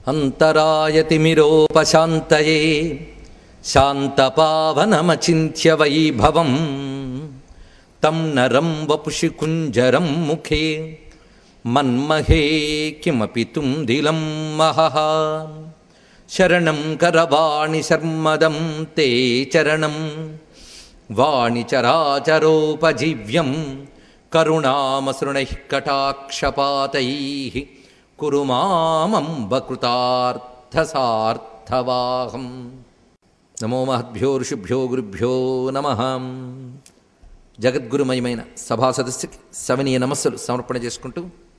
అంతరాయతిమిరోపశాంతయే శాంతపావనమచింత్య వైభవం తం నరం వపుషి కుంజరం ముఖే మన్మహే కిమపి తుందిలం మహః శరణం కరవాణి శర్మదం తే చరణం వాణిచరాచరోపజీవ్యం కరుణామసృణైః కటాక్షపాతైः కురు మామంబకృతార్థసార్థవాహం నమో మహద్భ్యో ఋషిభ్యో గురుభ్యో నమ జగద్గురుమయమైన సభా సదస్సుకి సవనీయ నమస్సులు సమర్పణ చేసుకుంటూ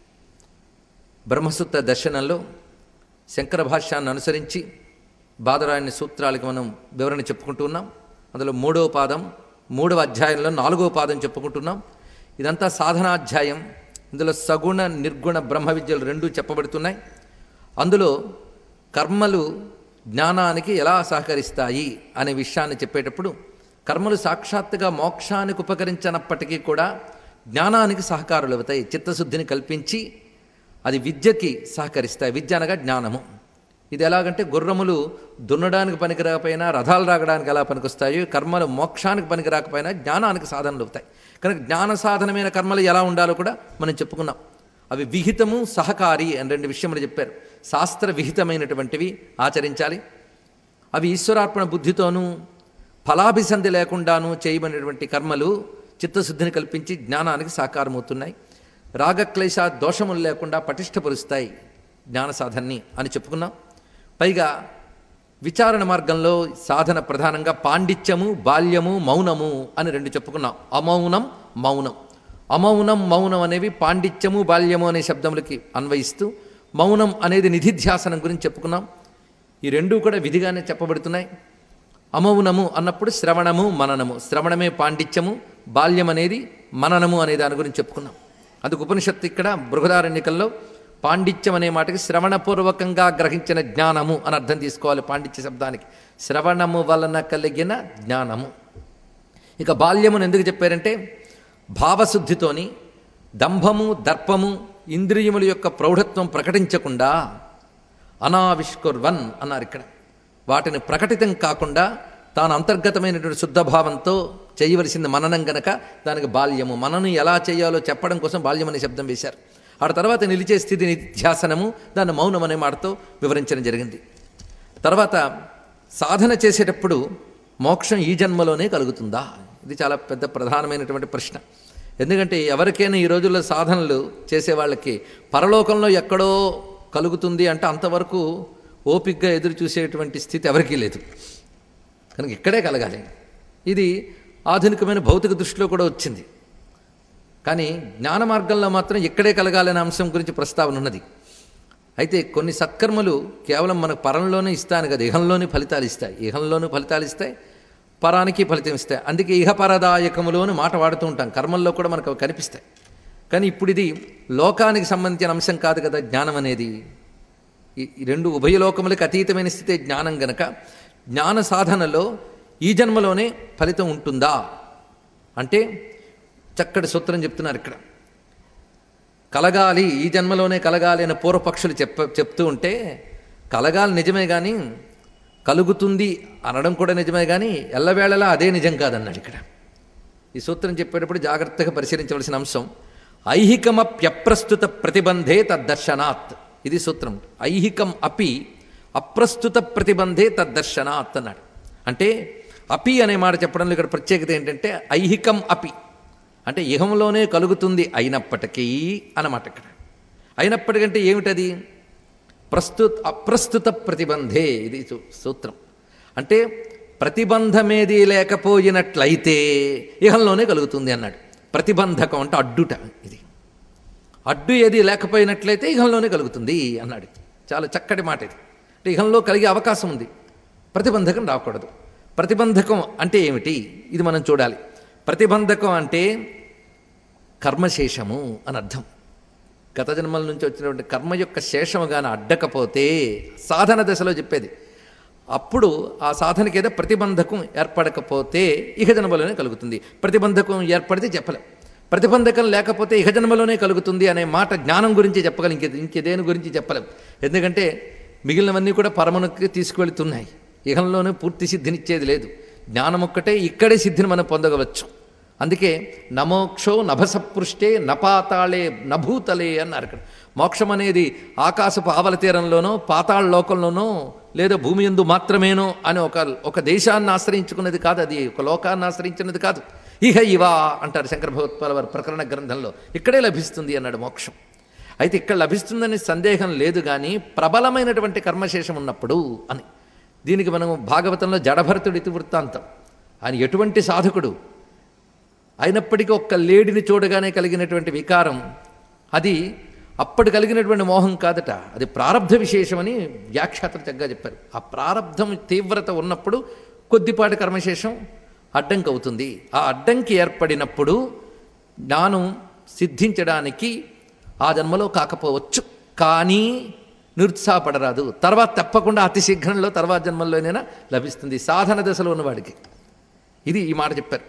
బ్రహ్మసూత్ర దర్శనంలో శంకర భాష్యాన్ని అనుసరించి బాదరాయణ సూత్రాలకి మనం వివరణ చెప్పుకుంటూ ఉన్నాం అందులో మూడవ పాదం మూడవ అధ్యాయంలో నాలుగవ పాదం చెప్పుకుంటున్నాం ఇదంతా సాధనాధ్యాయం ఇందులో సగుణ నిర్గుణ బ్రహ్మ విద్యలు రెండూ చెప్పబడుతున్నాయి అందులో కర్మలు జ్ఞానానికి ఎలా సహకరిస్తాయి అనే విషయాన్ని చెప్పేటప్పుడు కర్మలు సాక్షాత్తుగా మోక్షానికి ఉపకరించినప్పటికీ కూడా జ్ఞానానికి సహకారులు అవుతాయి చిత్తశుద్ధిని కల్పించి అది విద్యకి సహకరిస్తాయి విద్య అనగా జ్ఞానము ఇది ఎలాగంటే గుర్రములు దున్నడానికి పనికి రాకపోయినా రథాలు రాగడానికి ఎలా పనికొస్తాయో కర్మలు మోక్షానికి పనికి రాకపోయినా జ్ఞానానికి సాధనలు అవుతాయి కనుక జ్ఞాన సాధనమైన కర్మలు ఎలా ఉండాలో కూడా మనం చెప్పుకున్నాం అవి విహితము సహకారి అని రెండు విషయములు చెప్పారు శాస్త్ర విహితమైనటువంటివి ఆచరించాలి అవి ఈశ్వరార్పణ బుద్ధితోనూ ఫలాభిసంధి లేకుండాను చేయబడినటువంటి కర్మలు చిత్తశుద్ధిని కల్పించి జ్ఞానానికి సాకారమవుతున్నాయి రాగక్లేశ దోషములు లేకుండా పటిష్టపరుస్తాయి జ్ఞాన సాధనని అని చెప్పుకున్నాం పైగా విచారణ మార్గంలో సాధన ప్రధానంగా పాండిత్యము బాల్యము మౌనము అని రెండు చెప్పుకున్నాం అమౌనం మౌనం అమౌనం మౌనం అనేవి పాండిత్యము బాల్యము అనే శబ్దములకి అన్వయిస్తూ మౌనం అనేది నిధిధ్యాసనం గురించి చెప్పుకున్నాం ఈ రెండూ కూడా విధిగానే చెప్పబడుతున్నాయి అమౌనము అన్నప్పుడు శ్రవణము మననము శ్రవణమే పాండిత్యము బాల్యం అనేది మననము అనే దాని గురించి చెప్పుకున్నాం అందుకు ఉపనిషత్తు ఇక్కడ బృహదారణ్యకంలో పాండిత్యం అనే మాటకి శ్రవణపూర్వకంగా గ్రహించిన జ్ఞానము అని అర్థం తీసుకోవాలి పాండిత్య శబ్దానికి శ్రవణము వలన కలిగిన జ్ఞానము ఇక బాల్యమును ఎందుకు చెప్పారంటే భావశుద్ధితోని దంభము దర్పము ఇంద్రియముల యొక్క ప్రౌఢత్వం ప్రకటించకుండా అనావిష్కుర్వన్ అన్నారు ఇక్కడ వాటిని ప్రకటితం కాకుండా తాను అంతర్గతమైనటువంటి శుద్ధభావంతో చేయవలసింది మననం గనక దానికి బాల్యము మనను ఎలా చేయాలో చెప్పడం కోసం బాల్యం అనే శబ్దం వేశారు ఆ తర్వాత నిలిచే స్థితి ధ్యాసనము దాన్ని మౌనం అనే మాటతో వివరించడం జరిగింది తర్వాత సాధన చేసేటప్పుడు మోక్షం ఈ జన్మలోనే కలుగుతుందా ఇది చాలా పెద్ద ప్రధానమైనటువంటి ప్రశ్న ఎందుకంటే ఎవరికైనా ఈ రోజుల్లో సాధనలు చేసే వాళ్ళకి పరలోకంలో ఎక్కడో కలుగుతుంది అంటే అంతవరకు ఓపిక్గా ఎదురు చూసేటువంటి స్థితి ఎవరికీ లేదు కనుక ఇక్కడే కలగాలి ఇది ఆధునికమైన భౌతిక దృష్టిలో కూడా వచ్చింది కానీ జ్ఞాన మార్గంలో మాత్రం ఇక్కడే కలగాలనే అంశం గురించి ప్రస్తావన ఉన్నది అయితే కొన్ని సత్కర్మలు కేవలం మనకు పరంలోనే ఇస్తాను కదా ఇహంలోని ఫలితాలు ఇస్తాయి ఇహంలోనూ ఫలితాలు ఇస్తాయి పరానికి ఫలితం ఇస్తాయి అందుకే ఇహపరదాయకములోని మాట వాడుతూ ఉంటాం కర్మల్లో కూడా మనకు అవి కనిపిస్తాయి కానీ ఇప్పుడు ఇది లోకానికి సంబంధించిన అంశం కాదు కదా జ్ఞానం అనేది ఈ రెండు ఉభయలోకములకు అతీతమైన స్థితే జ్ఞానం గనక జ్ఞాన సాధనలో ఈ జన్మలోనే ఫలితం ఉంటుందా అంటే చక్కటి సూత్రం చెప్తున్నారు ఇక్కడ కలగాలి ఈ జన్మలోనే కలగాలి అని పూర్వపక్షులు చెప్ప చెప్తూ ఉంటే కలగాలి నిజమే కానీ కలుగుతుంది అనడం కూడా నిజమే కానీ ఎల్లవేళలా అదే నిజం కాదన్నాడు ఇక్కడ ఈ సూత్రం చెప్పేటప్పుడు జాగ్రత్తగా పరిశీలించవలసిన అంశం ఐహికమప్యప్రస్తుత ప్రతిబంధే తద్దర్శనాత్ ఇది సూత్రం ఐహికం అపి అప్రస్తుత ప్రతిబంధే తద్దర్శనాత్ అన్నాడు అంటే అపి అనే మాట చెప్పడంలో ఇక్కడ ప్రత్యేకత ఏంటంటే ఐహికం అపి అంటే ఇహంలోనే కలుగుతుంది అయినప్పటికీ అన్నమాట ఇక్కడ అయినప్పటికంటే ఏమిటది ప్రస్తుత అప్రస్తుత ప్రతిబంధే ఇది సూత్రం అంటే ప్రతిబంధమేది లేకపోయినట్లయితే ఇహంలోనే కలుగుతుంది అన్నాడు ప్రతిబంధకం అంటే అడ్డుట ఇది అడ్డు ఏది లేకపోయినట్లయితే ఇహంలోనే కలుగుతుంది అన్నాడు చాలా చక్కటి మాట ఇది అంటే ఇహంలో కలిగే అవకాశం ఉంది ప్రతిబంధకం రాకూడదు ప్రతిబంధకం అంటే ఏమిటి ఇది మనం చూడాలి ప్రతిబంధకం అంటే కర్మశేషము అని అర్థం గత జన్మల నుంచి వచ్చినటువంటి కర్మ యొక్క శేషము గాని అడ్డకపోతే సాధన దశలో చెప్పేది అప్పుడు ఆ సాధనకి ఏదో ప్రతిబంధకం ఏర్పడకపోతే ఇహ జన్మలోనే కలుగుతుంది ప్రతిబంధకం ఏర్పడితే చెప్పలేం ప్రతిబంధకం లేకపోతే ఇహ జన్మలోనే కలుగుతుంది అనే మాట జ్ఞానం గురించి చెప్పగలం ఇంక ఇంకేదేని గురించి చెప్పలేం ఎందుకంటే మిగిలినవన్నీ కూడా పరమనుకి తీసుకువెళుతున్నాయి ఇహంలోనే పూర్తి సిద్ధినిచ్చేది లేదు జ్ఞానం ఒక్కటే ఇక్కడే సిద్ధిని మనం పొందగవచ్చు అందుకే నమోక్షో నభసపృష్టే నపాతాళే నభూతలే అన్నారు ఇక్కడ మోక్షం అనేది ఆకాశపు ఆవల తీరంలోనో పాతాళ లోకంలోనో లేదా భూమి ఎందు మాత్రమేనో అని ఒక ఒక దేశాన్ని ఆశ్రయించుకున్నది కాదు అది ఒక లోకాన్ని ఆశ్రయించినది కాదు ఇహ ఇవా అంటారు శంకర భగవత్పాల వారి ప్రకరణ గ్రంథంలో ఇక్కడే లభిస్తుంది అన్నాడు మోక్షం అయితే ఇక్కడ లభిస్తుందని సందేహం లేదు కానీ ప్రబలమైనటువంటి కర్మశేషం ఉన్నప్పుడు అని దీనికి మనం భాగవతంలో జడభరతుడి వృత్తాంతం ఆయన ఎటువంటి సాధకుడు అయినప్పటికీ ఒక్క లేడిని చూడగానే కలిగినటువంటి వికారం అది అప్పటి కలిగినటువంటి మోహం కాదట అది ప్రారంధ విశేషమని వ్యాఖ్యాతలు చక్కగా చెప్పారు ఆ ప్రారంధం తీవ్రత ఉన్నప్పుడు కొద్దిపాటి కర్మశేషం అడ్డంకి అవుతుంది ఆ అడ్డంకి ఏర్పడినప్పుడు జ్ఞానం సిద్ధించడానికి ఆ జన్మలో కాకపోవచ్చు కానీ నిరుత్సాహపడరాదు తర్వాత తప్పకుండా అతి శీఘ్రంలో తర్వాత జన్మల్లోనైనా లభిస్తుంది సాధన దశలో ఉన్నవాడికి ఇది ఈ మాట చెప్పారు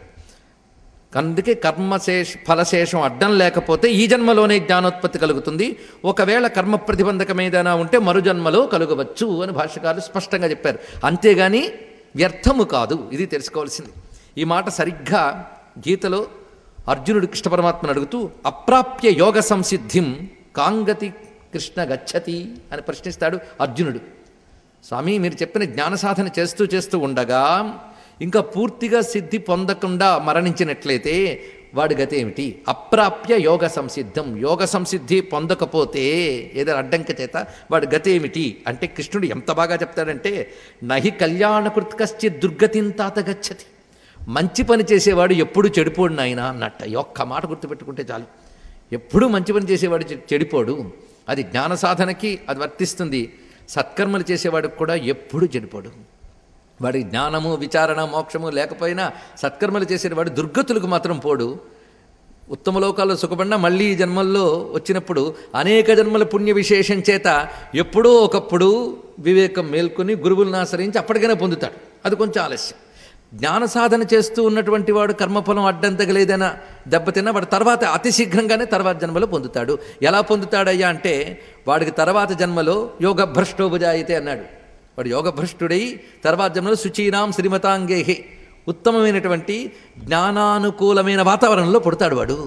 అందుకే కర్మశేష ఫలశేషం అడ్డం లేకపోతే ఈ జన్మలోనే జ్ఞానోత్పత్తి కలుగుతుంది ఒకవేళ కర్మ ప్రతిబంధకం ఏదైనా ఉంటే మరు జన్మలో కలుగవచ్చు అని భాష్యకారులు స్పష్టంగా చెప్పారు అంతేగాని వ్యర్థము కాదు ఇది తెలుసుకోవాల్సింది ఈ మాట సరిగ్గా గీతలో అర్జునుడు కృష్ణ పరమాత్మను అడుగుతూ అప్రాప్య యోగ సంసిద్ధిం కాంగతి కృష్ణ గచ్చతి అని ప్రశ్నిస్తాడు అర్జునుడు స్వామి మీరు చెప్పిన జ్ఞాన సాధన చేస్తూ చేస్తూ ఉండగా ఇంకా పూర్తిగా సిద్ధి పొందకుండా మరణించినట్లయితే వాడి గతి ఏమిటి అప్రాప్య యోగ సంసిద్ధం యోగ సంసిద్ధి పొందకపోతే ఏదైనా అడ్డంక చేత వాడి గతి ఏమిటి అంటే కృష్ణుడు ఎంత బాగా చెప్తాడంటే నహి కళ్యాణకృత్ కశ్చిత్ దుర్గతిన్ తాత గచ్చతి మంచి పని చేసేవాడు ఎప్పుడు చెడిపోడు నాయన అన్నట్ట ఈ ఒక్క మాట గుర్తుపెట్టుకుంటే చాలు ఎప్పుడూ మంచి పని చేసేవాడు చె- చెడిపోడు అది జ్ఞాన సాధనకి అది వర్తిస్తుంది సత్కర్మలు చేసేవాడికి కూడా ఎప్పుడు చెడిపోడు వాడి జ్ఞానము విచారణ మోక్షము లేకపోయినా సత్కర్మలు చేసేవాడు దుర్గతులకు మాత్రం పోడు ఉత్తమ లోకాల్లో సుఖపడినా మళ్ళీ ఈ జన్మల్లో వచ్చినప్పుడు అనేక జన్మల పుణ్య విశేషం చేత ఎప్పుడో ఒకప్పుడు వివేకం మేల్కొని గురువులను ఆశ్రయించి అప్పటికైనా పొందుతాడు అది కొంచెం ఆలస్యం జ్ఞాన సాధన చేస్తూ ఉన్నటువంటి వాడు కర్మఫలం అడ్డం తగలేదైనా దెబ్బతిన్నా వాడు తర్వాత అతి శీఘ్రంగానే తర్వాత జన్మలో పొందుతాడు ఎలా పొందుతాడయ్యా అంటే వాడికి తర్వాత జన్మలో యోగ భ్రష్టోభుజాయితే అన్నాడు వాడు యోగభ్రష్టుడై తర్వాత జన్మలో శుచీనాం శ్రీమతాంగేహే ఉత్తమమైనటువంటి జ్ఞానానుకూలమైన వాతావరణంలో పుడతాడు వాడు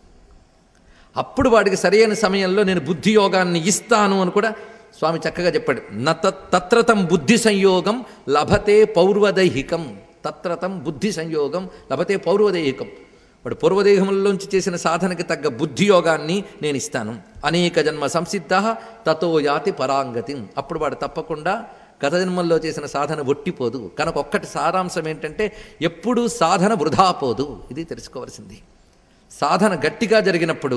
అప్పుడు వాడికి సరైన సమయంలో నేను బుద్ధి యోగాన్ని ఇస్తాను అని కూడా స్వామి చక్కగా చెప్పాడు నత తత్రతం బుద్ధి సంయోగం లభతే పౌర్వదైహికం తత్రతం బుద్ధి సంయోగం లభతే పౌర్వదైహికం వాడు పూర్వదేహంలోంచి చేసిన సాధనకి తగ్గ బుద్ధి యోగాన్ని నేను ఇస్తాను అనేక జన్మ సంసిద్ధ తతో యాతి పరాంగతి అప్పుడు వాడు తప్పకుండా గత జన్మల్లో చేసిన సాధన ఒట్టిపోదు కనుక ఒక్కటి సారాంశం ఏంటంటే ఎప్పుడూ సాధన వృధా పోదు ఇది తెలుసుకోవాల్సింది సాధన గట్టిగా జరిగినప్పుడు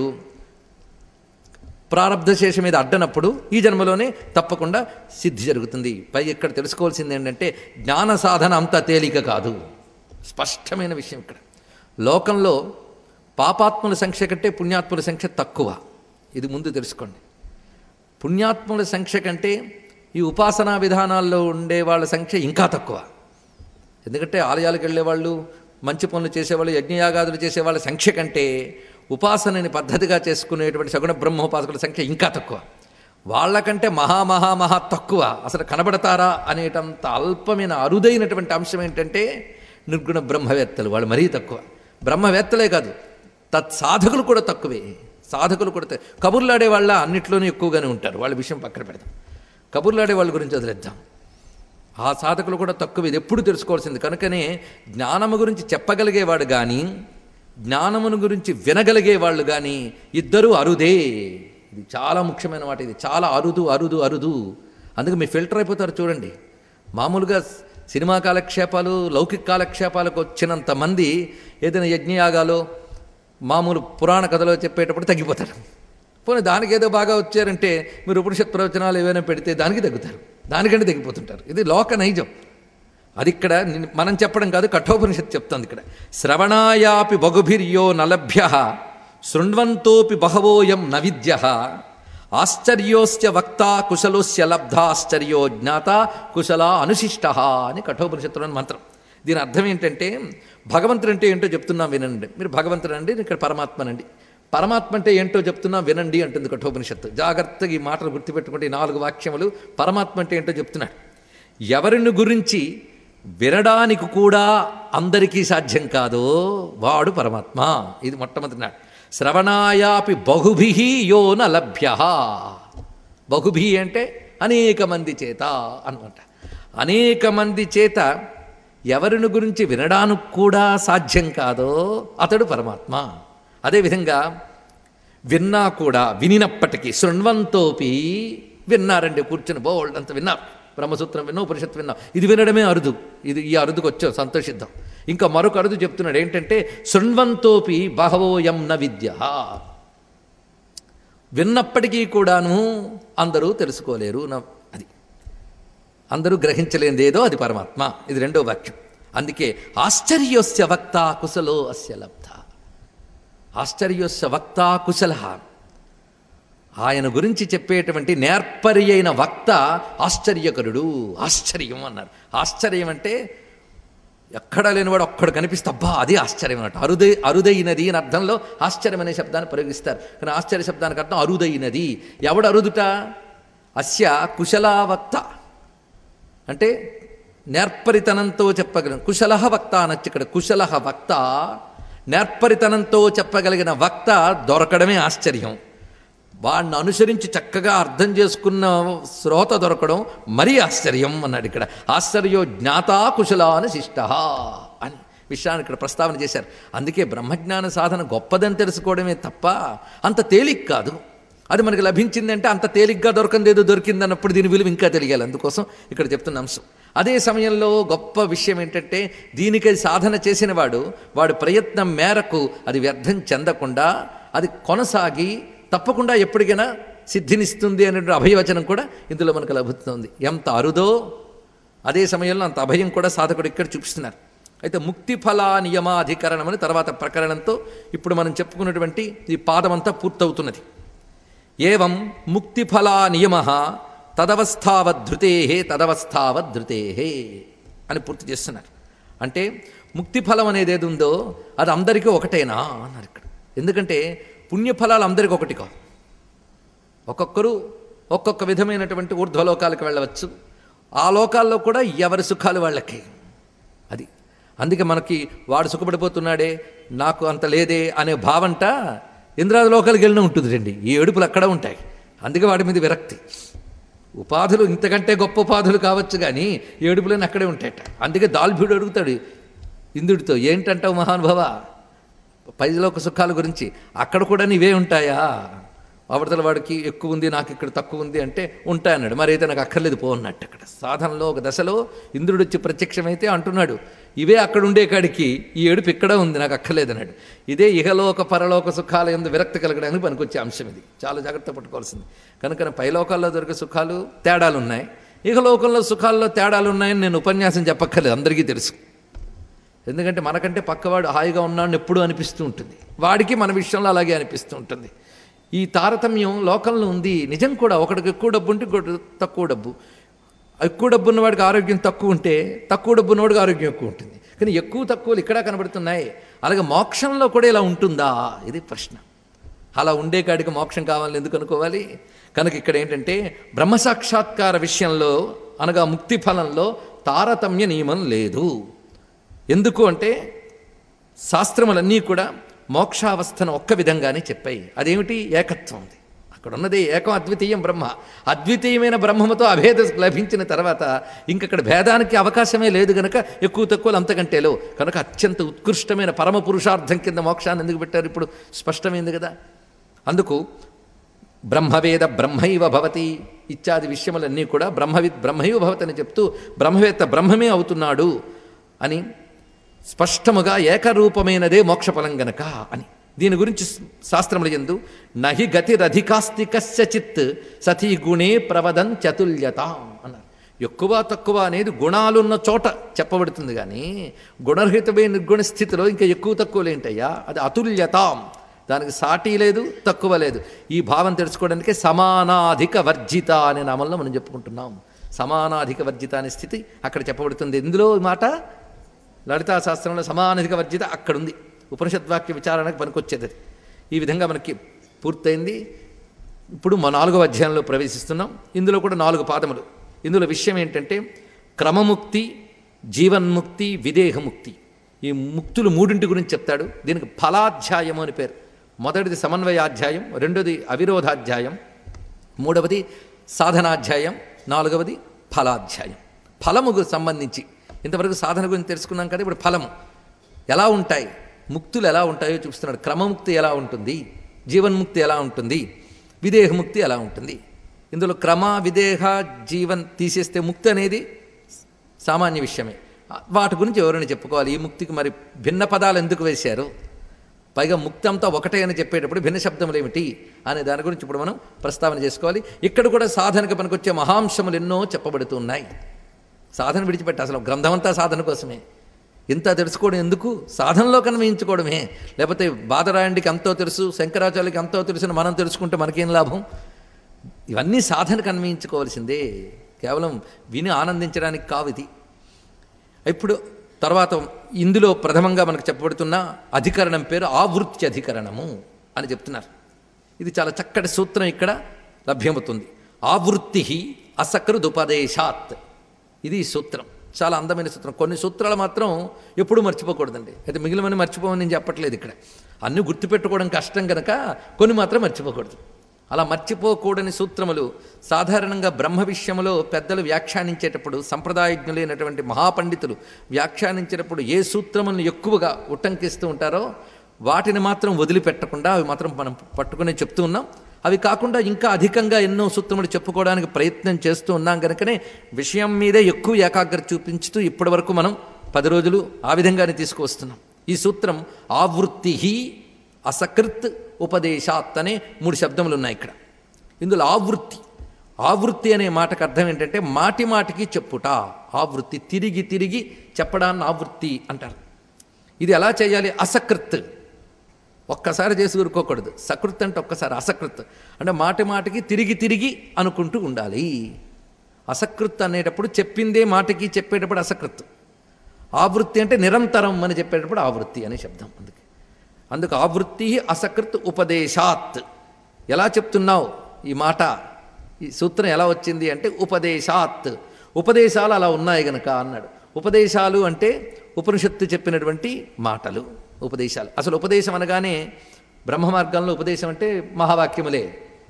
ప్రారంధ శేషం మీద అడ్డనప్పుడు ఈ జన్మలోనే తప్పకుండా సిద్ధి జరుగుతుంది పై ఇక్కడ తెలుసుకోవాల్సింది ఏంటంటే జ్ఞాన సాధన అంత తేలిక కాదు స్పష్టమైన విషయం ఇక్కడ లోకంలో పాపాత్ముల సంఖ్య కంటే పుణ్యాత్ముల సంఖ్య తక్కువ ఇది ముందు తెలుసుకోండి పుణ్యాత్ముల సంఖ్య కంటే ఈ ఉపాసనా విధానాల్లో ఉండే వాళ్ళ సంఖ్య ఇంకా తక్కువ ఎందుకంటే ఆలయాలకు వెళ్ళేవాళ్ళు మంచి పనులు చేసేవాళ్ళు యజ్ఞయాగాదులు చేసేవాళ్ళ సంఖ్య కంటే ఉపాసనని పద్ధతిగా చేసుకునేటువంటి సగుణ బ్రహ్మోపాసకుల సంఖ్య ఇంకా తక్కువ వాళ్ళకంటే మహా మహా మహా తక్కువ అసలు కనబడతారా అనేటంత అల్పమైన అరుదైనటువంటి అంశం ఏంటంటే నిర్గుణ బ్రహ్మవేత్తలు వాళ్ళు మరీ తక్కువ బ్రహ్మవేత్తలే కాదు తత్సాధకులు కూడా తక్కువే సాధకులు కూడా త- కబుర్లాడే వాళ్ళ అన్నిట్లోనూ ఎక్కువగానే ఉంటారు వాళ్ళ విషయం పక్కన పెడదాం కబుర్లాడే వాళ్ళ గురించి వదిలేద్దాం ఆ సాధకులు కూడా తక్కువ ఇది ఎప్పుడు తెలుసుకోవాల్సింది కనుకనే జ్ఞానము గురించి చెప్పగలిగేవాడు కానీ జ్ఞానమును గురించి వినగలిగేవాళ్ళు కానీ ఇద్దరూ అరుదే ఇది చాలా ముఖ్యమైన మాట ఇది చాలా అరుదు అరుదు అరుదు అందుకే మీరు ఫిల్టర్ అయిపోతారు చూడండి మామూలుగా సినిమా కాలక్షేపాలు లౌకిక కాలక్షేపాలకు వచ్చినంత మంది ఏదైనా యజ్ఞయాగాలో మామూలు పురాణ కథలో చెప్పేటప్పుడు తగ్గిపోతారు పోనీ దానికి ఏదో బాగా వచ్చారంటే మీరు ఉపనిషత్ ప్రవచనాలు ఏవైనా పెడితే దానికి తగ్గుతారు దానికంటే తగ్గిపోతుంటారు ఇది లోక నైజం అది ఇక్కడ నిన్- మనం చెప్పడం కాదు కఠోపనిషత్ చెప్తుంది ఇక్కడ శ్రవణాయాపి బగుభిర్యో నలభ్య శృణ్వంతోపి బహవోయం నవిద్య ఆశ్చర్యోస్య వక్త కుశలోస్య లబ్ధ ఆశ్చర్యో జ్ఞాత కుశల అనుశిష్ట అని కఠోపనిషత్తులోని మంత్రం దీని అర్థం ఏంటంటే భగవంతుడు అంటే ఏంటో చెప్తున్నాం వినండి మీరు భగవంతుడు అండి ఇక్కడ పరమాత్మనండి పరమాత్మ అంటే ఏంటో చెప్తున్నా వినండి అంటుంది కఠోపనిషత్తు జాగ్రత్తగా ఈ మాటలు గుర్తుపెట్టుకుంటే ఈ నాలుగు వాక్యములు పరమాత్మ అంటే ఏంటో చెప్తున్నాడు ఎవరిని గురించి వినడానికి కూడా అందరికీ సాధ్యం కాదో వాడు పరమాత్మ ఇది మొట్టమొదటి నాడు శ్రవణాయాపి బహుభి యో న లభ్య బహుభి అంటే అనేక మంది చేత అనమాట అనేక మంది చేత ఎవరిని గురించి వినడానికి కూడా సాధ్యం కాదో అతడు పరమాత్మ అదేవిధంగా విన్నా కూడా వినినప్పటికీ శృణ్వంతోపి విన్నారండి కూర్చుని బోల్డ్ అంత విన్నారు బ్రహ్మసూత్రం విన్నాం ఉపనిషత్తు విన్నాం ఇది వినడమే అరుదు ఇది ఈ అరుదుకు వచ్చాం సంతోషిద్దాం ఇంకా మరొక అరుదు చెప్తున్నాడు ఏంటంటే శృణ్వంతోపి బహవోయం న విద్య విన్నప్పటికీ కూడాను అందరూ తెలుసుకోలేరు నా అది అందరూ గ్రహించలేనిది ఏదో అది పరమాత్మ ఇది రెండో వాక్యం అందుకే ఆశ్చర్యోస్య వక్త కుశలో అస్య లబ్ధ ఆశ్చర్యోస్య వక్త కుశల ఆయన గురించి చెప్పేటువంటి నేర్పరి అయిన వక్త ఆశ్చర్యకరుడు ఆశ్చర్యం అన్నారు ఆశ్చర్యం అంటే ఎక్కడా లేనివాడు ఒక్కడు కనిపిస్తే అబ్బా అది ఆశ్చర్యం అన్నట్టు అరుదై అరుదైనది అని అర్థంలో ఆశ్చర్యం అనే శబ్దాన్ని ప్రయోగిస్తారు కానీ ఆశ్చర్య శబ్దానికి అర్థం అరుదైనది ఎవడు అరుదుట అస్య కుశలావక్త అంటే నేర్పరితనంతో చెప్పగలిగిన కుశల వక్త అనొచ్చు ఇక్కడ కుశల వక్త నేర్పరితనంతో చెప్పగలిగిన వక్త దొరకడమే ఆశ్చర్యం వాడిని అనుసరించి చక్కగా అర్థం చేసుకున్న శ్రోత దొరకడం మరీ ఆశ్చర్యం అన్నాడు ఇక్కడ ఆశ్చర్యో జ్ఞాతా కుశలాన శిష్ట అని విషయాన్ని ఇక్కడ ప్రస్తావన చేశారు అందుకే బ్రహ్మజ్ఞాన సాధన గొప్పదని తెలుసుకోవడమే తప్ప అంత తేలిక కాదు అది మనకి లభించిందంటే అంత తేలిగ్గా దొరకంది ఏదో దొరికిందన్నప్పుడు దీని విలువ ఇంకా తెలియాలి అందుకోసం ఇక్కడ చెప్తున్న అంశం అదే సమయంలో గొప్ప విషయం ఏంటంటే దీనికి సాధన చేసిన వాడు వాడు ప్రయత్నం మేరకు అది వ్యర్థం చెందకుండా అది కొనసాగి తప్పకుండా ఎప్పటికైనా సిద్ధినిస్తుంది అనే అభయవచనం కూడా ఇందులో మనకు లభిస్తుంది ఎంత అరుదో అదే సమయంలో అంత అభయం కూడా సాధకుడు ఇక్కడ చూపిస్తున్నారు అయితే ముక్తి ఫలా నియమాధికరణం అని తర్వాత ప్రకరణంతో ఇప్పుడు మనం చెప్పుకున్నటువంటి ఈ పాదమంతా పూర్తవుతున్నది ఏవం ముక్తిఫలా నియమ తదవస్థావద్ధృతే తదవస్థావద్ధృతే అని పూర్తి చేస్తున్నారు అంటే ముక్తిఫలం అనేది ఏది ఉందో అది అందరికీ ఒకటేనా అన్నారు ఇక్కడ ఎందుకంటే పుణ్యఫలాలు అందరికీ ఒకటి కావు ఒక్కొక్కరు ఒక్కొక్క విధమైనటువంటి ఊర్ధ్వలోకాలకు వెళ్ళవచ్చు ఆ లోకాల్లో కూడా ఎవరి సుఖాలు వాళ్ళకి అది అందుకే మనకి వాడు సుఖపడిపోతున్నాడే నాకు అంత లేదే అనే భావంట ఇంద్రాది లోకాలకు వెళ్ళిన ఉంటుంది రండి ఈ ఏడుపులు అక్కడ ఉంటాయి అందుకే వాడి మీద విరక్తి ఉపాధులు ఇంతకంటే గొప్ప ఉపాధులు కావచ్చు కానీ ఏడుపులన్నీ అక్కడే ఉంటాయట అందుకే దాల్భ్యుడు అడుగుతాడు ఇంద్రుడితో ఏంటంటావు మహానుభవ పైలోక సుఖాల గురించి అక్కడ కూడా నీవే ఉంటాయా అవతల వాడికి ఎక్కువ ఉంది నాకు ఇక్కడ తక్కువ ఉంది అంటే ఉంటాయన్నాడు మరి అయితే నాకు అక్కర్లేదు పో అన్నట్టు అక్కడ సాధనలో ఒక దశలో ఇంద్రుడు వచ్చి ప్రత్యక్షమైతే అంటున్నాడు ఇవే అక్కడ ఉండే కాడికి ఈ ఏడుపు ఇక్కడ ఉంది నాకు అక్కర్లేదు అన్నాడు ఇదే ఇహలోక పరలోక సుఖాల ఎందు విరక్తి కలగడానికి పనికొచ్చే అంశం ఇది చాలా జాగ్రత్త పట్టుకోవాల్సింది కనుక పైలోకాల్లో దొరికే సుఖాలు తేడాలు ఉన్నాయి ఇహలోకంలో సుఖాల్లో తేడాలు ఉన్నాయని నేను ఉపన్యాసం చెప్పక్కర్లేదు అందరికీ తెలుసు ఎందుకంటే మనకంటే పక్కవాడు హాయిగా ఉన్నాడని ఎప్పుడూ అనిపిస్తూ ఉంటుంది వాడికి మన విషయంలో అలాగే అనిపిస్తూ ఉంటుంది ఈ తారతమ్యం లోకంలో ఉంది నిజం కూడా ఒకడికి ఎక్కువ డబ్బు ఉంటే ఇంకోటి తక్కువ డబ్బు ఎక్కువ డబ్బు ఉన్నవాడికి ఆరోగ్యం తక్కువ ఉంటే తక్కువ డబ్బు ఉన్నవాడికి ఆరోగ్యం ఎక్కువ ఉంటుంది కానీ ఎక్కువ తక్కువలు ఇక్కడ కనబడుతున్నాయి అలాగే మోక్షంలో కూడా ఇలా ఉంటుందా ఇది ప్రశ్న అలా ఉండే కాడికి మోక్షం కావాలని ఎందుకు అనుకోవాలి కనుక ఇక్కడ ఏంటంటే బ్రహ్మసాక్షాత్కార విషయంలో అనగా ముక్తి ఫలంలో తారతమ్య నియమం లేదు ఎందుకు అంటే శాస్త్రములన్నీ కూడా మోక్షావస్థను ఒక్క విధంగానే చెప్పాయి అదేమిటి ఏకత్వం ఉంది అక్కడ ఉన్నది ఏకం అద్వితీయం బ్రహ్మ అద్వితీయమైన బ్రహ్మముతో అభేద లభించిన తర్వాత ఇంకక్కడ భేదానికి అవకాశమే లేదు గనక ఎక్కువ తక్కువలు అంతకంటేలో కనుక అత్యంత ఉత్కృష్టమైన పరమ పురుషార్థం కింద మోక్షాన్ని ఎందుకు పెట్టారు ఇప్పుడు స్పష్టమైంది కదా అందుకు బ్రహ్మవేద బ్రహ్మైవ భవతి ఇత్యాది విషయములన్నీ కూడా బ్రహ్మవిద్ బ్రహ్మైవ భవతని చెప్తూ బ్రహ్మవేత్త బ్రహ్మమే అవుతున్నాడు అని స్పష్టముగా ఏకరూపమైనదే మోక్షఫలం గనక అని దీని గురించి శాస్త్రముల ఎందు నహి గతిరధికాస్తి కస్యచిత్ సతీ గుణే ప్రవదం చతుల్యతాం అన్నారు ఎక్కువ తక్కువ అనేది గుణాలున్న చోట చెప్పబడుతుంది కానీ గుణరహితమైన నిర్గుణ స్థితిలో ఇంకా ఎక్కువ తక్కువ లేంటయ్యా అది అతుల్యతాం దానికి సాటి లేదు తక్కువ లేదు ఈ భావం తెలుసుకోవడానికి సమానాధిక వర్జిత అనే నామంలో మనం చెప్పుకుంటున్నాం సమానాధిక వర్జిత అనే స్థితి అక్కడ చెప్పబడుతుంది ఎందులో ఈ మాట లలితా శాస్త్రంలో సమానాధిక వర్జిత అక్కడుంది ఉపనిషద్వాక్య విచారణకు పనికొచ్చేది అది ఈ విధంగా మనకి పూర్తయింది ఇప్పుడు మా నాలుగవ అధ్యాయంలో ప్రవేశిస్తున్నాం ఇందులో కూడా నాలుగు పాదములు ఇందులో విషయం ఏంటంటే క్రమముక్తి జీవన్ముక్తి విదేహముక్తి ఈ ముక్తులు మూడింటి గురించి చెప్తాడు దీనికి ఫలాధ్యాయం అని పేరు మొదటిది సమన్వయాధ్యాయం రెండోది అవిరోధాధ్యాయం మూడవది సాధనాధ్యాయం నాలుగవది ఫలాధ్యాయం ఫలముకు సంబంధించి ఇంతవరకు సాధన గురించి తెలుసుకున్నాం కదా ఇప్పుడు ఫలము ఎలా ఉంటాయి ముక్తులు ఎలా ఉంటాయో చూస్తున్నాడు క్రమముక్తి ఎలా ఉంటుంది జీవన్ముక్తి ఎలా ఉంటుంది విదేహముక్తి ఎలా ఉంటుంది ఇందులో క్రమ విదేహ జీవన్ తీసేస్తే ముక్తి అనేది సామాన్య విషయమే వాటి గురించి ఎవరైనా చెప్పుకోవాలి ఈ ముక్తికి మరి భిన్న పదాలు ఎందుకు వేశారు పైగా ముక్తి అంతా ఒకటే అని చెప్పేటప్పుడు భిన్న శబ్దములు ఏమిటి అనే దాని గురించి ఇప్పుడు మనం ప్రస్తావన చేసుకోవాలి ఇక్కడ కూడా సాధనకు పనికొచ్చే మహాంశములు ఎన్నో చెప్పబడుతూ ఉన్నాయి సాధన విడిచిపెట్ట అసలు గ్రంథం అంతా సాధన కోసమే ఇంత తెలుసుకోవడం ఎందుకు సాధనలో కన్వయించుకోవడమే లేకపోతే బాదరాయండికి ఎంతో తెలుసు శంకరాచార్యులకి ఎంతో తెలుసు మనం తెలుసుకుంటే మనకేం లాభం ఇవన్నీ సాధనకు అన్వయించుకోవాల్సిందే కేవలం విని ఆనందించడానికి కావు ఇది ఇప్పుడు తర్వాత ఇందులో ప్రథమంగా మనకు చెప్పబడుతున్న అధికరణం పేరు ఆవృత్తి అధికరణము అని చెప్తున్నారు ఇది చాలా చక్కటి సూత్రం ఇక్కడ లభ్యమవుతుంది ఆవృత్తి అసకృదుపదేశాత్ ఇది ఈ సూత్రం చాలా అందమైన సూత్రం కొన్ని సూత్రాలు మాత్రం ఎప్పుడూ మర్చిపోకూడదండి అయితే మిగిలిన మర్చిపోమని నేను చెప్పట్లేదు ఇక్కడ అన్నీ గుర్తుపెట్టుకోవడం కష్టం కనుక కొన్ని మాత్రం మర్చిపోకూడదు అలా మర్చిపోకూడని సూత్రములు సాధారణంగా బ్రహ్మ విషయములో పెద్దలు వ్యాఖ్యానించేటప్పుడు సంప్రదాయజ్ఞులైనటువంటి మహాపండితులు వ్యాఖ్యానించేటప్పుడు ఏ సూత్రములను ఎక్కువగా ఉట్టంకిస్తూ ఉంటారో వాటిని మాత్రం వదిలిపెట్టకుండా అవి మాత్రం మనం పట్టుకుని చెప్తూ ఉన్నాం అవి కాకుండా ఇంకా అధికంగా ఎన్నో సూత్రములు చెప్పుకోవడానికి ప్రయత్నం చేస్తూ ఉన్నాం కనుకనే విషయం మీదే ఎక్కువ ఏకాగ్రత చూపించుతూ ఇప్పటి వరకు మనం పది రోజులు ఆ విధంగానే తీసుకువస్తున్నాం ఈ సూత్రం ఆవృత్తి అసకృత్ ఉపదేశాత్ అనే మూడు శబ్దములు ఉన్నాయి ఇక్కడ ఇందులో ఆవృత్తి ఆవృత్తి అనే మాటకు అర్థం ఏంటంటే మాటి మాటికి చెప్పుట ఆవృత్తి తిరిగి తిరిగి చెప్పడాన్ని ఆవృత్తి అంటారు ఇది ఎలా చేయాలి అసకృత్ ఒక్కసారి చేసి ఊరుకోకూడదు సకృత్ అంటే ఒక్కసారి అసకృత్ అంటే మాటి మాటికి తిరిగి తిరిగి అనుకుంటూ ఉండాలి అసకృత్ అనేటప్పుడు చెప్పిందే మాటకి చెప్పేటప్పుడు అసకృత్ ఆవృత్తి అంటే నిరంతరం అని చెప్పేటప్పుడు ఆవృత్తి అనే శబ్దం అందుకే అందుకు ఆవృత్తి అసకృత్ ఉపదేశాత్ ఎలా చెప్తున్నావు ఈ మాట ఈ సూత్రం ఎలా వచ్చింది అంటే ఉపదేశాత్ ఉపదేశాలు అలా ఉన్నాయి గనక అన్నాడు ఉపదేశాలు అంటే ఉపనిషత్తు చెప్పినటువంటి మాటలు ఉపదేశాలు అసలు ఉపదేశం అనగానే బ్రహ్మ మార్గంలో ఉపదేశం అంటే మహావాక్యములే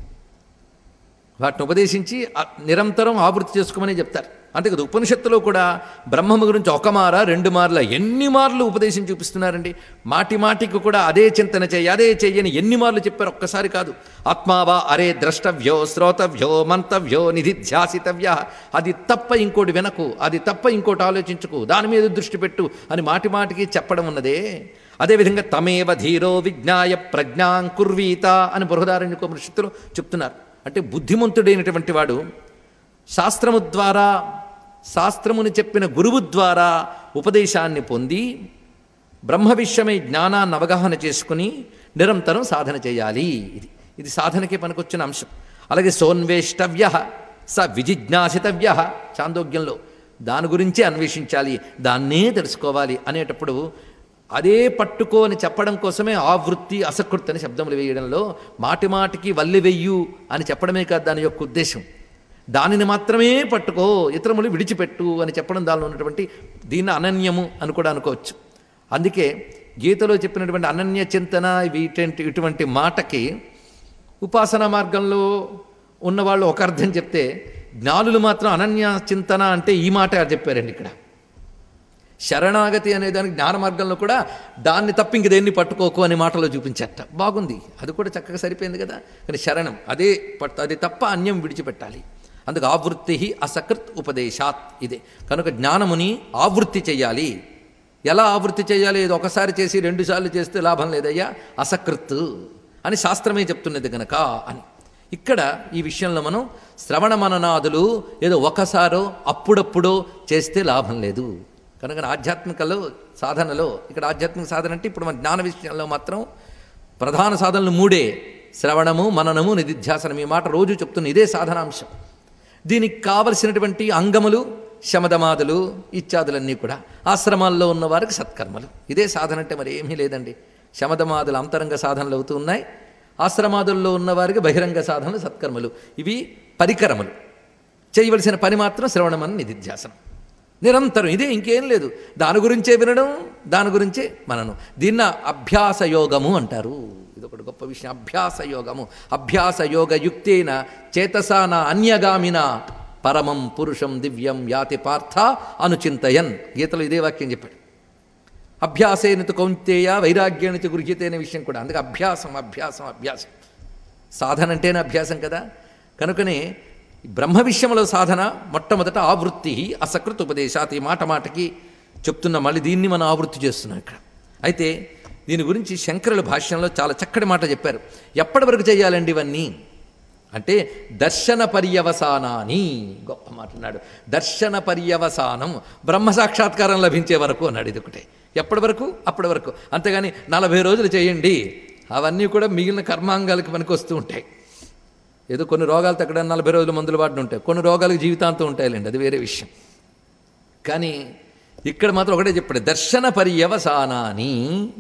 వాటిని ఉపదేశించి ఆ- నిరంతరం ఆవృత్తి చేసుకోమని చెప్తారు అంతే కదా ఉపనిషత్తులో కూడా బ్రహ్మము గురించి ఒక మార రెండు మార్ల ఎన్ని మార్లు ఉపదేశం చూపిస్తున్నారండి మాటి మాటికి కూడా అదే చింతన చెయ్యి అదే చెయ్యని ఎన్ని మార్లు చెప్పారు ఒక్కసారి కాదు ఆత్మావా అరే ద్రష్టవ్యో శ్రోతవ్యో మంతవ్యో నిధిధ్యాసితవ్య అది తప్ప ఇంకోటి వినకు అది తప్ప ఇంకోటి ఆలోచించుకు దాని మీద దృష్టి పెట్టు అని మాటి మాటికి చెప్పడం ఉన్నదే అదేవిధంగా తమేవ ధీరో విజ్ఞాయ ప్రజ్ఞాం కుర్వీత అని బృహదారణ్యకోపనిషత్తులో చెప్తున్నారు అంటే బుద్ధిమంతుడైనటువంటి వాడు శాస్త్రము ద్వారా శాస్త్రముని చెప్పిన గురువు ద్వారా ఉపదేశాన్ని పొంది బ్రహ్మ విషయమై జ్ఞానాన్ని అవగాహన చేసుకుని నిరంతరం సాధన చేయాలి ఇది ఇది సాధనకే పనికొచ్చిన అంశం అలాగే సోన్వేష్టవ్య స విజిజ్ఞాసితవ్య చాందోగ్యంలో దాని గురించే అన్వేషించాలి దాన్నే తెలుసుకోవాలి అనేటప్పుడు అదే పట్టుకో అని చెప్పడం కోసమే ఆవృత్తి అసకృత్ అని శబ్దములు వేయడంలో మాటి మాటికి వల్లి వెయ్యు అని చెప్పడమే కాదు దాని యొక్క ఉద్దేశం దానిని మాత్రమే పట్టుకో ఇతరములు విడిచిపెట్టు అని చెప్పడం దానిలో ఉన్నటువంటి దీన్ని అనన్యము అని కూడా అనుకోవచ్చు అందుకే గీతలో చెప్పినటువంటి అనన్య చింతన వీటంటి ఇటువంటి మాటకి ఉపాసన మార్గంలో ఉన్నవాళ్ళు ఒక అర్థం చెప్తే జ్ఞానులు మాత్రం అనన్య చింతన అంటే ఈ మాట చెప్పారండి ఇక్కడ శరణాగతి అనే దానికి జ్ఞాన మార్గంలో కూడా దాన్ని తప్ప ఇంక దేన్ని పట్టుకోకు అనే మాటలో చూపించట బాగుంది అది కూడా చక్కగా సరిపోయింది కదా కానీ శరణం అదే పట్టు అది తప్ప అన్యం విడిచిపెట్టాలి అందుకు ఆవృత్తి అసకృత్ ఉపదేశాత్ ఇదే కనుక జ్ఞానముని ఆవృత్తి చెయ్యాలి ఎలా ఆవృత్తి చేయాలి ఇది ఒకసారి చేసి రెండుసార్లు చేస్తే లాభం లేదయ్యా అసకృత్ అని శాస్త్రమే చెప్తున్నది గనక అని ఇక్కడ ఈ విషయంలో మనం శ్రవణ మననాదులు ఏదో ఒకసారో అప్పుడప్పుడో చేస్తే లాభం లేదు కనుక ఆధ్యాత్మికలో సాధనలో ఇక్కడ ఆధ్యాత్మిక సాధన అంటే ఇప్పుడు మన జ్ఞాన విషయంలో మాత్రం ప్రధాన సాధనలు మూడే శ్రవణము మననము నిధిధ్యాసనం ఈ మాట రోజు చెప్తున్న ఇదే సాధనాంశం దీనికి కావలసినటువంటి అంగములు శమదమాదులు ఇత్యాదులన్నీ కూడా ఆశ్రమాల్లో ఉన్న వారికి సత్కర్మలు ఇదే సాధన అంటే మరి ఏమీ లేదండి శమధమాదుల అంతరంగ సాధనలు అవుతూ ఉన్నాయి ఆశ్రమాదుల్లో ఉన్నవారికి బహిరంగ సాధనలు సత్కర్మలు ఇవి పరికరములు చేయవలసిన పని మాత్రం శ్రవణమని నిధిధ్యాసనం నిరంతరం ఇదే ఇంకేం లేదు దాని గురించే వినడం దాని గురించే మనను దీన్న అభ్యాస యోగము అంటారు ఇది ఒకటి గొప్ప విషయం అభ్యాస యోగము అభ్యాస యోగ యుక్తేన చేతసాన అన్యగామిన పరమం పురుషం దివ్యం యాతి పార్థ అనుచింతయన్ గీతలో ఇదే వాక్యం చెప్పాడు అభ్యాసేనతు కౌంతేయ వైరాగ్యానికి గృహ్యతే అనే విషయం కూడా అందుకే అభ్యాసం అభ్యాసం అభ్యాసం సాధన అంటేనే అభ్యాసం కదా కనుకనే బ్రహ్మ విషయంలో సాధన మొట్టమొదట ఆవృత్తి అసకృత ఉపదేశాత్ ఈ మాట మాటకి చెప్తున్న మళ్ళీ దీన్ని మనం ఆవృత్తి చేస్తున్నాం ఇక్కడ అయితే దీని గురించి శంకరుల భాష్యంలో చాలా చక్కటి మాట చెప్పారు ఎప్పటి వరకు చేయాలండి ఇవన్నీ అంటే దర్శన పర్యవసానాని గొప్ప మాట అన్నాడు దర్శన పర్యవసానం బ్రహ్మ సాక్షాత్కారం లభించే వరకు అన్నాడు ఇది ఒకటే ఎప్పటి వరకు అప్పటి వరకు అంతేగాని నలభై రోజులు చేయండి అవన్నీ కూడా మిగిలిన కర్మాంగాలకు మనకు వస్తూ ఉంటాయి ఏదో కొన్ని రోగాలు తగ్గడం నలభై రోజులు మందులు వాడిని ఉంటాయి కొన్ని రోగాలకు జీవితాంతం ఉంటాయిలేండి అది వేరే విషయం కానీ ఇక్కడ మాత్రం ఒకటే చెప్పాడు దర్శన పర్యవసానాని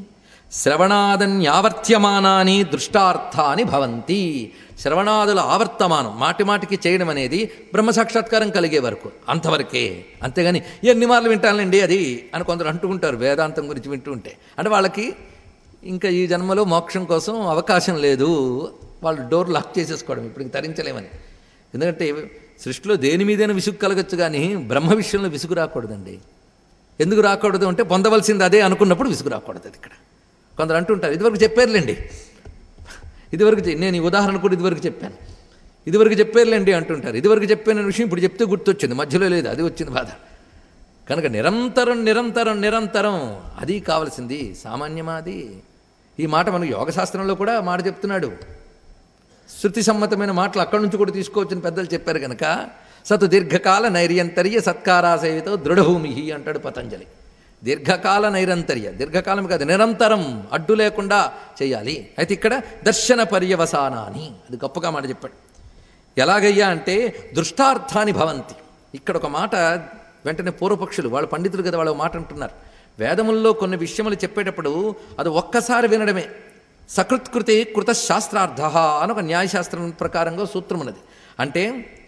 శ్రవణాదన్యావర్త్యమానాని దృష్టార్థాని భవంతి శ్రవణాదుల ఆవర్తమానం మాటి మాటికి చేయడం అనేది బ్రహ్మ సాక్షాత్కారం కలిగే వరకు అంతవరకే అంతేగాని ఎన్ని మార్లు వింటానండి అది అని కొందరు అంటుకుంటారు వేదాంతం గురించి వింటూ ఉంటే అంటే వాళ్ళకి ఇంకా ఈ జన్మలో మోక్షం కోసం అవకాశం లేదు వాళ్ళు డోర్ లాక్ చేసేసుకోవడం ఇప్పుడు ఇంక తరించలేమని ఎందుకంటే సృష్టిలో దేని మీదైనా విసుగు కలగచ్చు కానీ బ్రహ్మ విషయంలో విసుగు రాకూడదండి ఎందుకు రాకూడదు అంటే పొందవలసింది అదే అనుకున్నప్పుడు విసుగు రాకూడదు అది ఇక్కడ కొందరు అంటుంటారు ఇదివరకు చెప్పారులేండి ఇదివరకు చె- నేను ఈ ఉదాహరణ కూడా ఇదివరకు చెప్పాను ఇదివరకు చెప్పారులేండి అంటుంటారు ఇదివరకు చెప్పిన విషయం ఇప్పుడు చెప్తే గుర్తొచ్చింది మధ్యలో లేదు అది వచ్చింది బాధ కనుక నిరంతరం నిరంతరం నిరంతరం అది కావలసింది సామాన్యమా అది ఈ మాట మనకు యోగశాస్త్రంలో కూడా మాట చెప్తున్నాడు శృతి సమ్మతమైన మాటలు అక్కడి నుంచి కూడా తీసుకోవచ్చని పెద్దలు చెప్పారు కనుక సతు దీర్ఘకాల నైర్యంతర్య సత్కారాసేవితో దృఢభూమి అంటాడు పతంజలి దీర్ఘకాల నైరంతర్య దీర్ఘకాలం కాదు నిరంతరం అడ్డు లేకుండా చేయాలి అయితే ఇక్కడ దర్శన పర్యవసానాన్ని అది గొప్పగా మాట చెప్పాడు ఎలాగయ్యా అంటే దృష్టార్థాని భవంతి ఇక్కడ ఒక మాట వెంటనే పూర్వపక్షులు వాళ్ళు పండితులు కదా వాళ్ళు ఒక మాట అంటున్నారు వేదముల్లో కొన్ని విషయములు చెప్పేటప్పుడు అది ఒక్కసారి వినడమే సకృత్కృతి కృత శాస్త్రార్థ అని ఒక న్యాయశాస్త్రం ప్రకారంగా సూత్రం ఉన్నది అంటే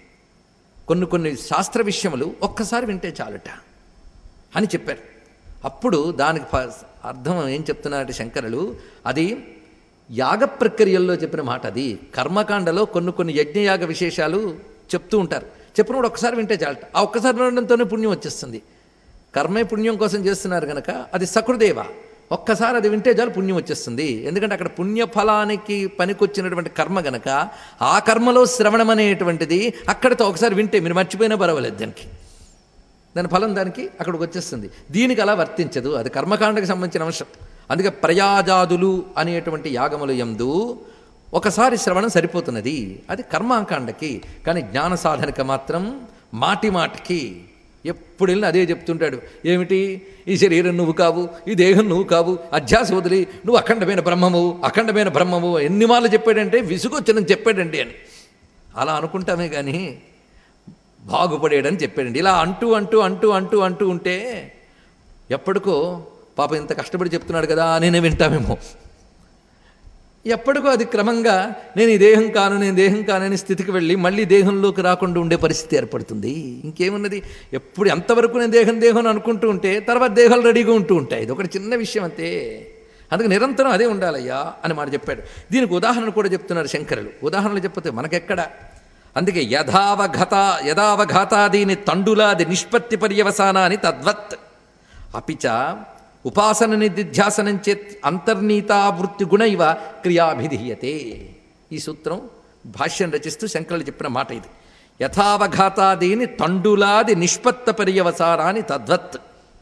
కొన్ని కొన్ని శాస్త్ర విషయములు ఒక్కసారి వింటే చాలుట అని చెప్పారు అప్పుడు దానికి ఫ- అర్థం ఏం చెప్తున్నారంటే శంకరులు అది యాగ ప్రక్రియల్లో చెప్పిన మాట అది కర్మకాండలో కొన్ని కొన్ని యజ్ఞయాగ విశేషాలు చెప్తూ ఉంటారు చెప్పినప్పుడు ఒక్కసారి వింటే చాలట ఆ ఒక్కసారి వినడంతోనే పుణ్యం వచ్చేస్తుంది కర్మే పుణ్యం కోసం చేస్తున్నారు కనుక అది సకృదేవ ఒక్కసారి అది వింటే చాలు పుణ్యం వచ్చేస్తుంది ఎందుకంటే అక్కడ పుణ్యఫలానికి పనికొచ్చినటువంటి కర్మ గనక ఆ కర్మలో శ్రవణం అనేటువంటిది అక్కడితో ఒకసారి వింటే మీరు మర్చిపోయినా పర్వాలేదు దానికి దాని ఫలం దానికి అక్కడికి వచ్చేస్తుంది దీనికి అలా వర్తించదు అది కర్మకాండకి సంబంధించిన అంశం అందుకే ప్రయాజాదులు అనేటువంటి యాగములు ఎందు ఒకసారి శ్రవణం సరిపోతున్నది అది కర్మాకాండకి కానీ జ్ఞాన సాధనకి మాత్రం మాటి మాటికి ఎప్పుడు వెళ్ళినా అదే చెప్తుంటాడు ఏమిటి ఈ శరీరం నువ్వు కావు ఈ దేహం నువ్వు కావు అధ్యాస వదిలి నువ్వు అఖండమైన బ్రహ్మము అఖండమైన బ్రహ్మము ఎన్ని మార్లు చెప్పాడంటే విసుగొచ్చనని చెప్పాడండి అని అలా అనుకుంటామే కానీ బాగుపడేయడని చెప్పాడండి ఇలా అంటూ అంటూ అంటూ అంటూ అంటూ ఉంటే ఎప్పటికో పాప ఇంత కష్టపడి చెప్తున్నాడు కదా నేనే వింటామేమో ఎప్పటికో అది క్రమంగా నేను ఈ దేహం కాను నేను దేహం కానని స్థితికి వెళ్ళి మళ్ళీ దేహంలోకి రాకుండా ఉండే పరిస్థితి ఏర్పడుతుంది ఇంకేమున్నది ఎప్పుడు ఎంతవరకు నేను దేహం దేహం అని అనుకుంటూ ఉంటే తర్వాత దేహాలు రెడీగా ఉంటూ ఉంటాయి ఇది ఒకటి చిన్న విషయం అంతే అందుకే నిరంతరం అదే ఉండాలయ్యా అని మాట చెప్పాడు దీనికి ఉదాహరణ కూడా చెప్తున్నారు శంకరులు ఉదాహరణలు చెప్పతే మనకెక్కడ అందుకే యథావఘత యథావఘాతాదీని తండులాది నిష్పత్తి పర్యవసానాన్ని తద్వత్ అపిచ ఉపాసన నిధిధ్యాసనం చేత్ అంతర్నీతావృత్తి గుణ ఇవ క్రియాభిధీయతే ఈ సూత్రం భాష్యం రచిస్తూ శంకరులు చెప్పిన మాట ఇది యథావఘాతాదీని తండులాది నిష్పత్త పర్యవసానాన్ని తద్వత్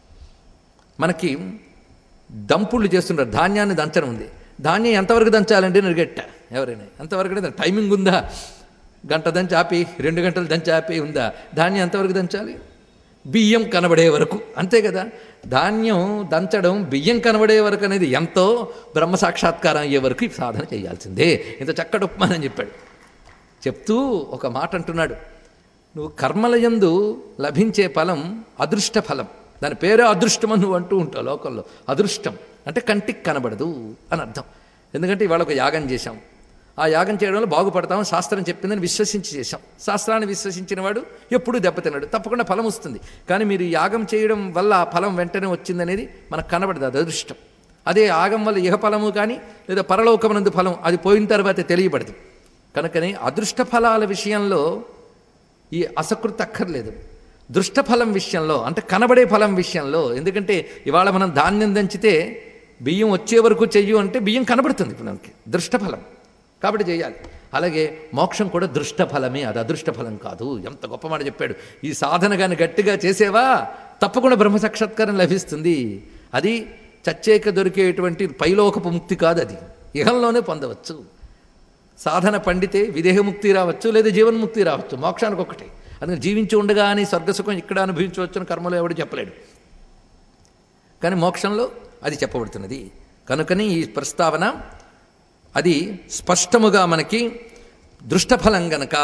మనకి దంపుళ్ళు చేస్తుంటారు ధాన్యాన్ని దంచడం ఉంది ధాన్యం ఎంతవరకు దంచాలండి అని అడిగట్ట ఎవరైనా ఎంతవరకు టైమింగ్ ఉందా గంట దంచి ఆపి రెండు గంటలు దంచి ఆపి ఉందా ధాన్యం ఎంతవరకు దంచాలి బియ్యం కనబడే వరకు అంతే కదా ధాన్యం దంచడం బియ్యం కనబడే వరకు అనేది ఎంతో బ్రహ్మ సాక్షాత్కారం అయ్యే వరకు ఈ సాధన చేయాల్సిందే ఇంత చక్కటి ఉపమానం చెప్పాడు చెప్తూ ఒక మాట అంటున్నాడు నువ్వు కర్మలయందు లభించే ఫలం అదృష్ట ఫలం దాని పేరే అదృష్టం అని నువ్వు అంటూ ఉంటావు లోకంలో అదృష్టం అంటే కంటికి కనబడదు అని అర్థం ఎందుకంటే ఇవాళ ఒక యాగం చేశాం ఆ యాగం చేయడం వల్ల బాగుపడతాం శాస్త్రం చెప్పిందని విశ్వసించి చేశాం శాస్త్రాన్ని విశ్వసించిన వాడు ఎప్పుడూ దెబ్బతిన్నాడు తప్పకుండా ఫలం వస్తుంది కానీ మీరు యాగం చేయడం వల్ల ఆ ఫలం వెంటనే వచ్చిందనేది మనకు కనబడదు అది అదృష్టం అదే యాగం వల్ల ఇహ ఫలము కానీ లేదా పరలోకమనందు ఫలం అది పోయిన తర్వాత తెలియబడదు కనుకనే అదృష్ట ఫలాల విషయంలో ఈ అసకృత అక్కర్లేదు దృష్టఫలం విషయంలో అంటే కనబడే ఫలం విషయంలో ఎందుకంటే ఇవాళ మనం ధాన్యం దంచితే బియ్యం వచ్చే వరకు చెయ్యు అంటే బియ్యం కనబడుతుంది ఇప్పుడు మనకి దృష్టఫలం కాబట్టి చేయాలి అలాగే మోక్షం కూడా దృష్టఫలమే అది అదృష్టఫలం కాదు ఎంత గొప్ప మాట చెప్పాడు ఈ సాధన కానీ గట్టిగా చేసేవా తప్పకుండా బ్రహ్మ సాక్షాత్కారం లభిస్తుంది అది చచ్చేక దొరికేటువంటి పైలోకపు ముక్తి కాదు అది ఇహంలోనే పొందవచ్చు సాధన పండితే విదేహముక్తి రావచ్చు లేదా జీవన్ముక్తి రావచ్చు మోక్షానికి ఒకటే అందుకని జీవించి ఉండగానే స్వర్గసుఖం ఇక్కడ అనుభవించవచ్చు అని కర్మలో ఎవడు చెప్పలేడు కానీ మోక్షంలో అది చెప్పబడుతున్నది కనుకని ఈ ప్రస్తావన అది స్పష్టముగా మనకి దృష్టఫలం గనక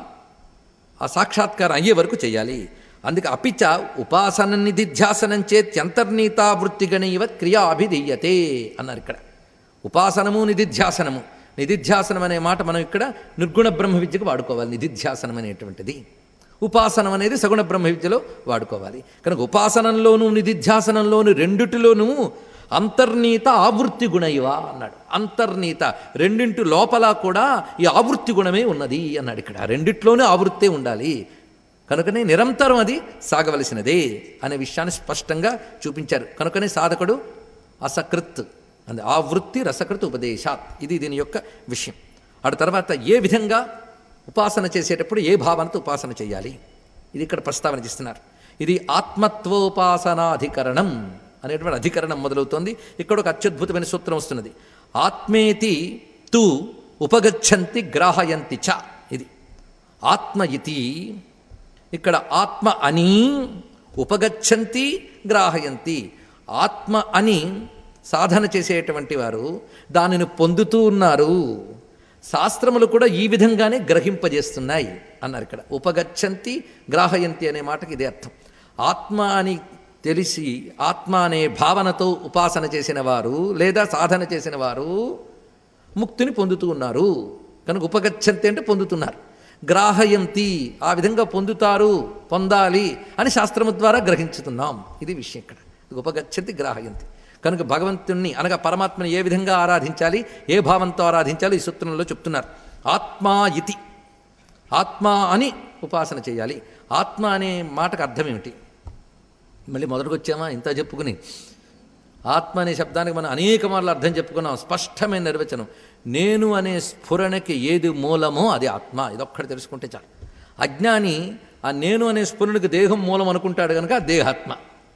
ఆ సాక్షాత్కారం అయ్యే వరకు చేయాలి అందుకే అపిచ ఉపాసన నిధిధ్యాసనం చేత్యంతర్నీతా వృత్తిగణీవ క్రియాభిధీయతే అన్నారు ఇక్కడ ఉపాసనము నిధిధ్యాసనము నిధిధ్యాసనం అనే మాట మనం ఇక్కడ నిర్గుణ బ్రహ్మ విద్యకు వాడుకోవాలి నిధిధ్యాసనం అనేటువంటిది ఉపాసనం అనేది సగుణ బ్రహ్మ విద్యలో వాడుకోవాలి కనుక ఉపాసనంలోనూ నిధిధ్యాసనంలోను రెండిటిలోనూ అంతర్నీత ఆవృత్తి గుణయివ అన్నాడు అంతర్నీత రెండింటి లోపల కూడా ఈ ఆవృత్తి గుణమే ఉన్నది అన్నాడు ఇక్కడ రెండిట్లోనే ఆవృత్తే ఉండాలి కనుకనే నిరంతరం అది సాగవలసినదే అనే విషయాన్ని స్పష్టంగా చూపించారు కనుకనే సాధకుడు అసకృత్ అంది ఆ వృత్తి రసకృత్ ఉపదేశాత్ ఇది దీని యొక్క విషయం ఆడ తర్వాత ఏ విధంగా ఉపాసన చేసేటప్పుడు ఏ భావనతో ఉపాసన చేయాలి ఇది ఇక్కడ ప్రస్తావన చేస్తున్నారు ఇది ఆత్మత్వోపాసనాధికరణం అనేటువంటి అధికరణం మొదలవుతోంది ఇక్కడ ఒక అత్యద్భుతమైన సూత్రం వస్తున్నది ఆత్మేతి తు ఉపగచ్చంతి గ్రాహయంతి చ ఇది ఆత్మ ఇతి ఇక్కడ ఆత్మ అని ఉపగచ్చంతి గ్రాహయంతి ఆత్మ అని సాధన చేసేటువంటి వారు దానిని పొందుతూ ఉన్నారు శాస్త్రములు కూడా ఈ విధంగానే గ్రహింపజేస్తున్నాయి అన్నారు ఇక్కడ ఉపగచ్చంతి గ్రాహయంతి అనే మాటకి ఇదే అర్థం ఆత్మ అని తెలిసి ఆత్మ అనే భావనతో ఉపాసన చేసిన వారు లేదా సాధన చేసిన వారు ముక్తిని పొందుతూ ఉన్నారు కనుక ఉపగచ్చంతి అంటే పొందుతున్నారు గ్రాహయంతి ఆ విధంగా పొందుతారు పొందాలి అని శాస్త్రము ద్వారా గ్రహించుతున్నాం ఇది విషయం ఇక్కడ ఉపగచ్చంతి గ్రాహయంతి కనుక భగవంతుణ్ణి అనగా పరమాత్మని ఏ విధంగా ఆరాధించాలి ఏ భావంతో ఆరాధించాలి ఈ సూత్రంలో చెప్తున్నారు ఆత్మా ఇతి ఆత్మ అని ఉపాసన చేయాలి ఆత్మ అనే మాటకు అర్థం ఏమిటి మళ్ళీ మొదటికి వచ్చామా ఇంత చెప్పుకుని ఆత్మ అనే శబ్దానికి మనం అనేక మార్లు అర్థం చెప్పుకున్నాం స్పష్టమైన నిర్వచనం నేను అనే స్ఫురణకి ఏది మూలమో అది ఆత్మ ఇదొక్కటి తెలుసుకుంటే చాలు అజ్ఞాని ఆ నేను అనే స్ఫురణకి దేహం మూలం అనుకుంటాడు కనుక ఆ దేహాత్మ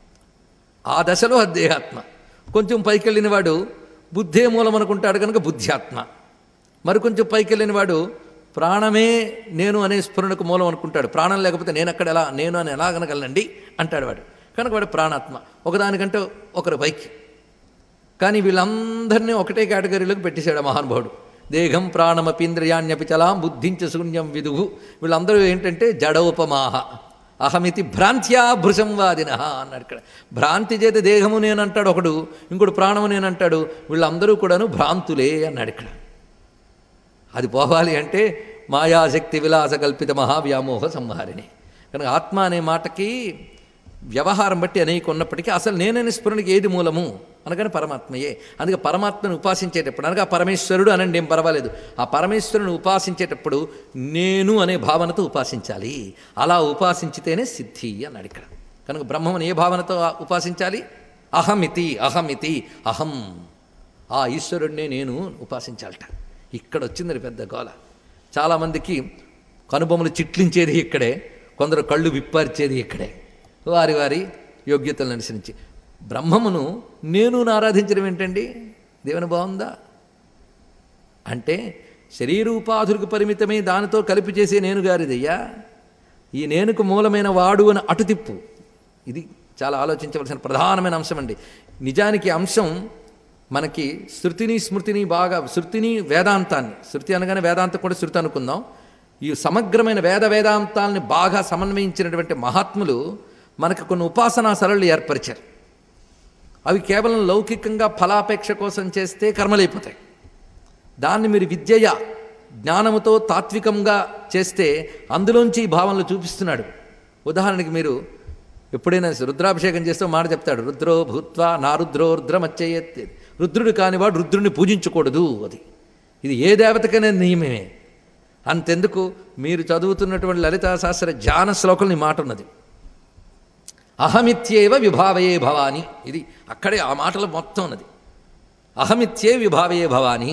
ఆ దశలో అది దేహాత్మ కొంచెం పైకి వెళ్ళిన వాడు బుద్ధే మూలం అనుకుంటాడు కనుక బుద్ధ్యాత్మ మరి కొంచెం పైకి వెళ్ళిన వాడు ప్రాణమే నేను అనే స్ఫురణకు మూలం అనుకుంటాడు ప్రాణం లేకపోతే నేను అక్కడ ఎలా నేను అని ఎలా కనగలనండి అంటాడు వాడు కనుక వాడు ప్రాణాత్మ ఒకదానికంటే ఒకరు పైకి కానీ వీళ్ళందరినీ ఒకటే కేటగిరీలోకి పెట్టేశాడు ఆ మహానుభావుడు దేహం ప్రాణమపీంద్రియాణ్యపి చలాం బుద్ధించ శూన్యం విదుగు వీళ్ళందరూ ఏంటంటే జడోపమాహ అహమితి భ్రాంత్యా భృశంవాదిన అన్నాడు ఇక్కడ భ్రాంతి చేత దేహము నేనంటాడు ఒకడు ఇంకోటి ప్రాణము నేనంటాడు వీళ్ళందరూ కూడాను భ్రాంతులే అన్నాడు ఇక్కడ అది పోవాలి అంటే మాయాశక్తి విలాస కల్పిత మహావ్యామోహ సంహారిణి కనుక ఆత్మ అనే మాటకి వ్యవహారం బట్టి అనేక ఉన్నప్పటికీ అసలు నేనని స్ఫురణకి ఏది మూలము అనగానే పరమాత్మయే అందుకే పరమాత్మను ఉపాసించేటప్పుడు అనగా పరమేశ్వరుడు అనండి ఏం పర్వాలేదు ఆ పరమేశ్వరుని ఉపాసించేటప్పుడు నేను అనే భావనతో ఉపాసించాలి అలా ఉపాసించితేనే సిద్ధి అన్నాడు ఇక్కడ కనుక బ్రహ్మను ఏ భావనతో ఉపాసించాలి అహమితి అహమితి అహం ఆ ఈశ్వరుడినే నేను ఉపాసించాలట ఇక్కడ వచ్చింది పెద్ద గోల చాలామందికి కనుబొమ్మలు చిట్లించేది ఇక్కడే కొందరు కళ్ళు విప్పార్చేది ఇక్కడే వారి వారి యోగ్యతలను అనుసరించి బ్రహ్మమును నేను ఆరాధించడం ఏంటండి దేవుని బాగుందా అంటే శరీరూపాధులకు పరిమితమై దానితో కలిపి చేసే నేను గారిదయ్యా ఈ నేనుకు మూలమైన వాడు అని అటు తిప్పు ఇది చాలా ఆలోచించవలసిన ప్రధానమైన అంశం అండి నిజానికి అంశం మనకి శృతిని స్మృతిని బాగా శృతిని వేదాంతాన్ని శృతి అనగానే వేదాంతం కూడా శృతి అనుకుందాం ఈ సమగ్రమైన వేద వేదాంతాలని బాగా సమన్వయించినటువంటి మహాత్ములు మనకు కొన్ని ఉపాసనా సరళి ఏర్పరిచారు అవి కేవలం లౌకికంగా ఫలాపేక్ష కోసం చేస్తే కర్మలైపోతాయి దాన్ని మీరు విద్యయ జ్ఞానముతో తాత్వికంగా చేస్తే అందులోంచి ఈ భావనలు చూపిస్తున్నాడు ఉదాహరణకి మీరు ఎప్పుడైనా రుద్రాభిషేకం చేస్తే ఒక మాట చెప్తాడు రుద్రో భూత్వా నా రుద్రో రుద్రమచ్చయ్యత్ రుద్రుడు కానివాడు రుద్రుడిని పూజించకూడదు అది ఇది ఏ దేవతకైనా నియమమే అంతెందుకు మీరు చదువుతున్నటువంటి లలితా శాస్త్ర ధ్యాన శ్లోకంలో ఈ మాట ఉన్నది అహమిత్యేవ విభావయే భవాని ఇది అక్కడే ఆ మాటలు మొత్తం ఉన్నది అహమిత్యే విభావయే భవాని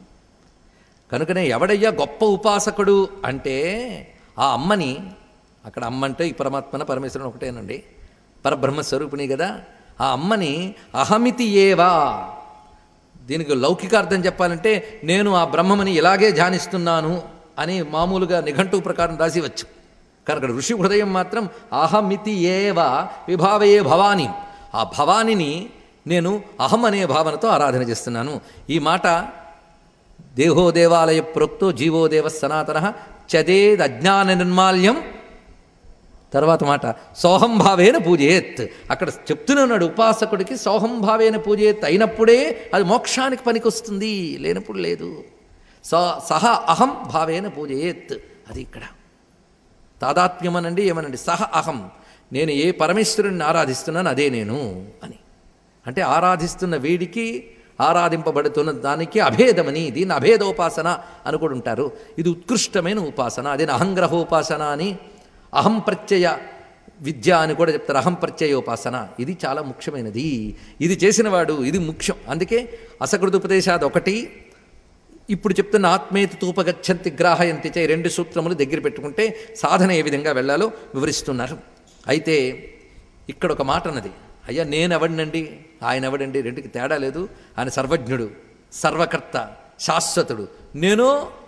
కనుకనే ఎవడయ్యా గొప్ప ఉపాసకుడు అంటే ఆ అమ్మని అక్కడ అమ్మ అంటే ఈ పరమాత్మన పరమేశ్వరుని ఒకటేనండి పరబ్రహ్మస్వరూపిణి కదా ఆ అమ్మని అహమితి ఏవా దీనికి లౌకిక అర్థం చెప్పాలంటే నేను ఆ బ్రహ్మమని ఇలాగే ధ్యానిస్తున్నాను అని మామూలుగా నిఘంటు ప్రకారం రాసివచ్చు కానీ అక్కడ ఋషి హృదయం మాత్రం అహమితి ఏవ విభావయే భవాని ఆ భవానిని నేను అహం అనే భావనతో ఆరాధన చేస్తున్నాను ఈ మాట దేహో దేవాలయ ప్రోక్తో జీవో దేవ సనాతన చదేద్ అజ్ఞాన నిర్మాల్యం తర్వాత మాట సోహంభావేన పూజయేత్ అక్కడ చెప్తున్నాడు ఉపాసకుడికి సోహంభావేన పూజయేత్ అయినప్పుడే అది మోక్షానికి పనికొస్తుంది లేనప్పుడు లేదు సో సహ అహం భావేన పూజయేత్ అది ఇక్కడ తాదాత్మ్యమనండి ఏమనండి సహ అహం నేను ఏ పరమేశ్వరుణ్ణి ఆరాధిస్తున్నాను అదే నేను అని అంటే ఆరాధిస్తున్న వీడికి ఆరాధింపబడుతున్న దానికి అభేదమని దీన్ని అభేదోపాసన అని కూడా ఉంటారు ఇది ఉత్కృష్టమైన ఉపాసన అదే అహంగ్రహోపాసన అని అహం ప్రత్యయ విద్య అని కూడా చెప్తారు అహం ప్రత్యయోపాసన ఇది చాలా ముఖ్యమైనది ఇది చేసినవాడు ఇది ముఖ్యం అందుకే అసకృత ఉపదేశాది ఒకటి ఇప్పుడు చెప్తున్న ఆత్మేతి తూపగచ్చంతి గ్రాహయంతి చే రెండు సూత్రములు దగ్గర పెట్టుకుంటే సాధన ఏ విధంగా వెళ్ళాలో వివరిస్తున్నారు అయితే ఇక్కడ ఒక మాట అన్నది అయ్యా నేను ఎవడినండి ఆయన ఎవడండి రెండుకి తేడా లేదు ఆయన సర్వజ్ఞుడు సర్వకర్త శాశ్వతుడు నేను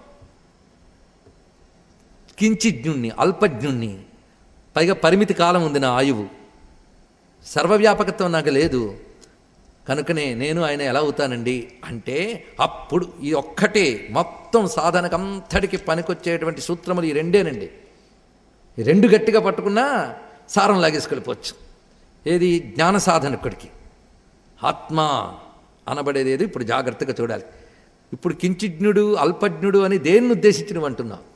కించిజ్ఞుణ్ణి అల్పజ్ఞుణ్ణి పైగా పరిమితి కాలం ఉంది నా ఆయువు సర్వవ్యాపకత్వం నాకు లేదు కనుకనే నేను ఆయన ఎలా అవుతానండి అంటే అప్పుడు ఈ ఒక్కటే మొత్తం సాధనకంతటికి పనికొచ్చేటువంటి సూత్రములు ఈ రెండేనండి ఈ రెండు గట్టిగా పట్టుకున్నా సారం లాగేసుకెళ్ళిపోవచ్చు ఏది జ్ఞాన సాధనకుడికి ఆత్మ అనబడేది ఏది ఇప్పుడు జాగ్రత్తగా చూడాలి ఇప్పుడు కించిజ్ఞుడు అల్పజ్ఞుడు అని దేన్ని ఉద్దేశించి నువ్వు అంటున్నావు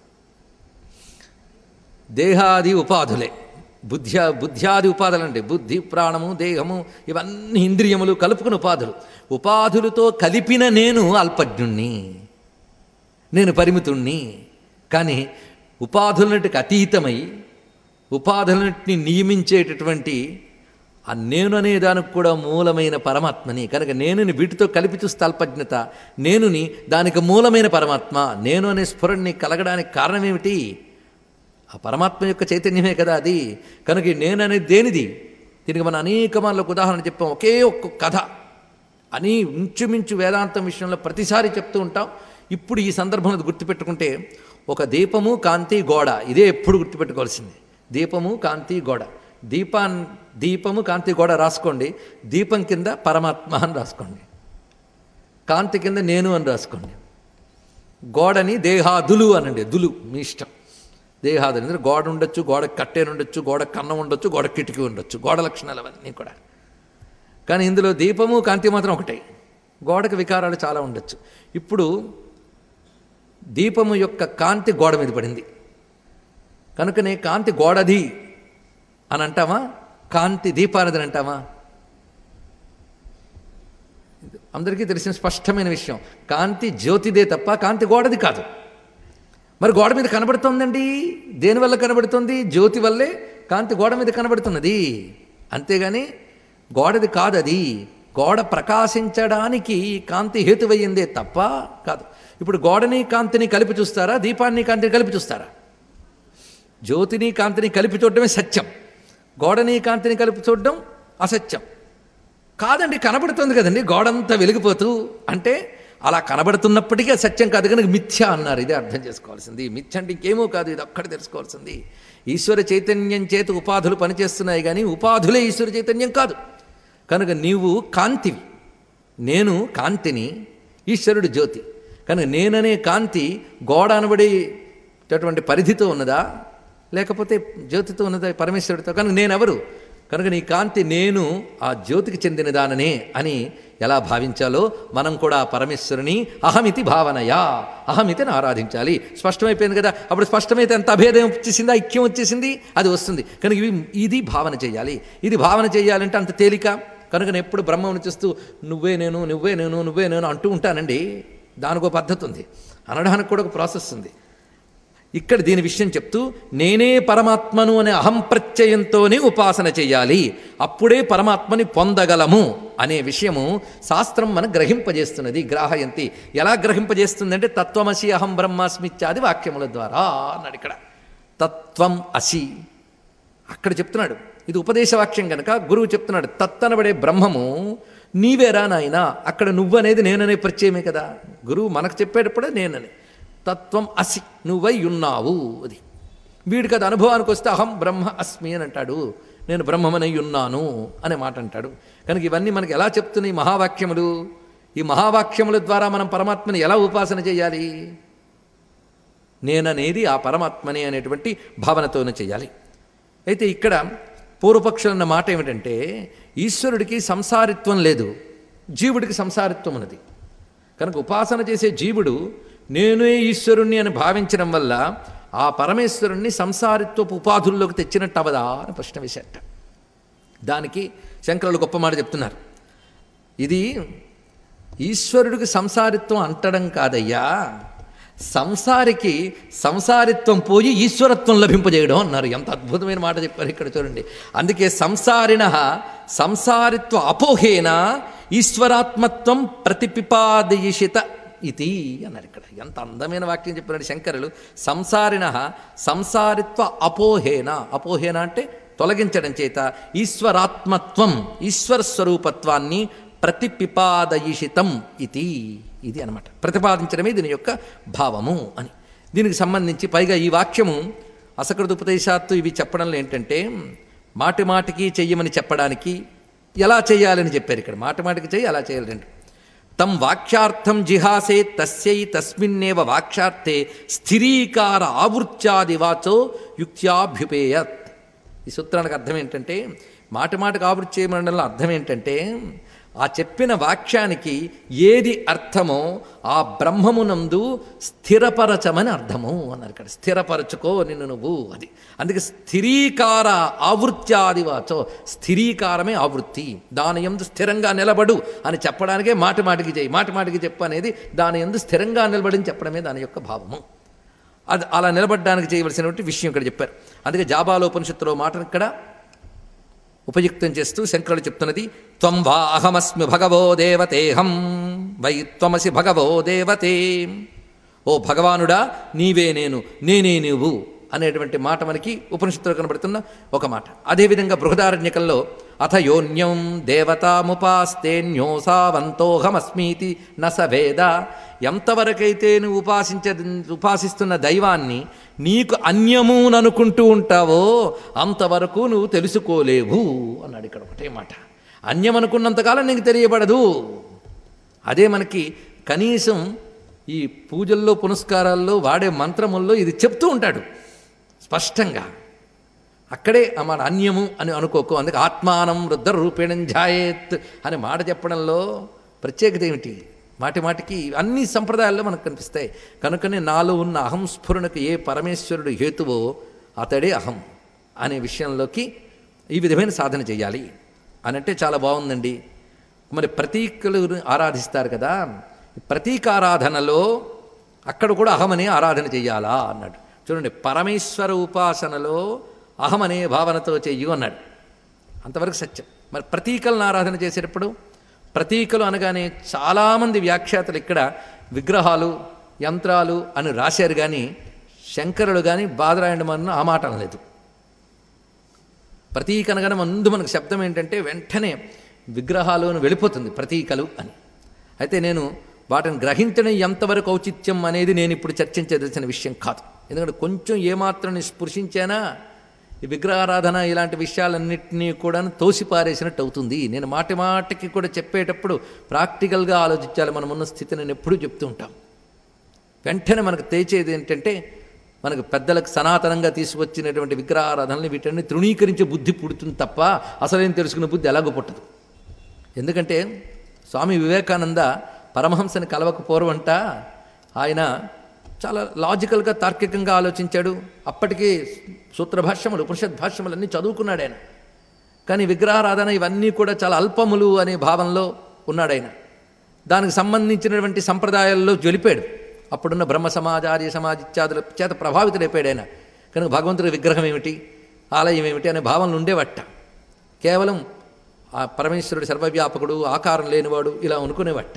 దేహాది ఉపాధులే బుద్ధ్యా బుద్ధ్యాది ఉపాధులు అంటే బుద్ధి ప్రాణము దేహము ఇవన్నీ ఇంద్రియములు కలుపుకుని ఉపాధులు ఉపాధులతో కలిపిన నేను అల్పజ్ఞుణ్ణి నేను పరిమితుణ్ణి కానీ ఉపాధులన్నిటికి అతీతమై ఉపాధులన్నింటినీ నియమించేటటువంటి ఆ నేను అనే దానికి కూడా మూలమైన పరమాత్మని కనుక నేనుని వీటితో కలిపి చూస్తే అల్పజ్ఞత నేనుని దానికి మూలమైన పరమాత్మ నేను అనే స్ఫురణని కలగడానికి కారణం ఏమిటి ఆ పరమాత్మ యొక్క చైతన్యమే కదా అది కనుక ఈ నేను అనేది దేనిది దీనికి మనం అనేక మనలకు ఉదాహరణ చెప్పాం ఒకే ఒక్క కథ అని ఇంచుమించు వేదాంతం విషయంలో ప్రతిసారి చెప్తూ ఉంటాం ఇప్పుడు ఈ సందర్భంలో గుర్తుపెట్టుకుంటే ఒక దీపము కాంతి గోడ ఇదే ఎప్పుడు గుర్తుపెట్టుకోవాల్సింది దీపము కాంతి గోడ దీపాన్ దీపము కాంతి గోడ రాసుకోండి దీపం కింద పరమాత్మ అని రాసుకోండి కాంతి కింద నేను అని రాసుకోండి గోడని దేహాదులు అనండి దులు మీ ఇష్టం దేహాదులు ఎందుకంటే గోడ ఉండొచ్చు గోడ కట్టేను ఉండొచ్చు గోడ కన్నం ఉండొచ్చు గోడ కిటికీ ఉండొచ్చు గోడ లక్షణాలు అవన్నీ కూడా కానీ ఇందులో దీపము కాంతి మాత్రం ఒకటే గోడకు వికారాలు చాలా ఉండొచ్చు ఇప్పుడు దీపము యొక్క కాంతి గోడ మీద పడింది కనుకనే కాంతి గోడది అని అంటామా కాంతి దీపానది అని అంటామా అందరికీ తెలిసిన స్పష్టమైన విషయం కాంతి జ్యోతిదే తప్ప కాంతి గోడది కాదు మరి గోడ మీద కనబడుతోందండి దేనివల్ల కనబడుతుంది జ్యోతి వల్లే కాంతి గోడ మీద కనబడుతున్నది అంతేగాని గోడది కాదు అది గోడ ప్రకాశించడానికి కాంతి హేతువయ్యిందే తప్ప కాదు ఇప్పుడు గోడని కాంతిని కలిపి చూస్తారా దీపాన్ని కాంతిని కలిపి చూస్తారా జ్యోతిని కాంతిని కలిపి చూడడమే సత్యం గోడని కాంతిని కలిపి చూడడం అసత్యం కాదండి కనబడుతుంది కదండి గోడంతా వెలిగిపోతూ అంటే అలా కనబడుతున్నప్పటికీ అది సత్యం కాదు కనుక మిథ్య అన్నారు ఇదే అర్థం చేసుకోవాల్సింది మిథ్య అంటే ఇంకేమో కాదు ఇది ఒక్కటి తెలుసుకోవాల్సింది ఈశ్వర చైతన్యం చేత ఉపాధులు పనిచేస్తున్నాయి కానీ ఉపాధులే ఈశ్వర చైతన్యం కాదు కనుక నీవు కాంతివి నేను కాంతిని ఈశ్వరుడు జ్యోతి కనుక నేననే కాంతి గోడ అనబడేటటువంటి పరిధితో ఉన్నదా లేకపోతే జ్యోతితో ఉన్నదా పరమేశ్వరుడితో కనుక నేనెవరు కనుక నీ కాంతి నేను ఆ జ్యోతికి చెందినదాననే అని ఎలా భావించాలో మనం కూడా ఆ పరమేశ్వరుని అహమితి భావనయా అహమితిని ఆరాధించాలి స్పష్టమైపోయింది కదా అప్పుడు స్పష్టమైతే ఎంత అభేదం వచ్చేసింది ఐక్యం వచ్చేసింది అది వస్తుంది కనుక ఇవి ఇది భావన చేయాలి ఇది భావన చేయాలంటే అంత తేలిక కనుక నేను ఎప్పుడు బ్రహ్మను చూస్తూ నువ్వే నేను నువ్వే నేను నువ్వే నేను అంటూ ఉంటానండి దానికి ఒక పద్ధతి ఉంది అనడానికి కూడా ఒక ప్రాసెస్ ఉంది ఇక్కడ దీని విషయం చెప్తూ నేనే పరమాత్మను అనే అహం ప్రత్యయంతోనే ఉపాసన చేయాలి అప్పుడే పరమాత్మని పొందగలము అనే విషయము శాస్త్రం మన గ్రహింపజేస్తున్నది గ్రాహయంతి ఎలా గ్రహింపజేస్తుందంటే తత్వమసి అహం బ్రహ్మాస్మిత్యాది వాక్యముల ద్వారా అన్నాడు ఇక్కడ తత్వం అసి అక్కడ చెప్తున్నాడు ఇది ఉపదేశవాక్యం కనుక గురువు చెప్తున్నాడు తత్తనబడే బ్రహ్మము నీవేరా నాయనా అక్కడ నువ్వనేది నేననే పరిచయమే కదా గురువు మనకు చెప్పేటప్పుడే నేనని తత్వం అసి నువ్వై ఉన్నావు అది వీడికి అది అనుభవానికి వస్తే అహం బ్రహ్మ అస్మి అని అంటాడు నేను బ్రహ్మమనై ఉన్నాను అనే మాట అంటాడు కనుక ఇవన్నీ మనకి ఎలా చెప్తున్నాయి ఈ మహావాక్యములు ఈ మహావాక్యముల ద్వారా మనం పరమాత్మని ఎలా ఉపాసన చేయాలి నేననేది ఆ పరమాత్మనే అనేటువంటి భావనతోనే చేయాలి అయితే ఇక్కడ పూర్వపక్షులు అన్న మాట ఏమిటంటే ఈశ్వరుడికి సంసారిత్వం లేదు జీవుడికి సంసారిత్వం ఉన్నది కనుక ఉపాసన చేసే జీవుడు నేనే ఈశ్వరుణ్ణి అని భావించడం వల్ల ఆ పరమేశ్వరుణ్ణి సంసారిత్వపు ఉపాధుల్లోకి తెచ్చినట్టు అవదా అని ప్రశ్న వేశారట దానికి శంకరులు గొప్ప మాట చెప్తున్నారు ఇది ఈశ్వరుడికి సంసారిత్వం అంటడం కాదయ్యా సంసారికి సంసారిత్వం పోయి ఈశ్వరత్వం లభింపజేయడం అన్నారు ఎంత అద్భుతమైన మాట చెప్పారు ఇక్కడ చూడండి అందుకే సంసారిణ సంసారిత్వ అపోహేన ఈశ్వరాత్మత్వం ప్రతిపిపాదయిషిత ఇది అన్నారు ఇక్కడ ఎంత అందమైన వాక్యం చెప్పినాడు శంకరులు సంసారిణ సంసారిత్వ అపోహేన అపోహేన అంటే తొలగించడం చేత ఈశ్వరాత్మత్వం ఈశ్వర స్వరూపత్వాన్ని ప్రతిపిపాదయిషితం ఇది ఇది అనమాట ప్రతిపాదించడమే దీని యొక్క భావము అని దీనికి సంబంధించి పైగా ఈ వాక్యము అసకృత ఉపదేశాత్తు ఇవి చెప్పడంలో ఏంటంటే మాటి మాటికి చెయ్యమని చెప్పడానికి ఎలా చేయాలని చెప్పారు ఇక్కడ మాటి మాటికి చెయ్యి అలా చేయాలి రెండు తం వాక్యార్థం జిహాసే తస్యై తస్మిన్నేవ వాక్యార్థే స్థిరీకార ఆవృత్యాది వాచో యుక్త్యాభ్యుపేయత్ ఈ సూత్రానికి అర్థం ఏంటంటే మాటి మాటికి ఆవృత్తి చేయమండలంలో అర్థం ఏంటంటే ఆ చెప్పిన వాక్యానికి ఏది అర్థమో ఆ బ్రహ్మమునందు స్థిరపరచమని అర్థము అన్నారు ఇక్కడ స్థిరపరచుకో నిన్ను నువ్వు అది అందుకే స్థిరీకార ఆవృత్యాది వాచో స్థిరీకారమే ఆవృత్తి దాని ఎందు స్థిరంగా నిలబడు అని చెప్పడానికే మాటి మాటికి చేయి మాటి మాటికి చెప్పు అనేది దాని ఎందు స్థిరంగా నిలబడని చెప్పడమే దాని యొక్క భావము అది అలా నిలబడడానికి చేయవలసినటువంటి విషయం ఇక్కడ చెప్పారు అందుకే జాబాలోపనిషత్తులో మాటను ఇక్కడ ఉపయుక్తం చేస్తూ శంకరుడు చెప్తున్నది త్వం వా అహమస్మి భగవో దేవతేహం వై త్వమసి భగవో దేవతే ఓ భగవానుడా నీవే నేను నేనే నీవు అనేటువంటి మాట మనకి ఉపనిషత్తులో కనబడుతున్న ఒక మాట అదేవిధంగా బృహదారణ్యకంలో అథ యోన్యం దేవతాముపాస్తేన్యోసావంతోహమస్మీతి నస వేద ఎంతవరకైతే నువ్వు ఉపాసించ ఉపాసిస్తున్న దైవాన్ని నీకు అన్యముననుకుంటూ ఉంటావో అంతవరకు నువ్వు తెలుసుకోలేవు అన్నాడు ఇక్కడ ఒకటే మాట అన్యం అనుకున్నంతకాలం నీకు తెలియబడదు అదే మనకి కనీసం ఈ పూజల్లో పునస్కారాల్లో వాడే మంత్రముల్లో ఇది చెప్తూ ఉంటాడు స్పష్టంగా అక్కడే ఆ మాట అన్యము అని అనుకోకు అందుకే ఆత్మానం వృద్ధ రూపేణం ఝాయేత్ అనే మాట చెప్పడంలో ప్రత్యేకత ఏమిటి మాటి మాటికి అన్ని సంప్రదాయాల్లో మనకు కనిపిస్తాయి కనుకనే నాలో ఉన్న అహం స్ఫురణకు ఏ పరమేశ్వరుడు హేతువో అతడే అహం అనే విషయంలోకి ఈ విధమైన సాధన చేయాలి అని అంటే చాలా బాగుందండి మరి ప్రతీకలు ఆరాధిస్తారు కదా ప్రతీకారాధనలో అక్కడ కూడా అహమనే ఆరాధన చెయ్యాలా అన్నాడు చూడండి పరమేశ్వర ఉపాసనలో అహమనే భావనతో చెయ్యు అన్నాడు అంతవరకు సత్యం మరి ప్రతీకలను ఆరాధన చేసేటప్పుడు ప్రతీకలు అనగానే చాలామంది వ్యాఖ్యాతలు ఇక్కడ విగ్రహాలు యంత్రాలు అని రాశారు కానీ శంకరులు కానీ బాదరాయణమన్న ఆ మాట అనలేదు ప్రతీక అనగానే ముందు మనకు శబ్దం ఏంటంటే వెంటనే విగ్రహాలు అని వెళ్ళిపోతుంది ప్రతీకలు అని అయితే నేను వాటిని గ్రహించడం ఎంతవరకు ఔచిత్యం అనేది నేను ఇప్పుడు చర్చించదలసిన విషయం కాదు ఎందుకంటే కొంచెం ఏమాత్రం నేను స్పృశించానా ఈ విగ్రహారాధన ఇలాంటి విషయాలన్నింటినీ కూడా తోసిపారేసినట్టు అవుతుంది నేను మాటి మాటికి కూడా చెప్పేటప్పుడు ప్రాక్టికల్గా ఆలోచించాలి మనం ఉన్న స్థితి నేను ఎప్పుడూ చెప్తూ ఉంటాం వెంటనే మనకు తేచేది ఏంటంటే మనకు పెద్దలకు సనాతనంగా తీసుకొచ్చినటువంటి విగ్రహారాధనలు వీటన్ని తృణీకరించే బుద్ధి పుడుతుంది తప్ప అసలేం తెలుసుకునే బుద్ధి ఎలాగో పుట్టదు ఎందుకంటే స్వామి వివేకానంద పరమహంసని కలవక పూర్వంట ఆయన చాలా లాజికల్గా తార్కికంగా ఆలోచించాడు అప్పటికి సూత్రభాష్యములు ఉపనిషత్ భాష్యములన్నీ చదువుకున్నాడు ఆయన కానీ విగ్రహారాధన ఇవన్నీ కూడా చాలా అల్పములు అనే భావంలో ఉన్నాడు ఆయన దానికి సంబంధించినటువంటి సంప్రదాయాల్లో జ్వలిపాడు అప్పుడున్న బ్రహ్మ సమాజ ఆర్య సమాజ ఇత్యాదుల చేత ప్రభావితుడైపోయాడు ఆయన కనుక భగవంతుడి విగ్రహం ఏమిటి ఆలయం ఏమిటి అనే భావనలు ఉండేవట కేవలం ఆ పరమేశ్వరుడు సర్వవ్యాపకుడు ఆకారం లేనివాడు ఇలా అనుకునేవట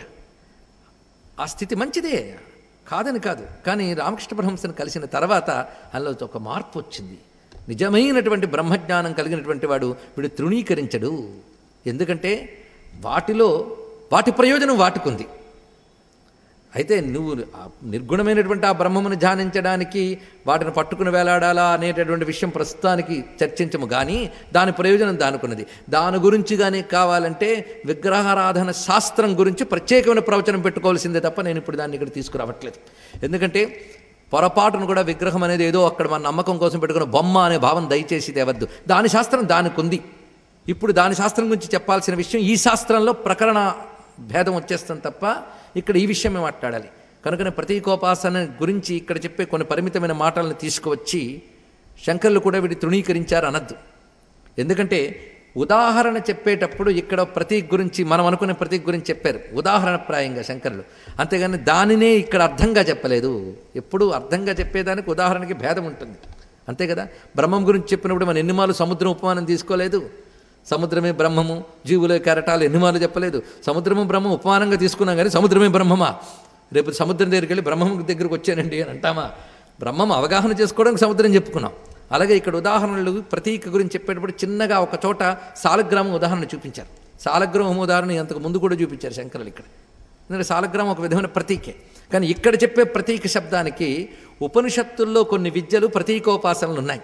ఆ స్థితి మంచిదే కాదని కాదు కానీ రామకృష్ణ పరమహంసను కలిసిన తర్వాత అందులో ఒక మార్పు వచ్చింది నిజమైనటువంటి బ్రహ్మజ్ఞానం కలిగినటువంటి వాడు వీడు తృణీకరించడు ఎందుకంటే వాటిలో వాటి ప్రయోజనం వాటికుంది అయితే నువ్వు ఆ నిర్గుణమైనటువంటి ఆ బ్రహ్మమును ధ్యానించడానికి వాటిని పట్టుకుని వేలాడాలా అనేటటువంటి విషయం ప్రస్తుతానికి చర్చించము కానీ దాని ప్రయోజనం దానికున్నది దాని గురించి కానీ కావాలంటే విగ్రహారాధన శాస్త్రం గురించి ప్రత్యేకమైన ప్రవచనం పెట్టుకోవాల్సిందే తప్ప నేను ఇప్పుడు దాన్ని ఇక్కడ తీసుకురావట్లేదు ఎందుకంటే పొరపాటును కూడా విగ్రహం అనేది ఏదో అక్కడ మన నమ్మకం కోసం పెట్టుకున్న బొమ్మ అనే భావం దయచేసి తేవద్దు దాని శాస్త్రం దానికి ఉంది ఇప్పుడు దాని శాస్త్రం గురించి చెప్పాల్సిన విషయం ఈ శాస్త్రంలో ప్రకరణ భేదం వచ్చేస్తుంది తప్ప ఇక్కడ ఈ విషయమే మాట్లాడాలి కనుకనే ప్రతీకోపాసన గురించి ఇక్కడ చెప్పే కొన్ని పరిమితమైన మాటలను తీసుకువచ్చి శంకర్లు కూడా వీడి తృణీకరించారు అనద్దు ఎందుకంటే ఉదాహరణ చెప్పేటప్పుడు ఇక్కడ ప్రతీక్ గురించి మనం అనుకునే ప్రతీక్ గురించి చెప్పారు ఉదాహరణప్రాయంగా శంకరులు అంతేగాని దానినే ఇక్కడ అర్థంగా చెప్పలేదు ఎప్పుడు అర్థంగా చెప్పేదానికి ఉదాహరణకి భేదం ఉంటుంది అంతే కదా బ్రహ్మం గురించి చెప్పినప్పుడు మన ఎన్నిమాలు సముద్రం ఉపమానం తీసుకోలేదు సముద్రమే బ్రహ్మము జీవుల కెరటాలు ఎన్నిమాలు చెప్పలేదు సముద్రము బ్రహ్మం ఉపమానంగా తీసుకున్నాం కానీ సముద్రమే బ్రహ్మమా రేపు సముద్రం దగ్గరికి వెళ్ళి బ్రహ్మం దగ్గరికి వచ్చానండి అని అంటామా బ్రహ్మం అవగాహన చేసుకోవడానికి సముద్రం చెప్పుకున్నాం అలాగే ఇక్కడ ఉదాహరణలు ప్రతీక గురించి చెప్పేటప్పుడు చిన్నగా ఒక చోట సాలగ్రామం ఉదాహరణ చూపించారు సాలగ్రామం ఉదాహరణ అంతకు ముందు కూడా చూపించారు శంకరులు ఇక్కడ ఎందుకంటే సాలగ్రామం ఒక విధమైన ప్రతీకే కానీ ఇక్కడ చెప్పే ప్రతీక శబ్దానికి ఉపనిషత్తుల్లో కొన్ని విద్యలు ప్రతీకోపాసనలు ఉన్నాయి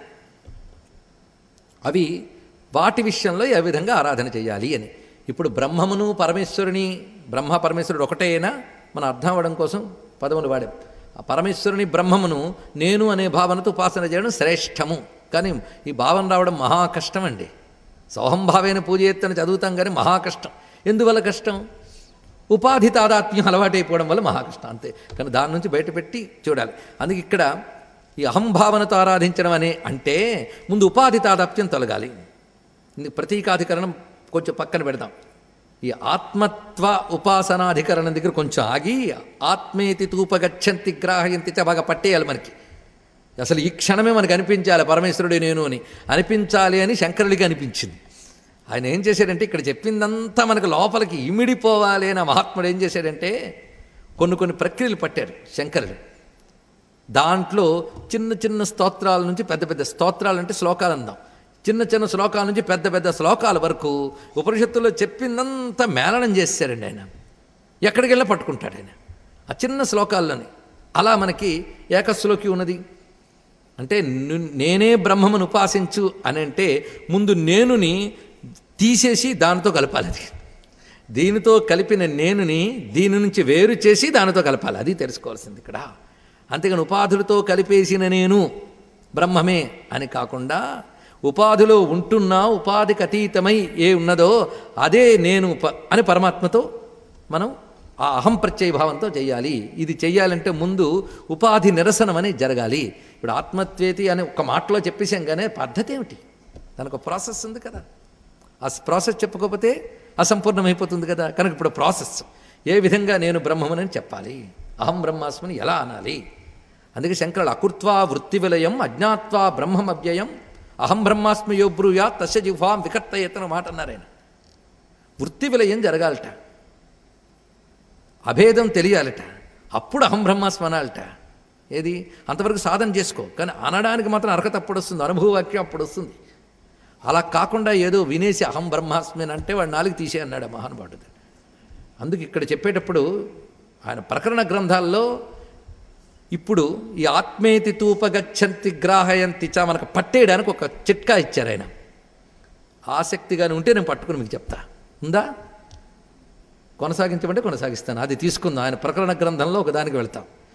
అవి వాటి విషయంలో ఏ విధంగా ఆరాధన చేయాలి అని ఇప్పుడు బ్రహ్మమును పరమేశ్వరుని బ్రహ్మ పరమేశ్వరుడు ఒకటేనా మన అర్థం అవ్వడం కోసం పదములు వాడాం ఆ పరమేశ్వరుని బ్రహ్మమును నేను అనే భావనతో ఉపాసన చేయడం శ్రేష్టము కానీ ఈ భావన రావడం మహా కష్టం అండి సోహంభావైన పూజ ఎత్తని చదువుతాం కానీ మహా కష్టం ఎందువల్ల కష్టం ఉపాధి తాదాత్మ్యం అలవాటైపోవడం వల్ల మహా కష్టం అంతే కానీ దాని నుంచి బయటపెట్టి చూడాలి అందుకే ఇక్కడ ఈ అహంభావనతో ఆరాధించడం అనే అంటే ముందు ఉపాధి తాదాత్మ్యం తొలగాలి ఇందుకు ప్రతీకాధికరణం కొంచెం పక్కన పెడదాం ఈ ఆత్మత్వ ఉపాసనాధికరణం దగ్గర కొంచెం ఆగి ఆత్మేతి తూపగచ్చంతి గ్రాహయంతి చ బాగా పట్టేయాలి మనకి అసలు ఈ క్షణమే మనకు అనిపించాలి పరమేశ్వరుడే నేను అని అనిపించాలి అని శంకరుడికి అనిపించింది ఆయన ఏం చేశాడంటే ఇక్కడ చెప్పిందంతా మనకు లోపలికి ఇమిడిపోవాలి అని ఆ మహాత్ముడు ఏం చేశాడంటే కొన్ని కొన్ని ప్రక్రియలు పట్టారు శంకరుడు దాంట్లో చిన్న చిన్న స్తోత్రాల నుంచి పెద్ద పెద్ద స్తోత్రాలు అంటే శ్లోకాలు అందాం చిన్న చిన్న శ్లోకాల నుంచి పెద్ద పెద్ద శ్లోకాల వరకు ఉపనిషత్తుల్లో చెప్పిందంతా మేళనం చేశారండి ఆయన ఎక్కడికి వెళ్ళా పట్టుకుంటాడు ఆయన ఆ చిన్న శ్లోకాల్లోనే అలా మనకి ఏకశ్లోకి ఉన్నది అంటే ను- నేనే బ్రహ్మమును ఉపాసించు అని అంటే ముందు నేనుని తీసేసి దానితో కలపాలి అది దీనితో కలిపిన నేనుని దీని నుంచి వేరు చేసి దానితో కలపాలి అది తెలుసుకోవాల్సింది ఇక్కడ అంతేగాని ఉపాధులతో కలిపేసిన నేను బ్రహ్మమే అని కాకుండా ఉపాధిలో ఉంటున్నా ఉపాధికి అతీతమై ఏ ఉన్నదో అదే నేను ప- అని పరమాత్మతో మనం ఆ అహం ప్రత్యయ భావంతో చేయాలి ఇది చెయ్యాలంటే ముందు ఉపాధి నిరసనం అనేది జరగాలి ఇప్పుడు ఆత్మత్వేతి అని ఒక మాటలో చెప్పేసాం కానీ పద్ధతి ఏమిటి దానికి ఒక ప్రాసెస్ ఉంది కదా ఆ ప్రాసెస్ చెప్పుకోకపోతే అసంపూర్ణమైపోతుంది కదా కనుక ఇప్పుడు ప్రాసెస్ ఏ విధంగా నేను బ్రహ్మమని చెప్పాలి అహం బ్రహ్మాస్మని ఎలా అనాలి అందుకే శంకరుడు అకృత్వా వృత్తి విలయం అజ్ఞాత్వా బ్రహ్మమవ్యయం అహం బ్రహ్మాస్మి యోబ్రూయా తస్య జిహ్వాం వికర్తయతన మాట అన్నారు ఆయన వృత్తి విలయం జరగాలట అభేదం తెలియాలట అప్పుడు అహం బ్రహ్మాస్మి అనాలట ఏది అంతవరకు సాధన చేసుకో కానీ అనడానికి మాత్రం అర్హత అప్పుడు వస్తుంది అనుభవవాక్యం అప్పుడు వస్తుంది అలా కాకుండా ఏదో వినేసి అహం బ్రహ్మాస్మి అని అంటే వాడు నాలుగు తీసే అన్నాడు ఆ మహానుభావుడు అందుకు ఇక్కడ చెప్పేటప్పుడు ఆయన ప్రకరణ గ్రంథాల్లో ఇప్పుడు ఈ ఆత్మేతి తూపగచ్చంతి గ్రాహయంతి చ మనకు పట్టేయడానికి ఒక చిట్కా ఇచ్చారు ఆయన ఆసక్తిగానే ఉంటే నేను పట్టుకుని మీకు చెప్తా ఉందా కొనసాగించమంటే కొనసాగిస్తాను అది తీసుకుందాం ఆయన ప్రకరణ గ్రంథంలో ఒకదానికి వెళ్తాం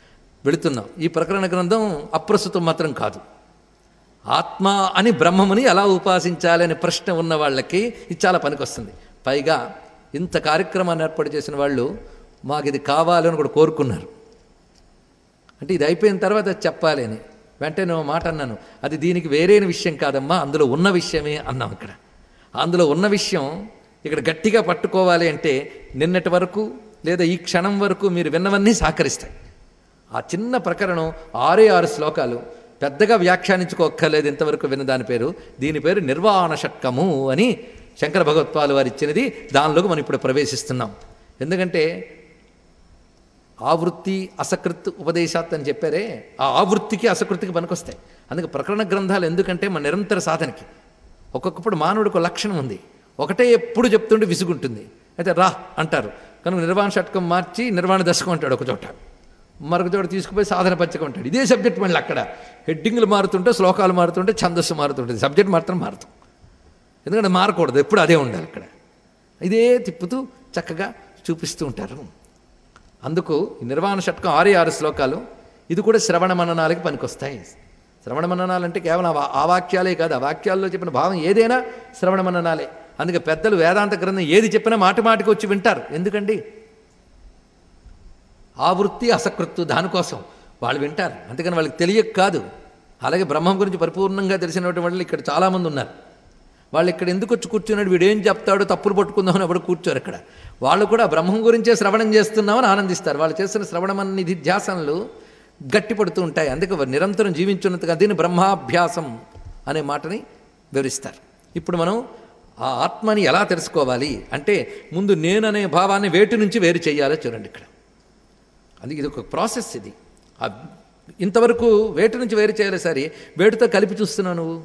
వెళుతున్నాం ఈ ప్రకరణ గ్రంథం అప్రస్తుతం మాత్రం కాదు ఆత్మ అని బ్రహ్మముని ఎలా ఉపాసించాలి అనే ప్రశ్న ఉన్న వాళ్ళకి ఇది చాలా పనికొస్తుంది పైగా ఇంత కార్యక్రమాన్ని ఏర్పాటు చేసిన వాళ్ళు మాకు ఇది కావాలని కూడా కోరుకున్నారు అంటే ఇది అయిపోయిన తర్వాత అది చెప్పాలి అని వెంటనే నేను మాట అన్నాను అది దీనికి వేరేని విషయం కాదమ్మా అందులో ఉన్న విషయమే అన్నాం ఇక్కడ అందులో ఉన్న విషయం ఇక్కడ గట్టిగా పట్టుకోవాలి అంటే నిన్నటి వరకు లేదా ఈ క్షణం వరకు మీరు విన్నవన్నీ సహకరిస్తాయి ఆ చిన్న ప్రకరణం ఆరే ఆరు శ్లోకాలు పెద్దగా వ్యాఖ్యానించుకోక్కర్లేదు ఇంతవరకు విన్న దాని పేరు దీని పేరు నిర్వాణ షట్కము అని శంకర భగవత్పాలు వారు ఇచ్చినది దానిలోకి మనం ఇప్పుడు ప్రవేశిస్తున్నాం ఎందుకంటే ఆవృత్తి అసకృత్ ఉపదేశాత్ అని చెప్పారే ఆ ఆవృత్తికి అసకృతికి పనికొస్తాయి అందుకే ప్రకరణ గ్రంథాలు ఎందుకంటే మన నిరంతర సాధనకి ఒక్కొక్కప్పుడు మానవుడికి ఒక లక్షణం ఉంది ఒకటే ఎప్పుడు చెప్తుంటే విసుగుంటుంది అయితే రా అంటారు కనుక నిర్వాణ షట్కం మార్చి నిర్వాణ దశకం అంటాడు ఒక చోట మరొక చోట తీసుకుపోయి సాధన పచ్చకం అంటాడు ఇదే సబ్జెక్ట్ మళ్ళీ అక్కడ హెడ్డింగ్లు మారుతుంటే శ్లోకాలు మారుతుంటే ఛందస్సు మారుతుంటుంది సబ్జెక్ట్ మాత్రం మారుతాం ఎందుకంటే మారకూడదు ఎప్పుడు అదే ఉండాలి అక్కడ ఇదే తిప్పుతూ చక్కగా చూపిస్తూ ఉంటారు అందుకు ఈ నిర్వాణ షట్కం ఆరు ఆరు శ్లోకాలు ఇది కూడా శ్రవణ మననాలకి పనికొస్తాయి శ్రవణ మననాలు అంటే కేవలం ఆ వా- ఆ వాక్యాలే కాదు ఆ వాక్యాల్లో చెప్పిన భావం ఏదైనా శ్రవణ మననాలే అందుకే పెద్దలు వేదాంత గ్రంథం ఏది చెప్పినా మాటి మాటికి వచ్చి వింటారు ఎందుకండి ఆవృత్తి అసకృత్తు దానికోసం వాళ్ళు వింటారు అందుకని వాళ్ళకి తెలియక కాదు అలాగే బ్రహ్మం గురించి పరిపూర్ణంగా తెలిసినటువంటి వాళ్ళు ఇక్కడ చాలామంది ఉన్నారు వాళ్ళు ఇక్కడ ఎందుకు వచ్చి కూర్చున్నాడు వీడేం చెప్తాడో తప్పులు పట్టుకుందామని అప్పుడు కూర్చోరు ఇక్కడ వాళ్ళు కూడా బ్రహ్మం గురించే శ్రవణం చేస్తున్నామని ఆనందిస్తారు వాళ్ళు చేస్తున్న శ్రవణం నిధిధ్యాసనలు గట్టి పడుతూ ఉంటాయి అందుకే వారు నిరంతరం జీవించున్నంతగా దీన్ని బ్రహ్మాభ్యాసం అనే మాటని వివరిస్తారు ఇప్పుడు మనం ఆ ఆత్మని ఎలా తెలుసుకోవాలి అంటే ముందు నేననే భావాన్ని వేటి నుంచి వేరు చేయాలో చూడండి ఇక్కడ అందుకే ఇది ఒక ప్రాసెస్ ఇది ఆ ఇంతవరకు వేటి నుంచి వేరు చేయాలి సరే వేటితో కలిపి చూస్తున్నావు నువ్వు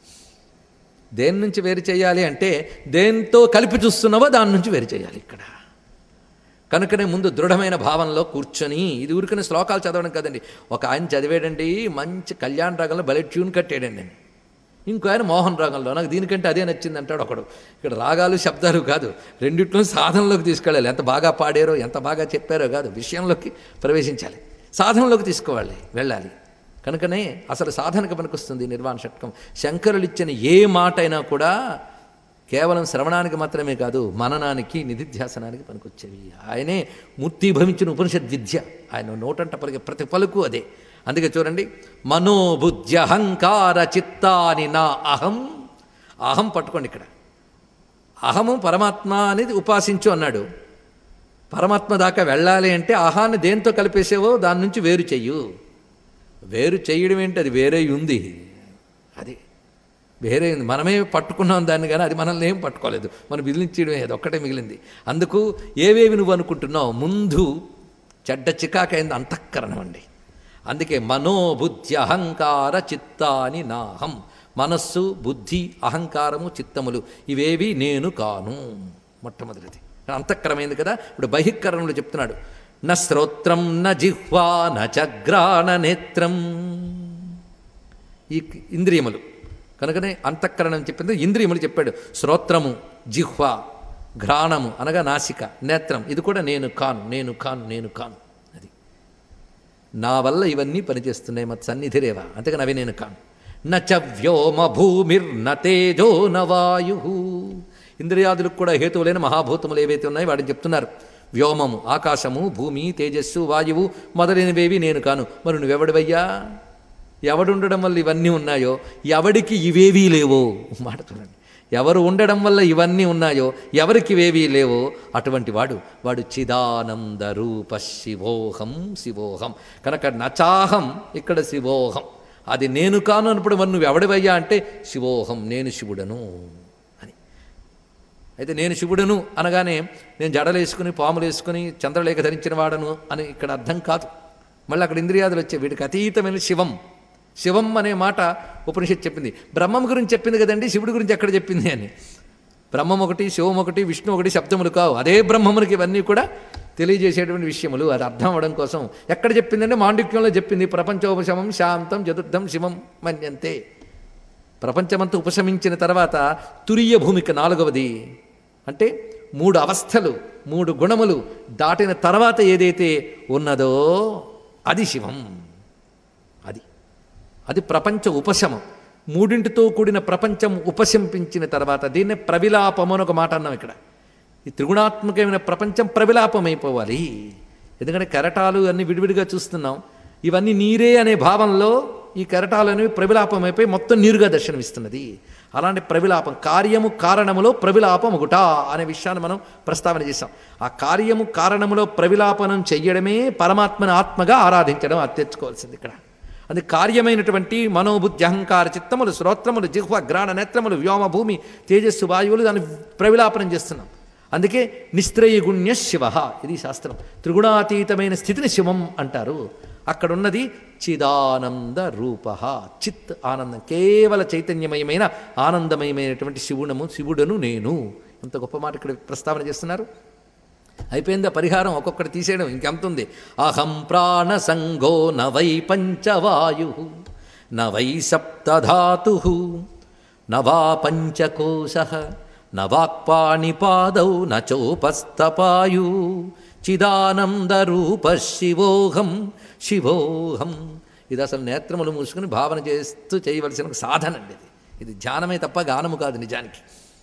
దేని నుంచి వేరు చేయాలి అంటే దేంతో కలిపి చూస్తున్నావో దాని నుంచి వేరు చేయాలి ఇక్కడ కనుకనే ముందు దృఢమైన భావంలో కూర్చొని ఇది ఊరికనే శ్లోకాలు చదవడం కదండి ఒక ఆయన చదివాడండి మంచి కళ్యాణ రాగంలో భలే ట్యూన్ కట్టాడండి అని ఇంకో ఆయన మోహన్ రాగంలో నాకు దీనికంటే అదే నచ్చింది అంటాడు ఒకడు ఇక్కడ రాగాలు శబ్దాలు కాదు రెండిట్లో సాధనలోకి తీసుకెళ్ళాలి ఎంత బాగా పాడారో ఎంత బాగా చెప్పారో కాదు విషయంలోకి ప్రవేశించాలి సాధనలోకి తీసుకోవాలి వెళ్ళాలి కనుకనే అసలు సాధనకు పనికొస్తుంది నిర్వాణ షట్కం శంకరులు ఇచ్చిన ఏ మాట అయినా కూడా కేవలం శ్రవణానికి మాత్రమే కాదు మననానికి నిధిధ్యాసనానికి పనికొచ్చేవి ఆయనే మూర్తిభవించిన ఉపనిషద్ విద్య ఆయన నోటంట పలికే ప్రతి పలుకు అదే అందుకే చూడండి మనోబుద్ధి అహంకార చిత్తాని నా అహం అహం పట్టుకోండి ఇక్కడ అహము పరమాత్మ అనేది ఉపాసించు అన్నాడు పరమాత్మ దాకా వెళ్ళాలి అంటే అహాన్ని దేంతో కలిపేసేవో దాని నుంచి వేరు చెయ్యు వేరు చేయడం ఏంటి అది వేరే ఉంది అది వేరే ఉంది మనమే పట్టుకున్నాం దాన్ని కానీ అది మనల్ని ఏం పట్టుకోలేదు మనం మిగిలించడమే అది ఒక్కటే మిగిలింది అందుకు ఏవేవి నువ్వు అనుకుంటున్నావు ముందు చెడ్డ చికాకైంది అంతఃకరణం అండి అందుకే మనోబుద్ధి అహంకార చిత్తాని నాహం మనస్సు బుద్ధి అహంకారము చిత్తములు ఇవేవి నేను కాను మొట్టమొదటిది అంతఃకరమైంది కదా ఇప్పుడు బహిష్కరణలో చెప్తున్నాడు న శ్రోత్రం న జిహ్వా న చగ్రాణ నేత్రం ఈ ఇంద్రియములు కనుకనే అంతఃకరణం చెప్పింది ఇంద్రియములు చెప్పాడు శ్రోత్రము జిహ్వ ఘ్రాణము అనగా నాసిక నేత్రం ఇది కూడా నేను కాను నేను కాను నేను కాను అది నా వల్ల ఇవన్నీ పనిచేస్తున్నాయి మత్ సన్నిధిరేవా అంతేగాని అవి నేను కాను నచ వ్యోమ భూమిర్న తేజో న వాయు ఇంద్రియాదులకు కూడా హేతువులైన మహాభూతములు ఏవైతే ఉన్నాయో వాటిని చెప్తున్నారు వ్యోమము ఆకాశము భూమి తేజస్సు వాయువు మొదలైనవేవి నేను కాను మరి నువ్వెవడివయ్యా ఎవడుండడం వల్ల ఇవన్నీ ఉన్నాయో ఎవడికి ఇవేవీ లేవో మాట చూడండి ఎవరు ఉండడం వల్ల ఇవన్నీ ఉన్నాయో ఎవరికి ఇవేవీ లేవో అటువంటి వాడు వాడు చిదానంద రూప శివోహం శివోహం కనుక నచాహం ఇక్కడ శివోహం అది నేను కాను అన్నప్పుడు మరి నువ్వు ఎవడివయ్యా అంటే శివోహం నేను శివుడను అని అయితే నేను శివుడను అనగానే నేను జడలు వేసుకుని పాములు వేసుకుని చంద్రలేఖ ధరించిన వాడను అని ఇక్కడ అర్థం కాదు మళ్ళీ అక్కడ ఇంద్రియాదులు వచ్చాయి వీటికి అతీతమైన శివం శివం అనే మాట ఉపనిషత్ చెప్పింది బ్రహ్మం గురించి చెప్పింది కదండి శివుడి గురించి ఎక్కడ చెప్పింది అని బ్రహ్మం ఒకటి శివం ఒకటి విష్ణు ఒకటి శబ్దములు కావు అదే బ్రహ్మమునికి ఇవన్నీ కూడా తెలియజేసేటువంటి విషయములు అది అర్థం అవ్వడం కోసం ఎక్కడ చెప్పిందంటే మాండిక్యంలో చెప్పింది ప్రపంచోపశమం శాంతం చతుర్థం శివం మన్యంతే ప్రపంచమంతా ఉపశమించిన తర్వాత తురియ భూమిక నాలుగవది అంటే మూడు అవస్థలు మూడు గుణములు దాటిన తర్వాత ఏదైతే ఉన్నదో అది శివం అది అది ప్రపంచ ఉపశమం మూడింటితో కూడిన ప్రపంచం ఉపశంపించిన తర్వాత దీన్నే ప్రవిలాపము అని ఒక మాట అన్నాం ఇక్కడ ఈ త్రిగుణాత్మకమైన ప్రపంచం ప్రవిలాపమైపోవాలి ఎందుకంటే కెరటాలు అన్ని విడివిడిగా చూస్తున్నాం ఇవన్నీ నీరే అనే భావంలో ఈ కెరటాలు అనేవి ప్రవిలాపమైపోయి మొత్తం నీరుగా దర్శనమిస్తున్నది అలాంటి ప్రవిలాపం కార్యము కారణములో ప్రవిలాపం ఒకటా అనే విషయాన్ని మనం ప్రస్తావన చేశాం ఆ కార్యము కారణములో ప్రవిలాపనం చెయ్యడమే పరమాత్మని ఆత్మగా ఆరాధించడం అది తెచ్చుకోవాల్సింది ఇక్కడ అది కార్యమైనటువంటి మనోబుద్ధి అహంకార చిత్తములు శ్రోత్రములు జిహ్వ గ్రాణ నేత్రములు వ్యోమ భూమి తేజస్సు వాయువులు దాన్ని ప్రవిలాపనం చేస్తున్నాం అందుకే నిస్త్రయగుణ్య శివ ఇది శాస్త్రం త్రిగుణాతీతమైన స్థితిని శివం అంటారు అక్కడున్నది చిదానంద రూప చిత్ ఆనందం కేవల చైతన్యమయమైన ఆనందమయమైనటువంటి శివుడము శివుడను నేను ఎంత గొప్ప మాట ఇక్కడ ప్రస్తావన చేస్తున్నారు అయిపోయిందా పరిహారం ఒక్కొక్కటి తీసేయడం ఇంకెంత ఉంది అహం ప్రాణ సంగో నవై పంచవాయు నవై సప్తధాతు నవా పంచకోశ నవాక్పాణిపాదౌ నచోపస్తపాయు చిదానందరూప శివోహం శివోహం ఇది అసలు నేత్రములు మూసుకుని భావన చేస్తూ చేయవలసిన ఒక సాధన అండి ఇది ఇది ధ్యానమే తప్ప గానము కాదు నిజానికి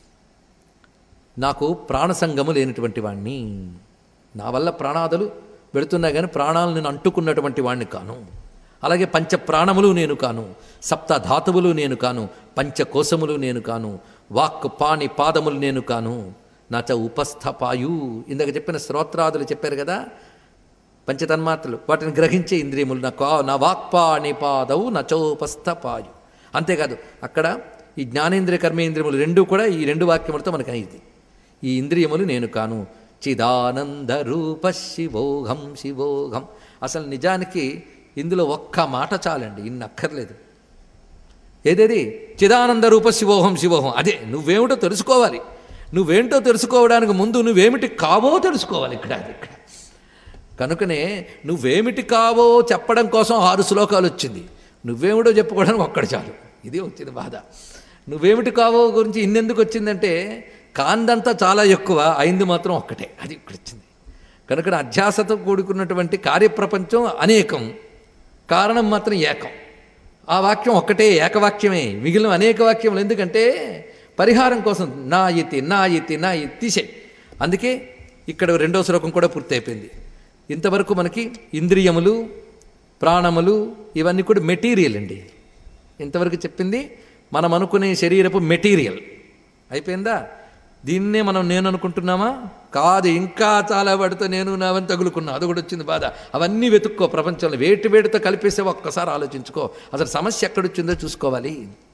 నాకు ప్రాణసంగము లేనటువంటి వాణ్ణి నా వల్ల ప్రాణాదులు వెళుతున్నా కానీ ప్రాణాలు నేను అంటుకున్నటువంటి వాణ్ణి కాను అలాగే పంచ ప్రాణములు నేను కాను సప్త ధాతువులు నేను కాను పంచకోశములు నేను కాను వాక్ పాణి పాదములు నేను కాను నాచ ఉపస్థపాయు ఇందాక చెప్పిన శ్రోత్రాదులు చెప్పారు కదా పంచతన్మాత్రలు వాటిని గ్రహించే ఇంద్రియములు నా కా నా వాక్పాణి పాదవు నచోపస్థపాయు అంతేకాదు అక్కడ ఈ జ్ఞానేంద్రియ కర్మేంద్రియములు రెండూ కూడా ఈ రెండు వాక్యములతో మనకు అయింది ఈ ఇంద్రియములు నేను కాను చిదానంద రూప శివోహం శివోహం అసలు నిజానికి ఇందులో ఒక్క మాట చాలండి ఇన్ని అక్కర్లేదు ఏదేది చిదానంద రూప శివోహం శివోహం అదే నువ్వేమిటో తెలుసుకోవాలి నువ్వేంటో తెలుసుకోవడానికి ముందు నువ్వేమిటి కావో తెలుసుకోవాలి ఇక్కడ అది ఇక్కడ కనుకనే నువ్వేమిటి కావో చెప్పడం కోసం ఆరు శ్లోకాలు వచ్చింది నువ్వేమిటో చెప్పుకోవడానికి ఒక్కడు చాలు ఇది వచ్చింది బాధ నువ్వేమిటి కావో గురించి ఇన్నెందుకు వచ్చిందంటే కాందంతా చాలా ఎక్కువ అయింది మాత్రం ఒక్కటే అది ఇక్కడ వచ్చింది కనుక అధ్యాసతో కూడుకున్నటువంటి కార్యప్రపంచం అనేకం కారణం మాత్రం ఏకం ఆ వాక్యం ఒక్కటే ఏకవాక్యమే మిగిలిన అనేక వాక్యములు ఎందుకంటే పరిహారం కోసం నా ఇతి నా ఇతి నా ఇతి తీసే అందుకే ఇక్కడ రెండో శ్లోకం కూడా పూర్తయిపోయింది ఇంతవరకు మనకి ఇంద్రియములు ప్రాణములు ఇవన్నీ కూడా మెటీరియల్ అండి ఇంతవరకు చెప్పింది మనం అనుకునే శరీరపు మెటీరియల్ అయిపోయిందా దీన్నే మనం నేను అనుకుంటున్నామా కాదు ఇంకా చాలా వాడితో నేను నావని తగులుకున్నా అది కూడా వచ్చింది బాధ అవన్నీ వెతుక్కో ప్రపంచంలో వేటి వేటితో కలిపేసే ఒక్కసారి ఆలోచించుకో అసలు సమస్య ఎక్కడొచ్చిందో చూసుకోవాలి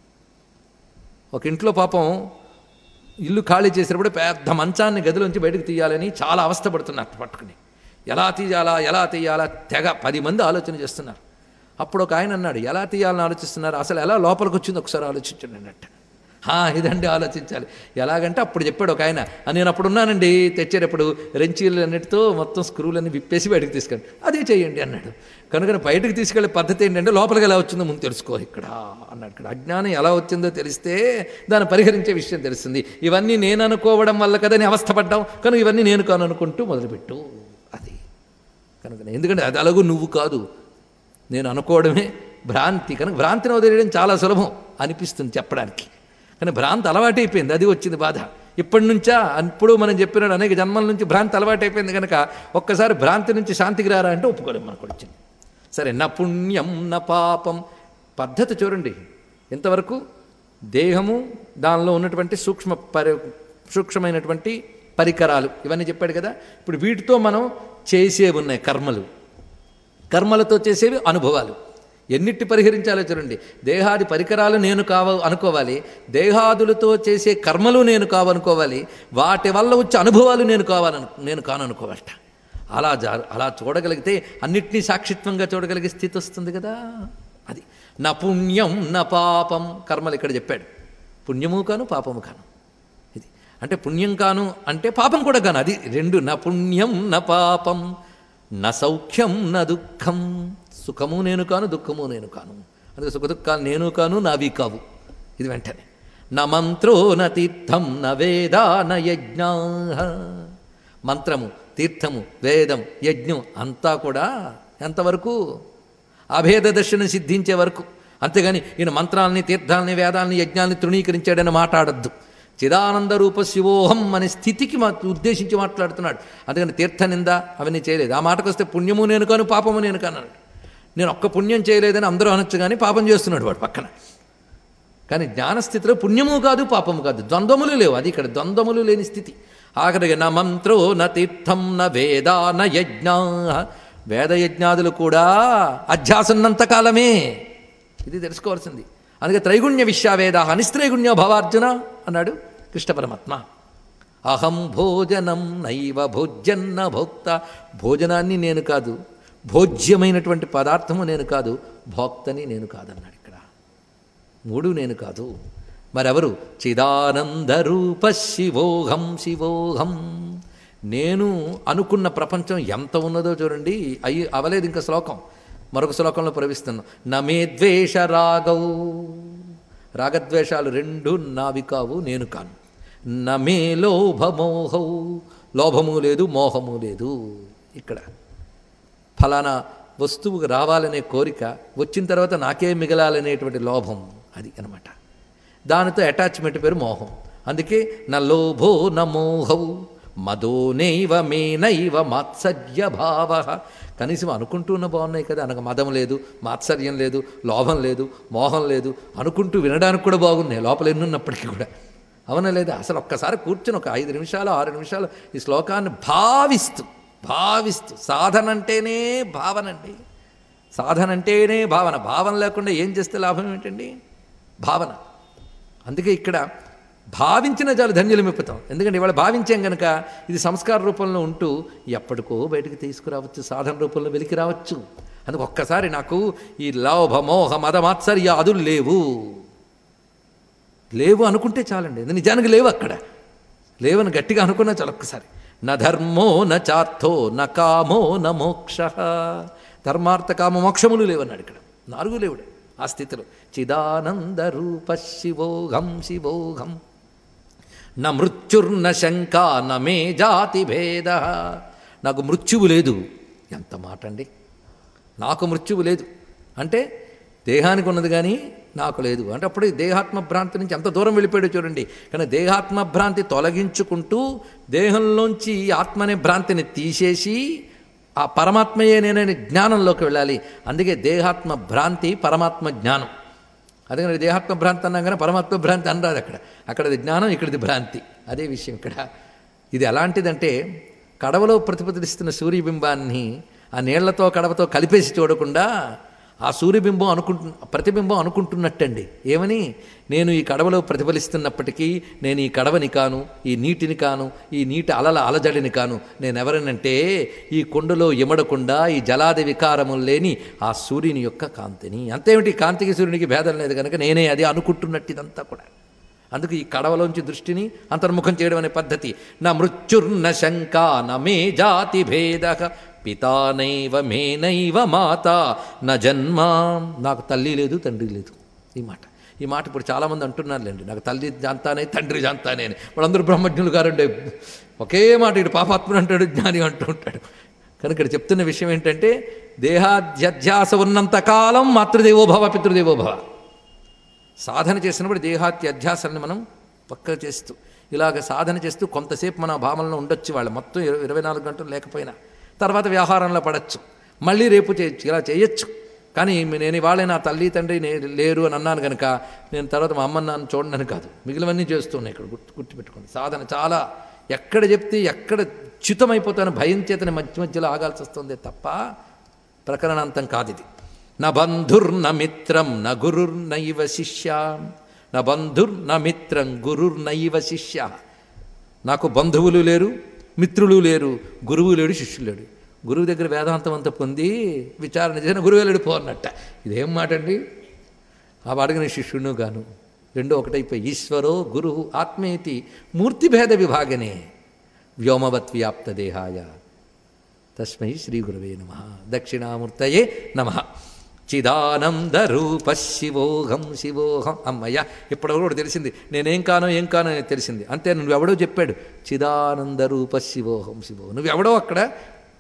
ఒక ఇంట్లో పాపం ఇల్లు ఖాళీ చేసినప్పుడు పెద్ద మంచాన్ని గదిలోంచి బయటకు తీయాలని చాలా అవస్థపడుతున్నారు పట్టుకుని ఎలా తీయాలా ఎలా తీయాలా తెగ పది మంది ఆలోచన చేస్తున్నారు అప్పుడు ఒక ఆయన అన్నాడు ఎలా తీయాలని ఆలోచిస్తున్నారు అసలు ఎలా లోపలికి వచ్చింది ఒకసారి ఆలోచించండి అన్నట్టు "హా, ఇదండి ఆలోచించాలి ఎలాగంటే అప్పుడు చెప్పాడు ఒక ఆయన "ఆ, నేను అప్పుడు ఉన్నానండి తెచ్చేటప్పుడు రెంచీలు అన్నిటితో మొత్తం స్క్రూలన్నీ విప్పేసి బయటకు తీసుకెళ్ళి అదే చేయండి అన్నాడు కనుక బయటకు తీసుకెళ్లే పద్ధతి ఏంటంటే లోపలికి ఎలా వచ్చిందో ముందు తెలుసుకో ఇక్కడ అన్నాడు ఇక్కడ అజ్ఞానం ఎలా వచ్చిందో తెలిస్తే దాన్ని పరిహరించే విషయం తెలుస్తుంది ఇవన్నీ నేను అనుకోవడం వల్ల కదా నీ అవస్థపడ్డాం కనుక ఇవన్నీ నేను కాను అనుకుంటూ మొదలుపెట్టు అది కనుక ఎందుకంటే అది అలాగూ నువ్వు కాదు నేను అనుకోవడమే భ్రాంతి కనుక భ్రాంతిని వదిలేయడం చాలా సులభం అనిపిస్తుంది చెప్పడానికి కానీ భ్రాంతి అలవాటైపోయింది అది వచ్చింది బాధ ఇప్పటి నుంచా అప్పుడు మనం చెప్పినాడు అనేక జన్మల నుంచి భ్రాంతి అలవాటైపోయింది కనుక ఒక్కసారి భ్రాంతి నుంచి శాంతికి రారా అంటే ఒప్పుకోలేం మనకు వచ్చింది సరే నా పుణ్యం నా పాపం పద్ధతి చూడండి ఎంతవరకు దేహము దానిలో ఉన్నటువంటి సూక్ష్మ పరి సూక్ష్మమైనటువంటి పరికరాలు ఇవన్నీ చెప్పాడు కదా ఇప్పుడు వీటితో మనం చేసేవి ఉన్నాయి కర్మలు కర్మలతో చేసేవి అనుభవాలు ఎన్నిటి పరిహరించాలో చూడండి దేహాది పరికరాలు నేను కావ అనుకోవాలి దేహాదులతో చేసే కర్మలు నేను కావనుకోవాలి వాటి వల్ల వచ్చే అనుభవాలు నేను కావాలను నేను కాననుకోవాలట అలా జా అలా చూడగలిగితే అన్నిటినీ సాక్షిత్వంగా చూడగలిగే స్థితి వస్తుంది కదా అది నా పుణ్యం నా పాపం కర్మలు ఇక్కడ చెప్పాడు పుణ్యము కాను పాపము కాను ఇది అంటే పుణ్యం కాను అంటే పాపం కూడా కాను అది రెండు నా పుణ్యం నా పాపం నా సౌఖ్యం నా దుఃఖం సుఖము నేను కాను దుఃఖము నేను కాను అందుకే సుఖ దుఃఖాలు నేను కాను నావి కావు ఇది వెంటనే నా మంత్రో నా తీర్థం నా వేదా నా యజ్ఞా మంత్రము తీర్థము వేదం యజ్ఞం అంతా కూడా ఎంతవరకు అభేద దర్శనం సిద్ధించే వరకు అంతేగాని ఈయన మంత్రాలని తీర్థాలని వేదాలని యజ్ఞాలని తృణీకరించాడని మాట్లాడద్దు చిదానంద రూప శివోహం అనే స్థితికి మా ఉద్దేశించి మాట్లాడుతున్నాడు అందుకని తీర్థ నింద అవన్నీ చేయలేదు ఆ మాటకు వస్తే పుణ్యము నేను కాను పాపము నేను కాను అన్నాడు నేను ఒక్క పుణ్యం చేయలేదని అందరూ అనొచ్చు కానీ పాపం చేస్తున్నాడు వాడు పక్కన కానీ జ్ఞానస్థితిలో పుణ్యము కాదు పాపము కాదు ద్వంద్వములు లేవు అది ఇక్కడ ద్వంద్వములు లేని స్థితి ఆఖరికి నా మంత్రో న తీర్థం న వేద న యజ్ఞ వేదయజ్ఞాదులు కూడా అధ్యాసన్నంత కాలమే ఇది తెలుసుకోవాల్సింది అందుకే త్రైగుణ్య విశ్వావేద అనిస్త్రైగుణ్య భవార్జున అన్నాడు కృష్ణ పరమాత్మ అహం భోజనం నైవ భోజ్యన్న భోక్త భోజనాన్ని నేను కాదు భోజ్యమైనటువంటి పదార్థము నేను కాదు భోక్తని నేను కాదన్నాడు ఇక్కడ మూడు నేను కాదు మరెవరు చిదానందరూప శివోహం శివోహం నేను అనుకున్న ప్రపంచం ఎంత ఉన్నదో చూడండి అయ్యి అవలేదు ఇంకా శ్లోకం మరొక శ్లోకంలో ప్రవేశిస్తున్నాం నమే ద్వేష రాగౌ రాగద్వేషాలు రెండు నావి కావు నేను కాను నమే లోభమోహౌ లోభము లేదు మోహము లేదు ఇక్కడ ఫలానా వస్తువుకు రావాలనే కోరిక వచ్చిన తర్వాత నాకే మిగలాలనేటువంటి లోభం అది అనమాట దానితో అటాచ్మెంట్ పేరు మోహం అందుకే నా లోభో న మోహౌ మదో నైవ మే నైవ మాత్సర్య భావ కనీసం అనుకుంటూనే బాగున్నాయి కదా అనగా మదం లేదు మాత్సర్యం లేదు లోభం లేదు మోహం లేదు అనుకుంటూ వినడానికి కూడా బాగున్నాయి లోపల ఎన్నున్నప్పటికీ కూడా అవునా లేదా అసలు ఒక్కసారి కూర్చొని ఒక ఐదు నిమిషాలు ఆరు నిమిషాలు ఈ శ్లోకాన్ని భావిస్తూ భావిస్తూ సాధన అంటేనే భావన అండి సాధన అంటేనే భావన భావన లేకుండా ఏం చేస్తే లాభం ఏంటండి భావన అందుకే ఇక్కడ భావించిన చాలు ధన్యులు మెప్పుతాం ఎందుకంటే ఇవాళ భావించాం కనుక ఇది సంస్కార రూపంలో ఉంటూ ఎప్పటికో బయటికి తీసుకురావచ్చు సాధన రూపంలో వెలికి రావచ్చు అందుకు ఒక్కసారి నాకు ఈ లోభ మోహ మద మాత్సర్య అదులు లేవు లేవు అనుకుంటే చాలండి ఇది నిజానికి లేవు అక్కడ లేవని గట్టిగా అనుకున్నా చాలు ఒక్కసారి న ధర్మో న చార్థో న కామో న మోక్ష ధర్మార్థ కామ మోక్షములు లేవన్నాడు ఇక్కడ నాలుగు లేవుడు ఆ స్థితిలో చిదానంద రూప శివోహం శివోహం న మృత్యుర్న శంక న మే జాతి భేద నాకు మృత్యువు లేదు ఎంత మాట అండి నాకు మృత్యువు లేదు అంటే దేహానికి ఉన్నది కానీ నాకు లేదు అంటే అప్పుడు ఈ దేహాత్మ భ్రాంతి నుంచి ఎంత దూరం వెళ్ళిపోయాడో చూడండి కానీ దేహాత్మ భ్రాంతి తొలగించుకుంటూ దేహంలోంచి ఈ ఆత్మ అనే భ్రాంతిని తీసేసి ఆ పరమాత్మయే నేనని జ్ఞానంలోకి వెళ్ళాలి అందుకే దేహాత్మ భ్రాంతి పరమాత్మ జ్ఞానం అందుకని దేహాత్మ భ్రాంతి అన్నాం కానీ పరమాత్మ భ్రాంతి అనరాదు అక్కడ అక్కడది జ్ఞానం ఇక్కడిది భ్రాంతి అదే విషయం ఇక్కడ ఇది ఎలాంటిదంటే కడవలో ప్రతిపదిస్తున్న సూర్యబింబాన్ని ఆ నీళ్లతో కడవతో కలిపేసి చూడకుండా ఆ సూర్యబింబం అనుకుంటు ప్రతిబింబం అనుకుంటున్నట్టండి ఏమని నేను ఈ కడవలో ప్రతిఫలిస్తున్నప్పటికీ నేను ఈ కడవని కాను ఈ నీటిని కాను ఈ నీటి అలల అలజడిని కాను నేనెవరనంటే ఈ కొండలో ఇమడకుండా ఈ జలాది వికారములు లేని ఆ సూర్యుని యొక్క కాంతిని అంతేమిటి కాంతికి సూర్యునికి భేదం లేదు కనుక నేనే అది అనుకుంటున్నట్టు ఇదంతా కూడా అందుకు ఈ కడవలోంచి దృష్టిని అంతర్ముఖం చేయడం అనే పద్ధతి నా మృత్యుర్న శంక న మే జాతి భేద పితానైవ మేనైవ మాత న జన్మ నాకు తల్లి లేదు తండ్రి లేదు ఈ మాట ఈ మాట ఇప్పుడు చాలామంది అంటున్నారులేండి నాకు తల్లి జాంతానే తండ్రి జాంతానే అని వాళ్ళందరూ బ్రహ్మజ్ఞులు గారండి ఒకే మాట ఇటు పాపాత్ముడు అంటాడు జ్ఞాని అంటూ ఉంటాడు కనుక ఇక్కడ చెప్తున్న విషయం ఏంటంటే దేహాధ్యధ్యాస ఉన్నంత కాలం మాతృదేవోభవ పితృదేవోభవ సాధన చేసినప్పుడు దేహాత్య అధ్యాసాన్ని మనం పక్క చేస్తూ ఇలాగ సాధన చేస్తూ కొంతసేపు మన భావనలో ఉండొచ్చు వాళ్ళు మొత్తం ఇరవై ఇరవై నాలుగు గంటలు లేకపోయినా తర్వాత వ్యవహారంలో పడచ్చు మళ్ళీ రేపు చేయొచ్చు ఇలా చేయొచ్చు కానీ నేను ఇవాళే నా తల్లి తండ్రి నే లేరు అని అన్నాను కనుక నేను తర్వాత మా అమ్మ నాన్న చూడనని కాదు మిగిలినవన్నీ చేస్తున్నాయి ఇక్కడ గుర్తు గుర్తుపెట్టుకోండి సాధన చాలా ఎక్కడ చెప్తే ఎక్కడ చ్యుతమైపోతాను భయం చేతని మధ్య మధ్యలో ఆగాల్సి వస్తుంది తప్ప ప్రకరణాంతం కాదు ఇది న బంధుర్న మిత్రం న గురుర్నైవ శిష్య న బంధుర్న మిత్రం గురుర్నైవ శిష్య నాకు బంధువులు లేరు మిత్రులు లేరు గురువు లేడు శిష్యులు లేడు గురువు దగ్గర వేదాంతం అంతా పొంది విచారణ చేసిన గురువు వెళ్ళాడు పో అన్నట్ట ఇదేం మాట అండి ఆ వాడికి నేను శిష్యుడు గాను రెండో ఒకటైపోయి ఈశ్వరో గురు ఆత్మేతి మూర్తిభేద విభాగనే వ్యోమవత్ వ్యాప్త దేహాయ తస్మై శ్రీ గురవే నమ దక్షిణామూర్తయే నమ చిదానంద రూప శివోహం శివోహం అమ్మయ్య ఇప్పటివరకు కూడా తెలిసింది నేనేం కానో ఏం కానో అనేది తెలిసింది అంతే నువ్వెవడో చెప్పాడు చిదానంద రూప శివోహం శివో నువ్వెవడో అక్కడ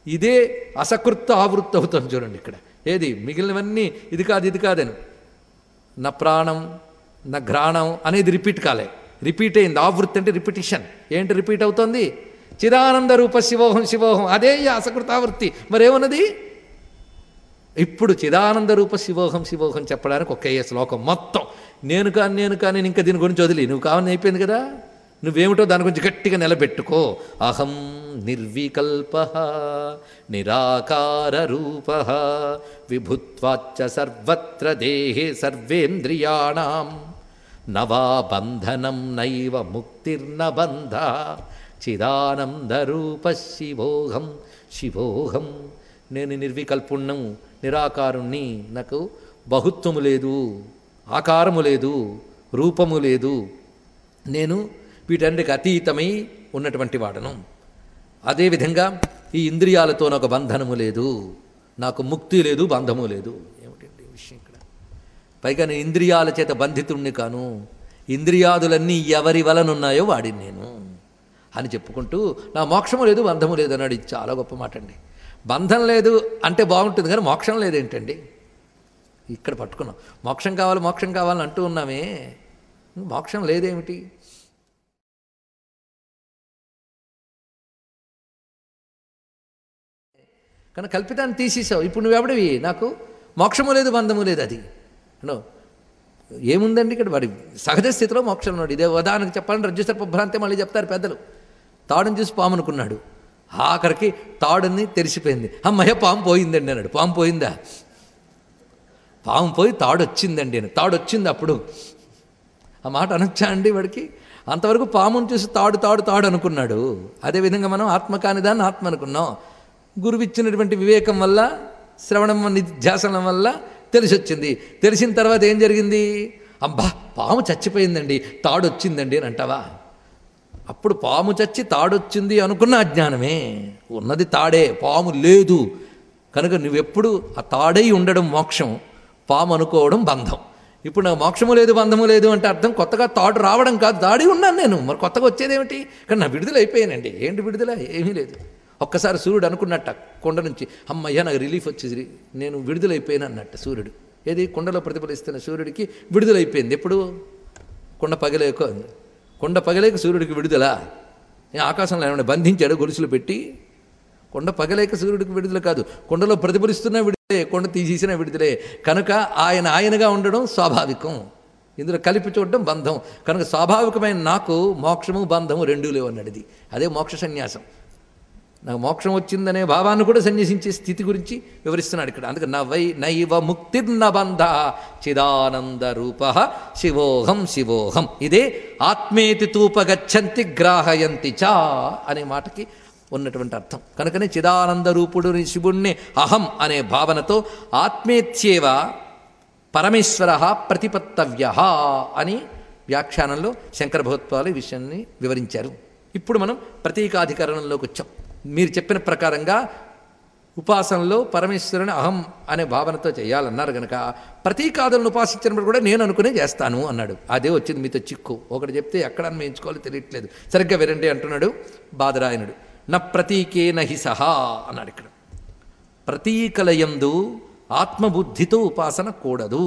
ఇదే అసకృత్త ఆవృత్తి అవుతుంది చూడండి ఇక్కడ ఏది మిగిలినవన్నీ ఇది కాదు ఇది కాదని నా ప్రాణం నా ఘ్రాణం అనేది రిపీట్ కాలే రిపీట్ అయింది ఆవృత్తి అంటే రిపిటిషన్ ఏంటి రిపీట్ అవుతుంది చిదానంద రూప శివోహం శివోహం అదే ఈ అసకృతావృత్తి మరేమన్నది ఇప్పుడు చిదానంద రూప శివోహం శివోహం చెప్పడానికి ఒకే శ్లోకం మొత్తం నేను కాని నేను కానీ ఇంకా దీని గురించి వదిలి నువ్వు కావాలని అయిపోయింది కదా నువ్వేమిటో దాని గురించి గట్టిగా నిలబెట్టుకో అహం నిర్వికల్ప నిరాకార రూప విభుత్వాచ్చ సర్వత్ర దేహే సర్వేంద్రియాణం నవా బంధనం నైవ ముక్తిర్న బంధ చిదానందరూప శివోహం శివోహం నేను నిర్వికల్పుణ్ణం నిరాకారుణ్ణి నాకు బహుత్వము లేదు ఆకారము లేదు రూపము లేదు నేను వీటన్నిటికి అతీతమై ఉన్నటువంటి వాడను అదేవిధంగా ఈ ఇంద్రియాలతో నాకు బంధనము లేదు నాకు ముక్తి లేదు బంధము లేదు ఏమిటండి ఈ విషయం ఇక్కడ పైగా నేను ఇంద్రియాల చేత బంధితుణ్ణి కాను ఇంద్రియాదులన్నీ ఎవరి వలనున్నాయో వాడిని నేను అని చెప్పుకుంటూ నా మోక్షము లేదు బంధము లేదు అన్నాడు ఇది చాలా గొప్ప మాట అండి బంధం లేదు అంటే బాగుంటుంది కానీ మోక్షం లేదేంటండి ఇక్కడ పట్టుకున్నాం మోక్షం కావాలి మోక్షం కావాలని అంటూ ఉన్నామే మోక్షం లేదేమిటి కానీ కల్పితాన్ని తీసేసావు ఇప్పుడు నువ్వెవడివి నాకు మోక్షము లేదు బంధము లేదు అది నో ఏముందండి ఇక్కడ వాడి సహజ స్థితిలో మోక్షం ఉన్నాడు ఇదే ఉదాహరణకు చెప్పాలంటే రజ్జుసర్ప భ్రాంతి మళ్ళీ చెప్తారు పెద్దలు తాడుని చూసి పాము అనుకున్నాడు ఆఖరికి తాడుని తెరిచిపోయింది అమ్మయ్య పాము పోయిందండి అన్నాడు పాము పోయిందా పాము పోయి తాడు వచ్చిందండి అని తాడు వచ్చింది అప్పుడు ఆ మాట అనొచ్చా అండి వాడికి అంతవరకు పామును చూసి తాడు తాడు తాడు అనుకున్నాడు అదేవిధంగా మనం ఆత్మ కాని దాన్ని ఆత్మ అనుకున్నాం గురువు ఇచ్చినటువంటి వివేకం వల్ల శ్రవణం నిధ్యాసనం వల్ల తెలిసి వచ్చింది తెలిసిన తర్వాత ఏం జరిగింది అబ్బా పాము చచ్చిపోయిందండి తాడు వచ్చిందండి అని అంటావా అప్పుడు పాము చచ్చి తాడొచ్చింది అనుకున్న అజ్ఞానమే ఉన్నది తాడే పాము లేదు కనుక నువ్వెప్పుడు ఆ తాడై ఉండడం మోక్షం పాము అనుకోవడం బంధం ఇప్పుడు నాకు మోక్షము లేదు బంధము లేదు అంటే అర్థం కొత్తగా తాడు రావడం కాదు తాడి ఉన్నాను నేను మరి కొత్తగా వచ్చేదేమిటి కానీ నా విడుదల అయిపోయానండి ఏంటి విడుదల ఏమీ లేదు ఒక్కసారి సూర్యుడు అనుకున్నట్ట కొండ నుంచి అమ్మయ్య నాకు రిలీఫ్ వచ్చేది నేను విడుదలైపోయాను అన్నట్ట సూర్యుడు ఏది కొండలో ప్రతిఫలిస్తున్న సూర్యుడికి విడుదలైపోయింది ఎప్పుడు కొండ పగలేకో కొండ పగలేక సూర్యుడికి విడుదల ఏ ఆకాశంలో ఏమైనా బంధించాడు గొలుసులు పెట్టి కొండ పగలేక సూర్యుడికి విడుదల కాదు కొండలో ప్రతిఫలిస్తున్న విడుదలే కొండ తీసేసిన విడుదలే కనుక ఆయన ఆయనగా ఉండడం స్వాభావికం ఇందులో కలిపి చూడడం బంధం కనుక స్వాభావికమైన నాకు మోక్షము బంధము రెండూ లేవు అన్నాడు ఇది అదే మోక్ష సన్యాసం నాకు మోక్షం వచ్చిందనే భావాన్ని కూడా సన్యసించే స్థితి గురించి వివరిస్తున్నాడు ఇక్కడ అందుకే నవై నైవ ముక్తిర్న బంధ చిదానంద రూప శివోహం శివోహం ఇదే ఆత్మేతి తూపగచ్చంతి గ్రాహయంతి చా అనే మాటకి ఉన్నటువంటి అర్థం కనుకనే చిదానంద రూపుడు శివుణ్ణి అహం అనే భావనతో ఆత్మేత్యేవ పరమేశ్వర ప్రతిపత్తవ్య అని వ్యాఖ్యానంలో శంకర భగవత్వాలు ఈ విషయాన్ని వివరించారు ఇప్పుడు మనం ప్రతీకాధికరణంలోకి వచ్చాం మీరు చెప్పిన ప్రకారంగా ఉపాసనలో పరమేశ్వరుని అహం అనే భావనతో చేయాలన్నారు గనక ప్రతీకాదులను ఉపాసించినప్పుడు కూడా నేను అనుకునే చేస్తాను అన్నాడు అదే వచ్చింది మీతో చిక్కు ఒకటి చెప్తే ఎక్కడ అన్వయించుకోవాలో తెలియట్లేదు సరిగ్గా వినండి అంటున్నాడు బాదరాయనుడు న ప్రతీకే నహి సహా అన్నాడు ఇక్కడ ప్రతీకలయందు ఆత్మబుద్ధితో ఉపాసన కూడదు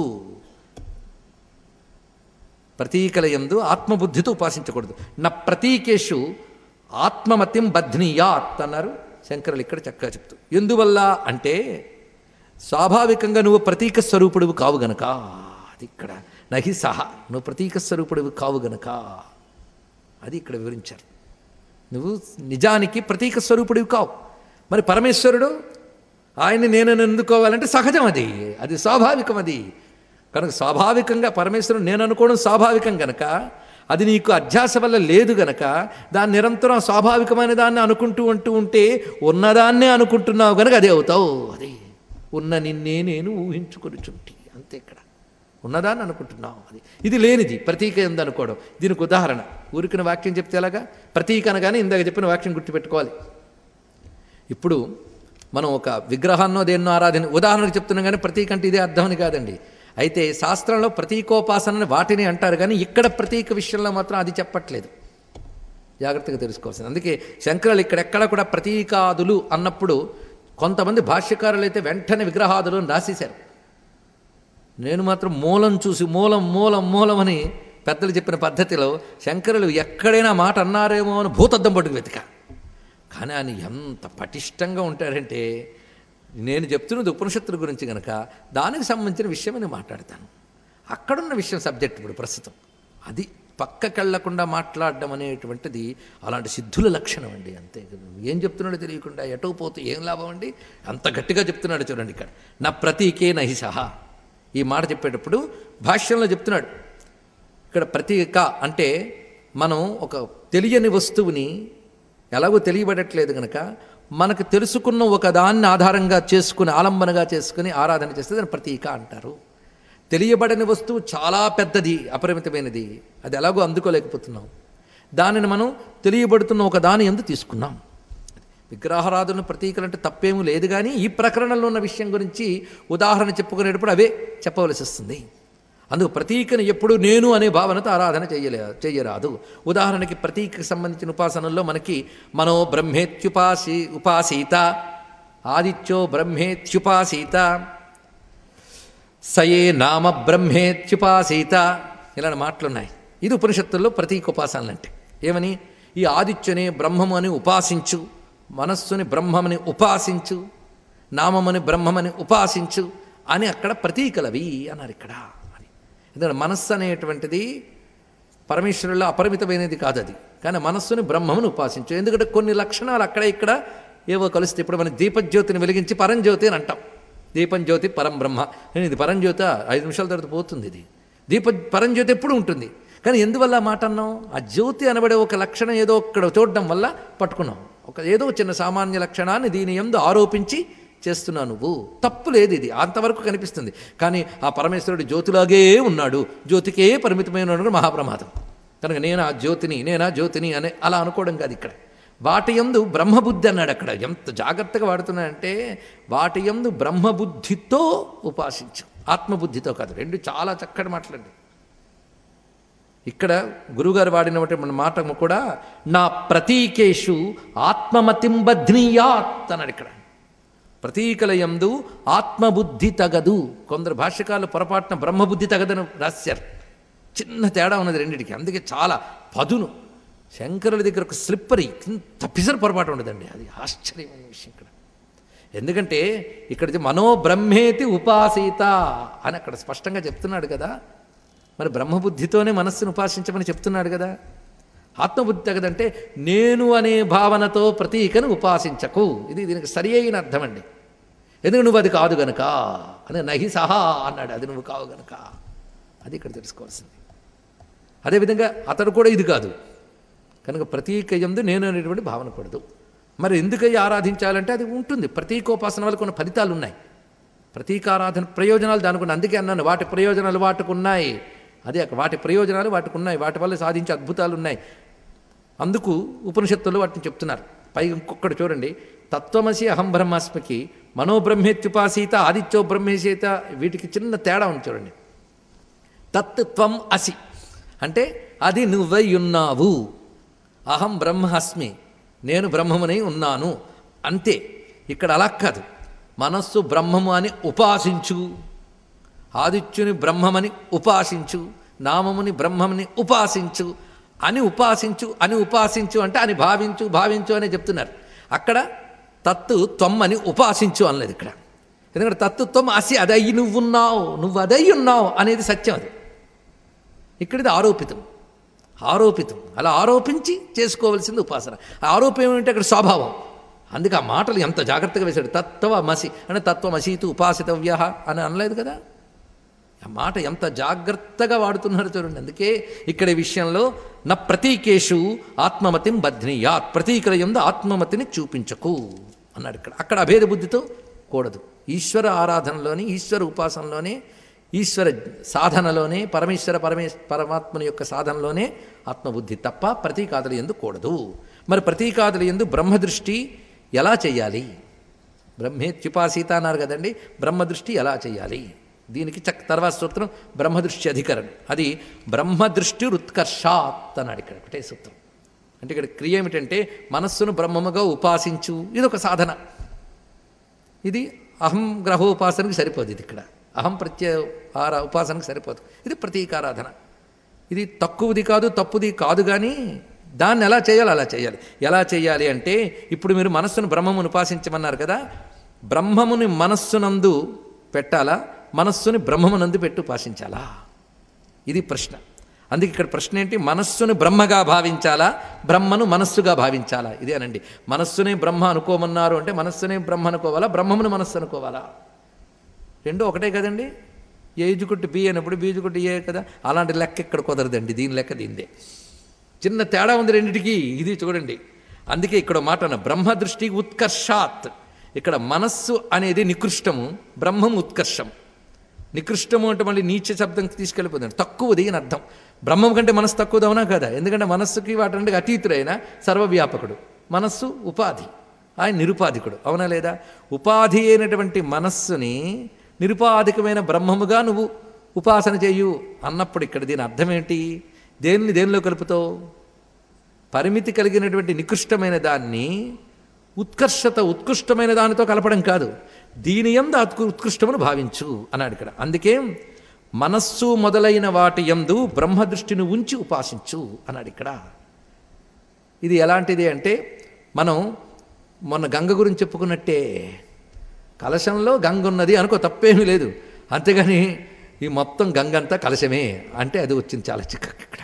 ప్రతీకలయందు ఆత్మబుద్ధితో ఉపాసించకూడదు నా ప్రతీకేషు ఆత్మమతిం బధ్నీయాత్ అన్నారు శంకరులు ఇక్కడ చక్కగా చెప్తూ ఎందువల్ల అంటే స్వాభావికంగా నువ్వు ప్రతీక స్వరూపుడువు కావు గనక అది ఇక్కడ నహి సహా నువ్వు ప్రతీక స్వరూపుడువు కావు గనక అది ఇక్కడ వివరించారు నువ్వు నిజానికి ప్రతీక స్వరూపుడివి కావు మరి పరమేశ్వరుడు ఆయన్ని నేను ఎందుకోవాలంటే సహజం అది అది స్వాభావికం అది కనుక స్వాభావికంగా పరమేశ్వరుడు నేను అనుకోవడం స్వాభావికం గనక అది నీకు అధ్యాస వల్ల లేదు గనక దాన్ని నిరంతరం స్వాభావికమైన దాన్ని అనుకుంటూ ఉంటూ ఉంటే ఉన్నదాన్నే అనుకుంటున్నావు గనక అదే అవుతావు అది ఉన్న నిన్నే నేను ఊహించుకొనిచుంటి అంతే ఇక్కడ ఉన్నదాన్ని అనుకుంటున్నావు అది ఇది లేనిది ప్రతీక ఎందు అనుకోవడం దీనికి ఉదాహరణ ఊరికిన వాక్యం చెప్తే ఎలాగా ప్రతీక అనగానే ఇందాక చెప్పిన వాక్యం గుర్తుపెట్టుకోవాలి ఇప్పుడు మనం ఒక విగ్రహాన్నో దేన్నో ఆరాధన ఉదాహరణకు చెప్తున్నాం కానీ ప్రతీక అంటే ఇదే అర్థం అని కాదండి అయితే శాస్త్రంలో ప్రతీకోపాసనని వాటిని అంటారు కానీ ఇక్కడ ప్రతీక విషయంలో మాత్రం అది చెప్పట్లేదు జాగ్రత్తగా తెలుసుకోవాల్సింది అందుకే శంకరులు ఇక్కడెక్కడ కూడా ప్రతీకాదులు అన్నప్పుడు కొంతమంది భాష్యకారులు అయితే వెంటనే విగ్రహాదులు రాసేశారు నేను మాత్రం మూలం చూసి మూలం మూలం మూలం అని పెద్దలు చెప్పిన పద్ధతిలో శంకరులు ఎక్కడైనా మాట అన్నారేమో అని భూతద్దం పట్టుకు వెతిక కానీ ఆయన ఎంత పటిష్టంగా ఉంటారంటే నేను చెప్తున్నది ఉపనిషత్తుల గురించి కనుక దానికి సంబంధించిన విషయం నేను మాట్లాడతాను అక్కడున్న విషయం సబ్జెక్ట్ ఇప్పుడు ప్రస్తుతం అది పక్కకెళ్లకుండా మాట్లాడడం అనేటువంటిది అలాంటి సిద్ధుల లక్షణం అండి అంతే ఏం చెప్తున్నాడో తెలియకుండా ఎటో పోతే ఏం లాభం అండి అంత గట్టిగా చెప్తున్నాడు చూడండి ఇక్కడ నా ప్రతీకే నహి సహా ఈ మాట చెప్పేటప్పుడు భాష్యంలో చెప్తున్నాడు ఇక్కడ ప్రతీక అంటే మనం ఒక తెలియని వస్తువుని ఎలాగో తెలియబడట్లేదు కనుక మనకు తెలుసుకున్న ఒక దాన్ని ఆధారంగా చేసుకుని ఆలంబనగా చేసుకుని ఆరాధన చేస్తే దాన్ని ప్రతీక అంటారు తెలియబడని వస్తువు చాలా పెద్దది అపరిమితమైనది అది ఎలాగో అందుకోలేకపోతున్నాం దానిని మనం తెలియబడుతున్న ఒక దాని ఎందు తీసుకున్నాం విగ్రహారాధన ప్రతీకలు అంటే తప్పేమీ లేదు కానీ ఈ ప్రకరణంలో ఉన్న విషయం గురించి ఉదాహరణ చెప్పుకునేటప్పుడు అవే చెప్పవలసి వస్తుంది అందుకు ప్రతీకను ఎప్పుడు నేను అనే భావనతో ఆరాధన చేయలే చేయరాదు ఉదాహరణకి ప్రతీకకి సంబంధించిన ఉపాసనల్లో మనకి మనో బ్రహ్మేత్యుపాసి ఉపాసీత ఆదిత్యో బ్రహ్మేత్యుపాసీత సయే నామ బ్రహ్మేత్యుపాసీత ఇలాంటి మాటలున్నాయి ఇది ఉపనిషత్తుల్లో ప్రతీక ఉపాసనలు అంటే ఏమని ఈ ఆదిత్యుని బ్రహ్మము అని ఉపాసించు మనస్సుని బ్రహ్మమని ఉపాసించు నామమని బ్రహ్మమని ఉపాసించు అని అక్కడ ప్రతీకలవి అన్నారు ఇక్కడ అని ఎందుకంటే మనస్సు అనేటువంటిది పరమేశ్వరుల్లో అపరిమితమైనది కాదు అది కానీ మనస్సుని బ్రహ్మమును ఉపాసించు ఎందుకంటే కొన్ని లక్షణాలు అక్కడ ఇక్కడ ఏవో కలుస్తాయి ఇప్పుడు మన దీపజ్యోతిని వెలిగించి పరంజ్యోతి అని అంటాం దీపం జ్యోతి పరం బ్రహ్మ నేను ఇది పరంజ్యోత ఐదు నిమిషాల తర్వాత పోతుంది ఇది దీప పరంజ్యోతి ఎప్పుడు ఉంటుంది కానీ ఎందువల్ల ఆ మాట అన్నాం ఆ జ్యోతి అనబడే ఒక లక్షణం ఏదో ఇక్కడ చూడడం వల్ల పట్టుకున్నాం ఒక ఏదో చిన్న సామాన్య లక్షణాన్ని దీని ఎందు ఆరోపించి చేస్తున్నావు నువ్వు తప్పు లేదు ఇది అంతవరకు కనిపిస్తుంది కానీ ఆ పరమేశ్వరుడు జ్యోతిలాగే ఉన్నాడు జ్యోతికే పరిమితమైన ఉన్నాడు మహాప్రమాదం కనుక నేను ఆ జ్యోతిని నేనా జ్యోతిని అనే అలా అనుకోవడం కాదు ఇక్కడ వాటి ఎందు బ్రహ్మబుద్ధి అన్నాడు అక్కడ ఎంత జాగ్రత్తగా వాడుతున్నాడంటే వాటి ఎందు బ్రహ్మబుద్ధితో ఉపాసించు ఆత్మబుద్ధితో కాదు రెండు చాలా చక్కటి మాటలండి ఇక్కడ గురుగారు వాడినటువంటి మన మాట కూడా నా ప్రతీకేషు ఆత్మమతింబధ్నీయాత్ అన్నాడు ఇక్కడ ప్రతీకల యందు ఆత్మబుద్ధి తగదు కొందరు భాష్యకాలు పొరపాటున బ్రహ్మబుద్ధి తగదని రాశారు చిన్న తేడా ఉన్నది రెండింటికి అందుకే చాలా పదును శంకరుల దగ్గర ఒక స్లిప్పరి ఇంత పిసరు పొరపాటు ఉండదండి అది ఆశ్చర్యమైన విషయం ఇక్కడ ఎందుకంటే ఇక్కడ మనోబ్రహ్మేతి ఉపాసీత అని అక్కడ స్పష్టంగా చెప్తున్నాడు కదా మరి బ్రహ్మబుద్ధితోనే మనస్సును ఉపాసించమని చెప్తున్నాడు కదా ఆత్మబుద్ధి తగదంటే నేను అనే భావనతో ప్రతీకను ఉపాసించకు ఇది దీనికి సరి అయిన అర్థం అండి ఎందుకు నువ్వు అది కాదు గనక అని నహి సహా అన్నాడు అది నువ్వు కావు గనక అది ఇక్కడ తెలుసుకోవాల్సింది అదేవిధంగా అతడు కూడా ఇది కాదు కనుక ప్రతీక ఎందు నేను అనేటువంటి భావన కూడదు మరి ఎందుకయ్యి ఆరాధించాలంటే అది ఉంటుంది ప్రతీకోపాసన వల్ల కొన్ని ఫలితాలు ఉన్నాయి ప్రతీకారాధన ప్రయోజనాలు దానికి ఉన్నాయి అందుకే అన్నాను వాటి ప్రయోజనాలు వాటికి ఉన్నాయి అదే వాటి ప్రయోజనాలు వాటికి ఉన్నాయి వాటి వల్ల సాధించే అద్భుతాలు ఉన్నాయి అందుకు ఉపనిషత్తులు వాటిని చెప్తున్నారు పైగా ఇంకొకటి చూడండి తత్వమసి అహం బ్రహ్మాస్మికి మనోబ్రహ్మేత్యుపాసీత ఆదిత్యో బ్రహ్మేసీత వీటికి చిన్న తేడా ఉంది చూడండి తత్ త్వం అసి అంటే అది నువ్వై ఉన్నావు అహం బ్రహ్మాస్మి నేను బ్రహ్మమునై ఉన్నాను అంతే ఇక్కడ అలా కాదు మనస్సు బ్రహ్మము అని ఉపాసించు ఆదిత్యుని బ్రహ్మమని ఉపాసించు నామముని బ్రహ్మముని ఉపాసించు అని ఉపాసించు అని ఉపాసించు అంటే అని భావించు భావించు అని చెప్తున్నారు అక్కడ తత్తు త్వమ్మని ఉపాసించు అనలేదు ఇక్కడ ఎందుకంటే తత్తు త్వం అసి అదయ్యి నువ్వున్నావు నువ్వు అదయ్యి ఉన్నావు అనేది సత్యం అది ఇక్కడిది ఆరోపితం ఆరోపితం అలా ఆరోపించి చేసుకోవలసింది ఉపాసన ఆ ఆరోపం ఏమిటంటే అక్కడ స్వభావం అందుకే ఆ మాటలు ఎంత జాగ్రత్తగా వేశాడు తత్వమసి అంటే తత్వమసీతు ఉపాసితవ్య అని అనలేదు కదా ఆ మాట ఎంత జాగ్రత్తగా వాడుతున్నారు చూడండి అందుకే ఇక్కడ ఈ విషయంలో నా ప్రతీకేషు ఆత్మమతిని బధ్నీయాత్ ప్రతీకల ఎందు ఆత్మమతిని చూపించకు అన్నాడు ఇక్కడ అక్కడ అభేద బుద్ధితో కూడదు ఈశ్వర ఆరాధనలోని ఈశ్వర ఉపాసనలోనే ఈశ్వర సాధనలోనే పరమేశ్వర పరమే పరమాత్మని యొక్క సాధనలోనే ఆత్మబుద్ధి తప్ప ప్రతీకాదులు ఎందు కూడదు మరి ప్రతీకాదులు ఎందు బ్రహ్మదృష్టి ఎలా చేయాలి బ్రహ్మేత్యుపాసీత అన్నారు కదండి బ్రహ్మదృష్టి ఎలా చేయాలి దీనికి చక్ తర్వాత సూత్రం బ్రహ్మదృష్టి అధికరణం అది బ్రహ్మదృష్టి ఉత్కర్షాత్ అన్నాడు ఇక్కడ ఒకటే సూత్రం అంటే ఇక్కడ క్రియ ఏమిటంటే మనస్సును బ్రహ్మముగా ఉపాసించు ఇది ఒక సాధన ఇది అహం గ్రహోపాసనకి సరిపోదు ఇది ఇక్కడ అహం ప్రత్యయ ఆర ఉపాసనకి సరిపోదు ఇది ప్రతీకారాధన ఇది తక్కువది కాదు తప్పుది కాదు కానీ దాన్ని ఎలా చేయాలి అలా చేయాలి ఎలా చేయాలి అంటే ఇప్పుడు మీరు మనస్సును బ్రహ్మమును ఉపాసించమన్నారు కదా బ్రహ్మముని మనస్సునందు పెట్టాలా మనస్సుని బ్రహ్మమునందు పెట్టి ఉపాసించాలా ఇది ప్రశ్న అందుకే ఇక్కడ ప్రశ్న ఏంటి మనస్సును బ్రహ్మగా భావించాలా బ్రహ్మను మనస్సుగా భావించాలా ఇదే అనండి మనస్సునే బ్రహ్మ అనుకోమన్నారు అంటే మనస్సునే బ్రహ్మ అనుకోవాలా బ్రహ్మమును మనస్సు అనుకోవాలా రెండు ఒకటే కదండి ఏజుకుట్టు బి అయినప్పుడు బీజుకుట్టు ఏ కదా అలాంటి లెక్క ఇక్కడ కుదరదండి దీని లెక్క దీందే చిన్న తేడా ఉంది రెండిటికి ఇది చూడండి అందుకే ఇక్కడ మాట అన్న బ్రహ్మ దృష్టి ఉత్కర్షాత్ ఇక్కడ మనస్సు అనేది నికృష్టము బ్రహ్మం ఉత్కర్షం నికృష్టము అంటే మళ్ళీ నీచ శబ్దం తీసుకెళ్ళిపోతుంది తక్కువది అని అర్థం బ్రహ్మం కంటే మనస్సు తక్కువదవునా కదా ఎందుకంటే మనస్సుకి వాటి అతీతుడైన సర్వవ్యాపకుడు మనస్సు ఉపాధి ఆయన నిరుపాధికుడు అవునా లేదా ఉపాధి అయినటువంటి మనస్సుని నిరుపాధికమైన బ్రహ్మముగా నువ్వు ఉపాసన చేయు అన్నప్పుడు ఇక్కడ దీని అర్థం ఏంటి దేన్ని దేనిలో కలుపుతావు పరిమితి కలిగినటువంటి నికృష్టమైన దాన్ని ఉత్కర్షత ఉత్కృష్టమైన దానితో కలపడం కాదు దీని ఎందు అత్కు ఉత్కృష్టమును భావించు అన్నాడు ఇక్కడ అందుకే మనస్సు మొదలైన వాటి ఎందు బ్రహ్మదృష్టిని ఉంచి ఉపాసించు అన్నాడు ఇక్కడ ఇది ఎలాంటిది అంటే మనం మొన్న గంగ గురించి చెప్పుకున్నట్టే కలశంలో గంగ ఉన్నది అనుకో తప్పేమీ లేదు అంతేగాని ఈ మొత్తం గంగంతా కలశమే అంటే అది వచ్చింది చాలా చిక్కకి ఇక్కడ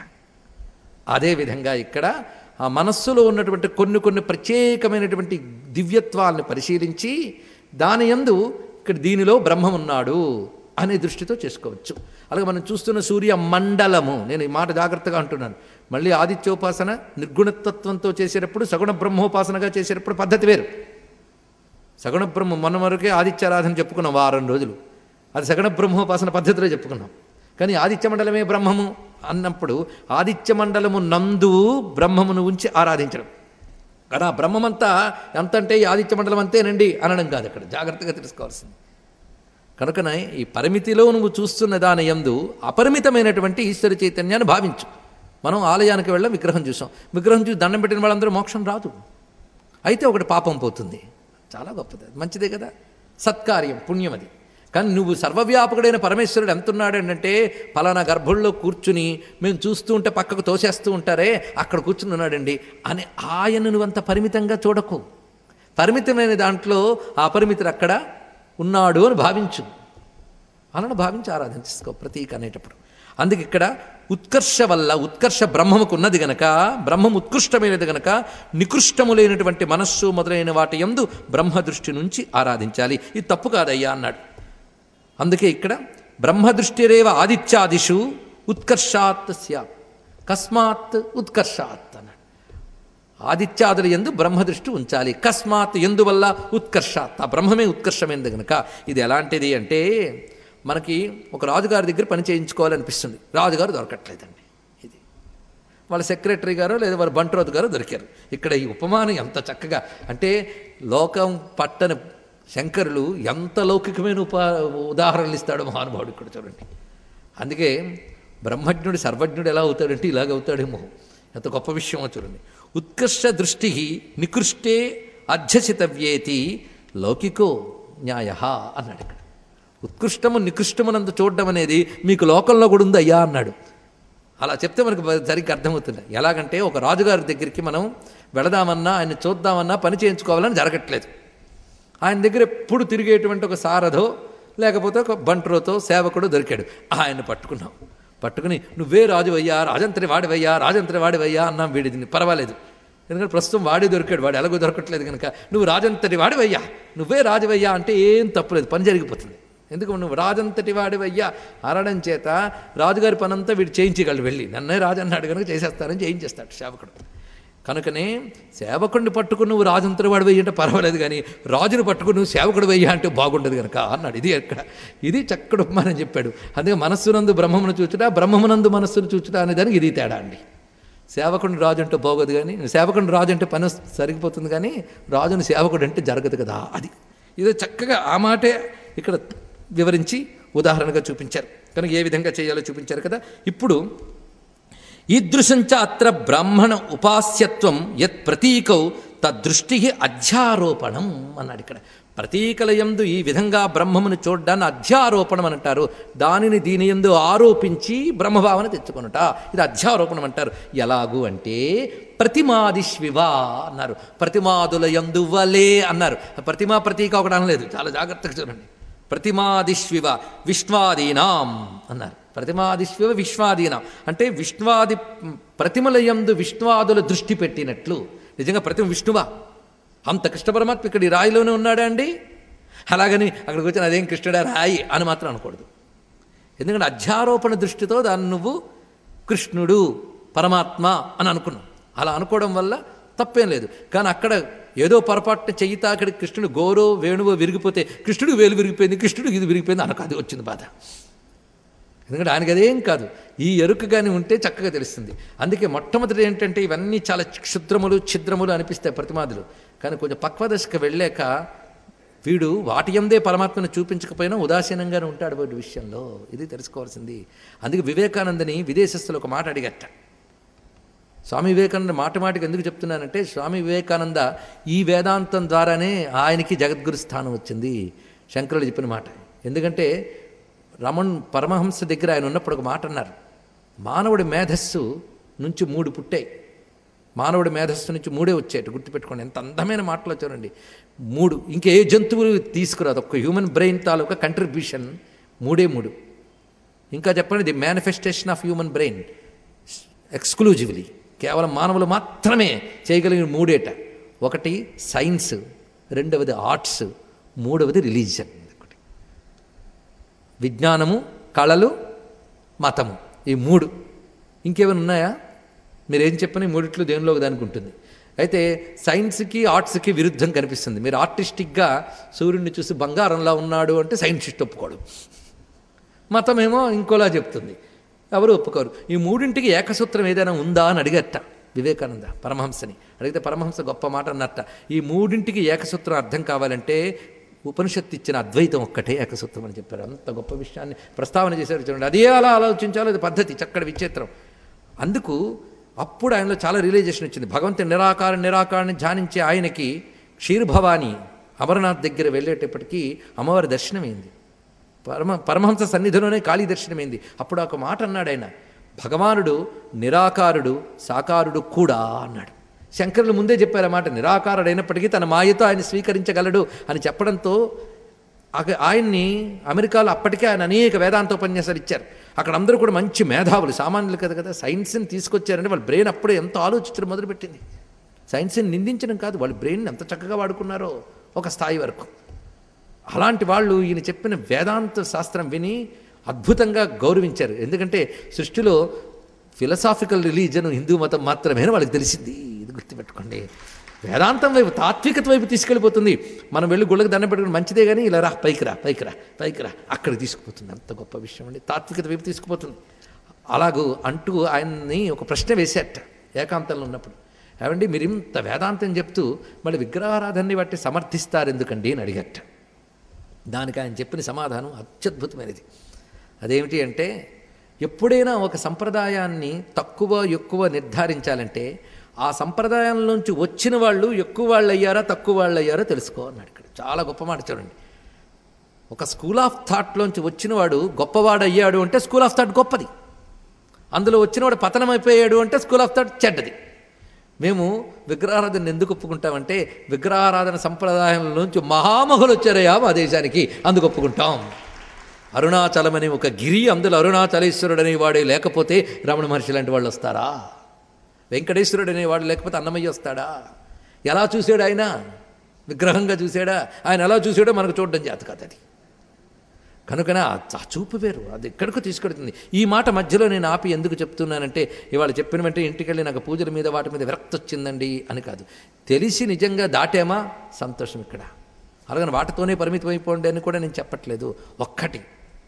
అదేవిధంగా ఇక్కడ ఆ మనస్సులో ఉన్నటువంటి కొన్ని కొన్ని ప్రత్యేకమైనటువంటి దివ్యత్వాలను పరిశీలించి దాని యందు ఇక్కడ దీనిలో బ్రహ్మం ఉన్నాడు అనే దృష్టితో చేసుకోవచ్చు అలాగే మనం చూస్తున్న సూర్య మండలము నేను ఈ మాట జాగ్రత్తగా అంటున్నాను మళ్ళీ ఆదిత్యోపాసన నిర్గుణతత్వంతో చేసేటప్పుడు సగుణ బ్రహ్మోపాసనగా చేసేటప్పుడు పద్ధతి వేరు సగుణ బ్రహ్మ మొన్న వరకే ఆదిత్యారాధన చెప్పుకున్నాం వారం రోజులు అది సగుణ బ్రహ్మోపాసన పద్ధతిలో చెప్పుకున్నాం కానీ ఆదిత్య మండలమే బ్రహ్మము అన్నప్పుడు ఆదిత్య మండలము నందు బ్రహ్మమును ఉంచి ఆరాధించడం కానీ ఆ బ్రహ్మమంతా ఎంత అంటే ఈ ఆదిత్య మండలం అంతేనండి అనడం కాదు అక్కడ జాగ్రత్తగా తెలుసుకోవాల్సింది కనుకనే ఈ పరిమితిలో నువ్వు చూస్తున్న దాని యందు అపరిమితమైనటువంటి ఈశ్వర చైతన్యాన్ని భావించు మనం ఆలయానికి వెళ్ళాం విగ్రహం చూసాం విగ్రహం చూసి దండం పెట్టిన వాళ్ళందరూ మోక్షం రాదు అయితే ఒకటి పాపం పోతుంది చాలా గొప్పది అది మంచిదే కదా సత్కార్యం పుణ్యం అది కానీ నువ్వు సర్వవ్యాపకుడైన పరమేశ్వరుడు ఎంతున్నాడు అంటే ఫలానా గర్భంలో కూర్చుని మేము చూస్తూ ఉంటే పక్కకు తోసేస్తూ ఉంటారే అక్కడ కూర్చుని ఉన్నాడండి అని ఆయన నువ్వంత పరిమితంగా చూడకు పరిమితమైన దాంట్లో ఆ అపరిమితుడు అక్కడ ఉన్నాడు అని భావించు అలానే భావించి ఆరాధించుకో ప్రతీక అనేటప్పుడు అందుకే ఇక్కడ ఉత్కర్ష వల్ల ఉత్కర్ష బ్రహ్మముకు ఉన్నది గనక బ్రహ్మం ఉత్కృష్టమైనది గనక నికృష్టము లేనటువంటి మనస్సు మొదలైన వాటి యందు బ్రహ్మ దృష్టి నుంచి ఆరాధించాలి ఇది తప్పు కాదయ్యా అన్నాడు అందుకే ఇక్కడ బ్రహ్మదృష్టిరేవ ఆదిత్యాదిషు ఉత్కర్షాత్ స్యాత్ కస్మాత్ ఉత్కర్షాత్ అన్నాడు ఆదిత్యాదుల ఎందు బ్రహ్మదృష్టి ఉంచాలి కస్మాత్ ఎందువల్ల ఉత్కర్షాత్ ఆ బ్రహ్మమే ఉత్కర్షమైనది గనక ఇది ఎలాంటిది అంటే మనకి ఒక రాజుగారి దగ్గర పని చేయించుకోవాలనిపిస్తుంది రాజుగారు దొరకట్లేదండి ఇది వాళ్ళ సెక్రటరీ గారు లేదా వారి బంట్రోత్ గారు దొరికారు ఇక్కడ ఈ ఉపమానం ఎంత చక్కగా అంటే లోకం పట్టని శంకరులు ఎంత లౌకికమైన ఉపా ఉదాహరణలు ఇస్తాడో మహానుభావుడు ఇక్కడ చూడండి అందుకే బ్రహ్మజ్ఞుడు సర్వజ్ఞుడు ఎలా అవుతాడంటే ఇలాగ అవుతాడేమో ఎంత గొప్ప విషయమో చూడండి ఉత్కర్ష దృష్టి నికృష్టే అధ్యసితవ్యేతి లౌకికో న్యాయ అన్నాడు ఇక్కడ ఉత్కృష్టము నికృష్టమునందు చూడడం అనేది మీకు లోకంలో కూడా ఉంది అయ్యా అన్నాడు అలా చెప్తే మనకు సరిగ్గా అర్థమవుతుంది ఎలాగంటే ఒక రాజుగారి దగ్గరికి మనం వెళదామన్నా ఆయన చూద్దామన్నా పని చేయించుకోవాలని జరగట్లేదు ఆయన దగ్గర ఎప్పుడు తిరిగేటువంటి ఒక సారథో లేకపోతే ఒక బంట్రోతో సేవకుడు దొరికాడు ఆయన పట్టుకున్నాం పట్టుకుని నువ్వే రాజువయ్యా రాజంత్రి వాడివయ్యా రాజంత్రి వాడివయ్యా అన్నాం వీడిది పర్వాలేదు ఎందుకంటే ప్రస్తుతం వాడే దొరికాడు వాడు ఎలాగో దొరకట్లేదు కనుక నువ్వు రాజంతటి వాడివయ్యా నువ్వే రాజువయ్యా అంటే ఏం తప్పులేదు పని జరిగిపోతుంది ఎందుకు నువ్వు రాజంతటి వాడివయ్యా అనడం చేత రాజుగారి పనంతా వీడు చేయించగలడు వెళ్ళి నన్నే రాజు అన్నాడు కనుక చేసేస్తానని చేయించేస్తాడు సేవకుడు కనుకనే సేవకుడిని పట్టుకుని నువ్వు రాజంతటి వాడు వెయ్యి అంటే పర్వాలేదు కానీ రాజును పట్టుకుని నువ్వు సేవకుడు వెయ్యి అంటే బాగుండదు కనుక అన్నాడు ఇది ఎక్కడ ఇది చక్కడు ఉపమానం చెప్పాడు అందుకే మనస్సునందు బ్రహ్మమును చూచుట బ్రహ్మమునందు మనస్సును చూచుట అనే దానికి ఇది తేడా అండి సేవకుడిని రాజు అంటే బాగోదు కానీ సేవకుడిని రాజు అంటే పని సరిగిపోతుంది కానీ రాజుని సేవకుడు అంటే జరగదు కదా అది ఇదో చక్కగా ఆ మాటే ఇక్కడ వివరించి ఉదాహరణగా చూపించారు కనుక ఏ విధంగా చేయాలో చూపించారు కదా ఇప్పుడు ఈదృశంచ అత్ర బ్రాహ్మణ ఉపాస్యత్వం యత్ ప్రతీకౌ తద్దృష్టి అధ్యారోపణం అన్నాడు ఇక్కడ ప్రతీకలయందు ఈ విధంగా బ్రహ్మమును చూడ్డాన్ని అధ్యారోపణం అని అంటారు దానిని దీని ఎందు ఆరోపించి బ్రహ్మభావన తెచ్చుకొనుట ఇది అధ్యారోపణం అంటారు ఎలాగూ అంటే ప్రతిమాదిష్వివ అన్నారు ప్రతిమాదుల యందు వలే అన్నారు ప్రతిమా ప్రతీక ఒకటి అనలేదు చాలా జాగ్రత్తగా చూడండి ప్రతిమాదిష్వివ విష్ణ్వాదీనాం అన్నారు ప్రతిమాదిష్వివ విశ్వాదీనాం అంటే విష్ణువాది ప్రతిమలయందు విష్ణువాదుల దృష్టి పెట్టినట్లు నిజంగా ప్రతిమ విష్ణువా అంత కృష్ణ పరమాత్మ ఇక్కడ ఈ రాయిలోనే ఉన్నాడా అండి అలాగని అక్కడికి వచ్చిన అదేం కృష్ణుడా రాయి అని మాత్రం అనకూడదు ఎందుకంటే అధ్యారోపణ దృష్టితో దాన్ని నువ్వు కృష్ణుడు పరమాత్మ అని అనుకున్నావు అలా అనుకోవడం వల్ల తప్పేం లేదు కానీ అక్కడ ఏదో పొరపాటున చెయ్యి తాకడి కృష్ణుడు గోరో వేణువో విరిగిపోతే కృష్ణుడికి వేలు విరిగిపోయింది కృష్ణుడికి ఇది విరిగిపోయింది అనకు అది వచ్చింది బాధ ఎందుకంటే ఆయనకి అదేం కాదు ఈ ఎరుక కానీ ఉంటే చక్కగా తెలుస్తుంది అందుకే మొట్టమొదటి ఏంటంటే ఇవన్నీ చాలా క్షుద్రములు ఛిద్రములు అనిపిస్తాయి ప్రతిమాదులు కానీ కొంచెం పక్వదశకు వెళ్ళాక వీడు వాటి ఎందే పరమాత్మను చూపించకపోయినా ఉదాసీనంగానే ఉంటాడు వాటి విషయంలో ఇది తెలుసుకోవాల్సింది అందుకే వివేకానందని విదేశస్తులు ఒక మాట అడిగట స్వామి వివేకానంద మాట మాటికి ఎందుకు చెప్తున్నానంటే స్వామి వివేకానంద ఈ వేదాంతం ద్వారానే ఆయనకి జగద్గురు స్థానం వచ్చింది శంకరుడు చెప్పిన మాట ఎందుకంటే రమణ్ పరమహంస దగ్గర ఆయన ఉన్నప్పుడు ఒక మాట అన్నారు మానవుడి మేధస్సు నుంచి మూడు పుట్టాయి మానవుడి మేధస్సు నుంచి మూడే వచ్చాయి గుర్తుపెట్టుకోండి ఎంత అందమైన మాటలు చూడండి మూడు ఇంకే జంతువులు తీసుకురాదు ఒక్క హ్యూమన్ బ్రెయిన్ తాలూకా కంట్రిబ్యూషన్ మూడే మూడు ఇంకా చెప్పండి the manifestation of human brain exclusively కేవలం మానవులు మాత్రమే చేయగలిగిన మూడేట ఒకటి సైన్స్ రెండవది ఆర్ట్స్ మూడవది రిలీజియన్ ఒకటి విజ్ఞానము కళలు మతము ఈ మూడు ఇంకేమైనా ఉన్నాయా మీరు ఏం చెప్పని మూడిట్లో దేనిలో దానికి ఉంటుంది అయితే సైన్స్కి ఆర్ట్స్కి విరుద్ధం కనిపిస్తుంది మీరు ఆర్టిస్టిక్గా సూర్యుడిని చూసి బంగారంలా ఉన్నాడు అంటే సైంటిస్ట్ ఒప్పుకోడు మతమేమో ఇంకోలా చెప్తుంది ఎవరు ఒప్పుకోరు ఈ మూడింటికి ఏకసూత్రం ఏదైనా ఉందా అని అడిగట వివేకానంద పరమహంసని అడిగితే పరమహంస గొప్ప మాట అన్నట్ట ఈ మూడింటికి ఏకసూత్రం అర్థం కావాలంటే ఉపనిషత్తు ఇచ్చిన అద్వైతం ఒక్కటే ఏకసూత్రం అని చెప్పారు అంత గొప్ప విషయాన్ని ప్రస్తావన చేశారు చూడండి అదే అలా ఆలోచించాలో అది పద్ధతి చక్కటి విచిత్రం అందుకు అప్పుడు ఆయనలో చాలా రియలైజేషన్ వచ్చింది భగవంతుని నిరాకార నిరాకారాన్ని ధ్యానించే ఆయనకి క్షీర్భవాని అమరనాథ్ దగ్గర వెళ్ళేటప్పటికీ అమ్మవారి దర్శనమైంది పరమ పరమహంస సన్నిధిలోనే కాళీ దర్శనమైంది అప్పుడు ఒక మాట అన్నాడు ఆయన భగవానుడు నిరాకారుడు సాకారుడు కూడా అన్నాడు శంకరులు ముందే చెప్పారు ఆ మాట నిరాకారుడైనప్పటికీ తన మాయతో ఆయన స్వీకరించగలడు అని చెప్పడంతో ఆక- ఆయన్ని అమెరికాలో అప్పటికే ఆయన అనేక వేదాంత ఉపన్యాసాలు ఇచ్చారు అక్కడ అందరూ కూడా మంచి మేధావులు సామాన్యులు కదా కదా సైన్స్ని తీసుకొచ్చారంటే వాళ్ళ బ్రెయిన్ అప్పుడే ఎంతో ఆలోచించడం మొదలుపెట్టింది సైన్స్ని నిందించడం కాదు వాళ్ళ బ్రెయిన్ ఎంత చక్కగా వాడుకున్నారో ఒక స్థాయి వరకు అలాంటి వాళ్ళు ఈయన చెప్పిన వేదాంత శాస్త్రం విని అద్భుతంగా గౌరవించారు ఎందుకంటే సృష్టిలో ఫిలసాఫికల్ రిలీజన్ హిందూ మతం మాత్రమే అని వాళ్ళకి తెలిసింది ఇది గుర్తుపెట్టుకోండి వేదాంతం వైపు తాత్వికత వైపు తీసుకెళ్ళిపోతుంది మనం వెళ్ళి గుళ్ళకి దండం పెట్టుకుని మంచిదే కానీ ఇలా రా పైకి రా పైకి రా పైకి రా అక్కడ తీసుకుపోతుంది అంత గొప్ప విషయం అండి తాత్వికత వైపు తీసుకుపోతుంది అలాగూ అంటూ ఆయన్ని ఒక ప్రశ్న వేసేట ఏకాంతంలో ఉన్నప్పుడు ఏమండి మీరు ఇంత వేదాంతం చెప్తూ మళ్ళీ విగ్రహారాధనని బట్టి సమర్థిస్తారు ఎందుకండి అని అడిగట దానికి ఆయన చెప్పిన సమాధానం అత్యద్భుతమైనది అదేమిటి అంటే ఎప్పుడైనా ఒక సంప్రదాయాన్ని తక్కువ ఎక్కువ నిర్ధారించాలంటే ఆ సంప్రదాయంలోంచి వచ్చిన వాళ్ళు ఎక్కువ వాళ్ళు అయ్యారా తక్కువ వాళ్ళు అయ్యారో తెలుసుకో అన్నాడు ఇక్కడ చాలా గొప్ప మాట చూడండి ఒక స్కూల్ ఆఫ్ థాట్లోంచి వచ్చినవాడు గొప్పవాడు అయ్యాడు అంటే స్కూల్ ఆఫ్ థాట్ గొప్పది అందులో వచ్చినవాడు పతనం అయిపోయాడు అంటే స్కూల్ ఆఫ్ థాట్ చెడ్డది మేము విగ్రహారాధన ఎందుకు ఒప్పుకుంటామంటే విగ్రహారాధన సంప్రదాయంలోంచి మహామహులు వచ్చారయ్యా మా దేశానికి అందుకు ఒప్పుకుంటాం అరుణాచలం అనే ఒక గిరి అందులో అరుణాచలేశ్వరుడు అనేవాడే లేకపోతే రమణ మహర్షి లాంటి వాళ్ళు వస్తారా వెంకటేశ్వరుడు అనేవాడు లేకపోతే అన్నమయ్య వస్తాడా ఎలా చూశాడు ఆయన విగ్రహంగా చూశాడా ఆయన ఎలా చూశాడో మనకు చూడడం చేత కాదు అది కనుకనే ఆ ఆ చూపు వేరు అది ఎక్కడికో తీసుకెడుతుంది ఈ మాట మధ్యలో నేను ఆపి ఎందుకు చెప్తున్నానంటే ఇవాళ చెప్పిన వెంటనే ఇంటికి వెళ్ళి నాకు పూజల మీద వాటి మీద విరక్తి వచ్చిందండి అని కాదు తెలిసి నిజంగా దాటామా సంతోషం ఇక్కడ అలాగని వాటితోనే పరిమితం అయిపోండి అని కూడా నేను చెప్పట్లేదు ఒక్కటి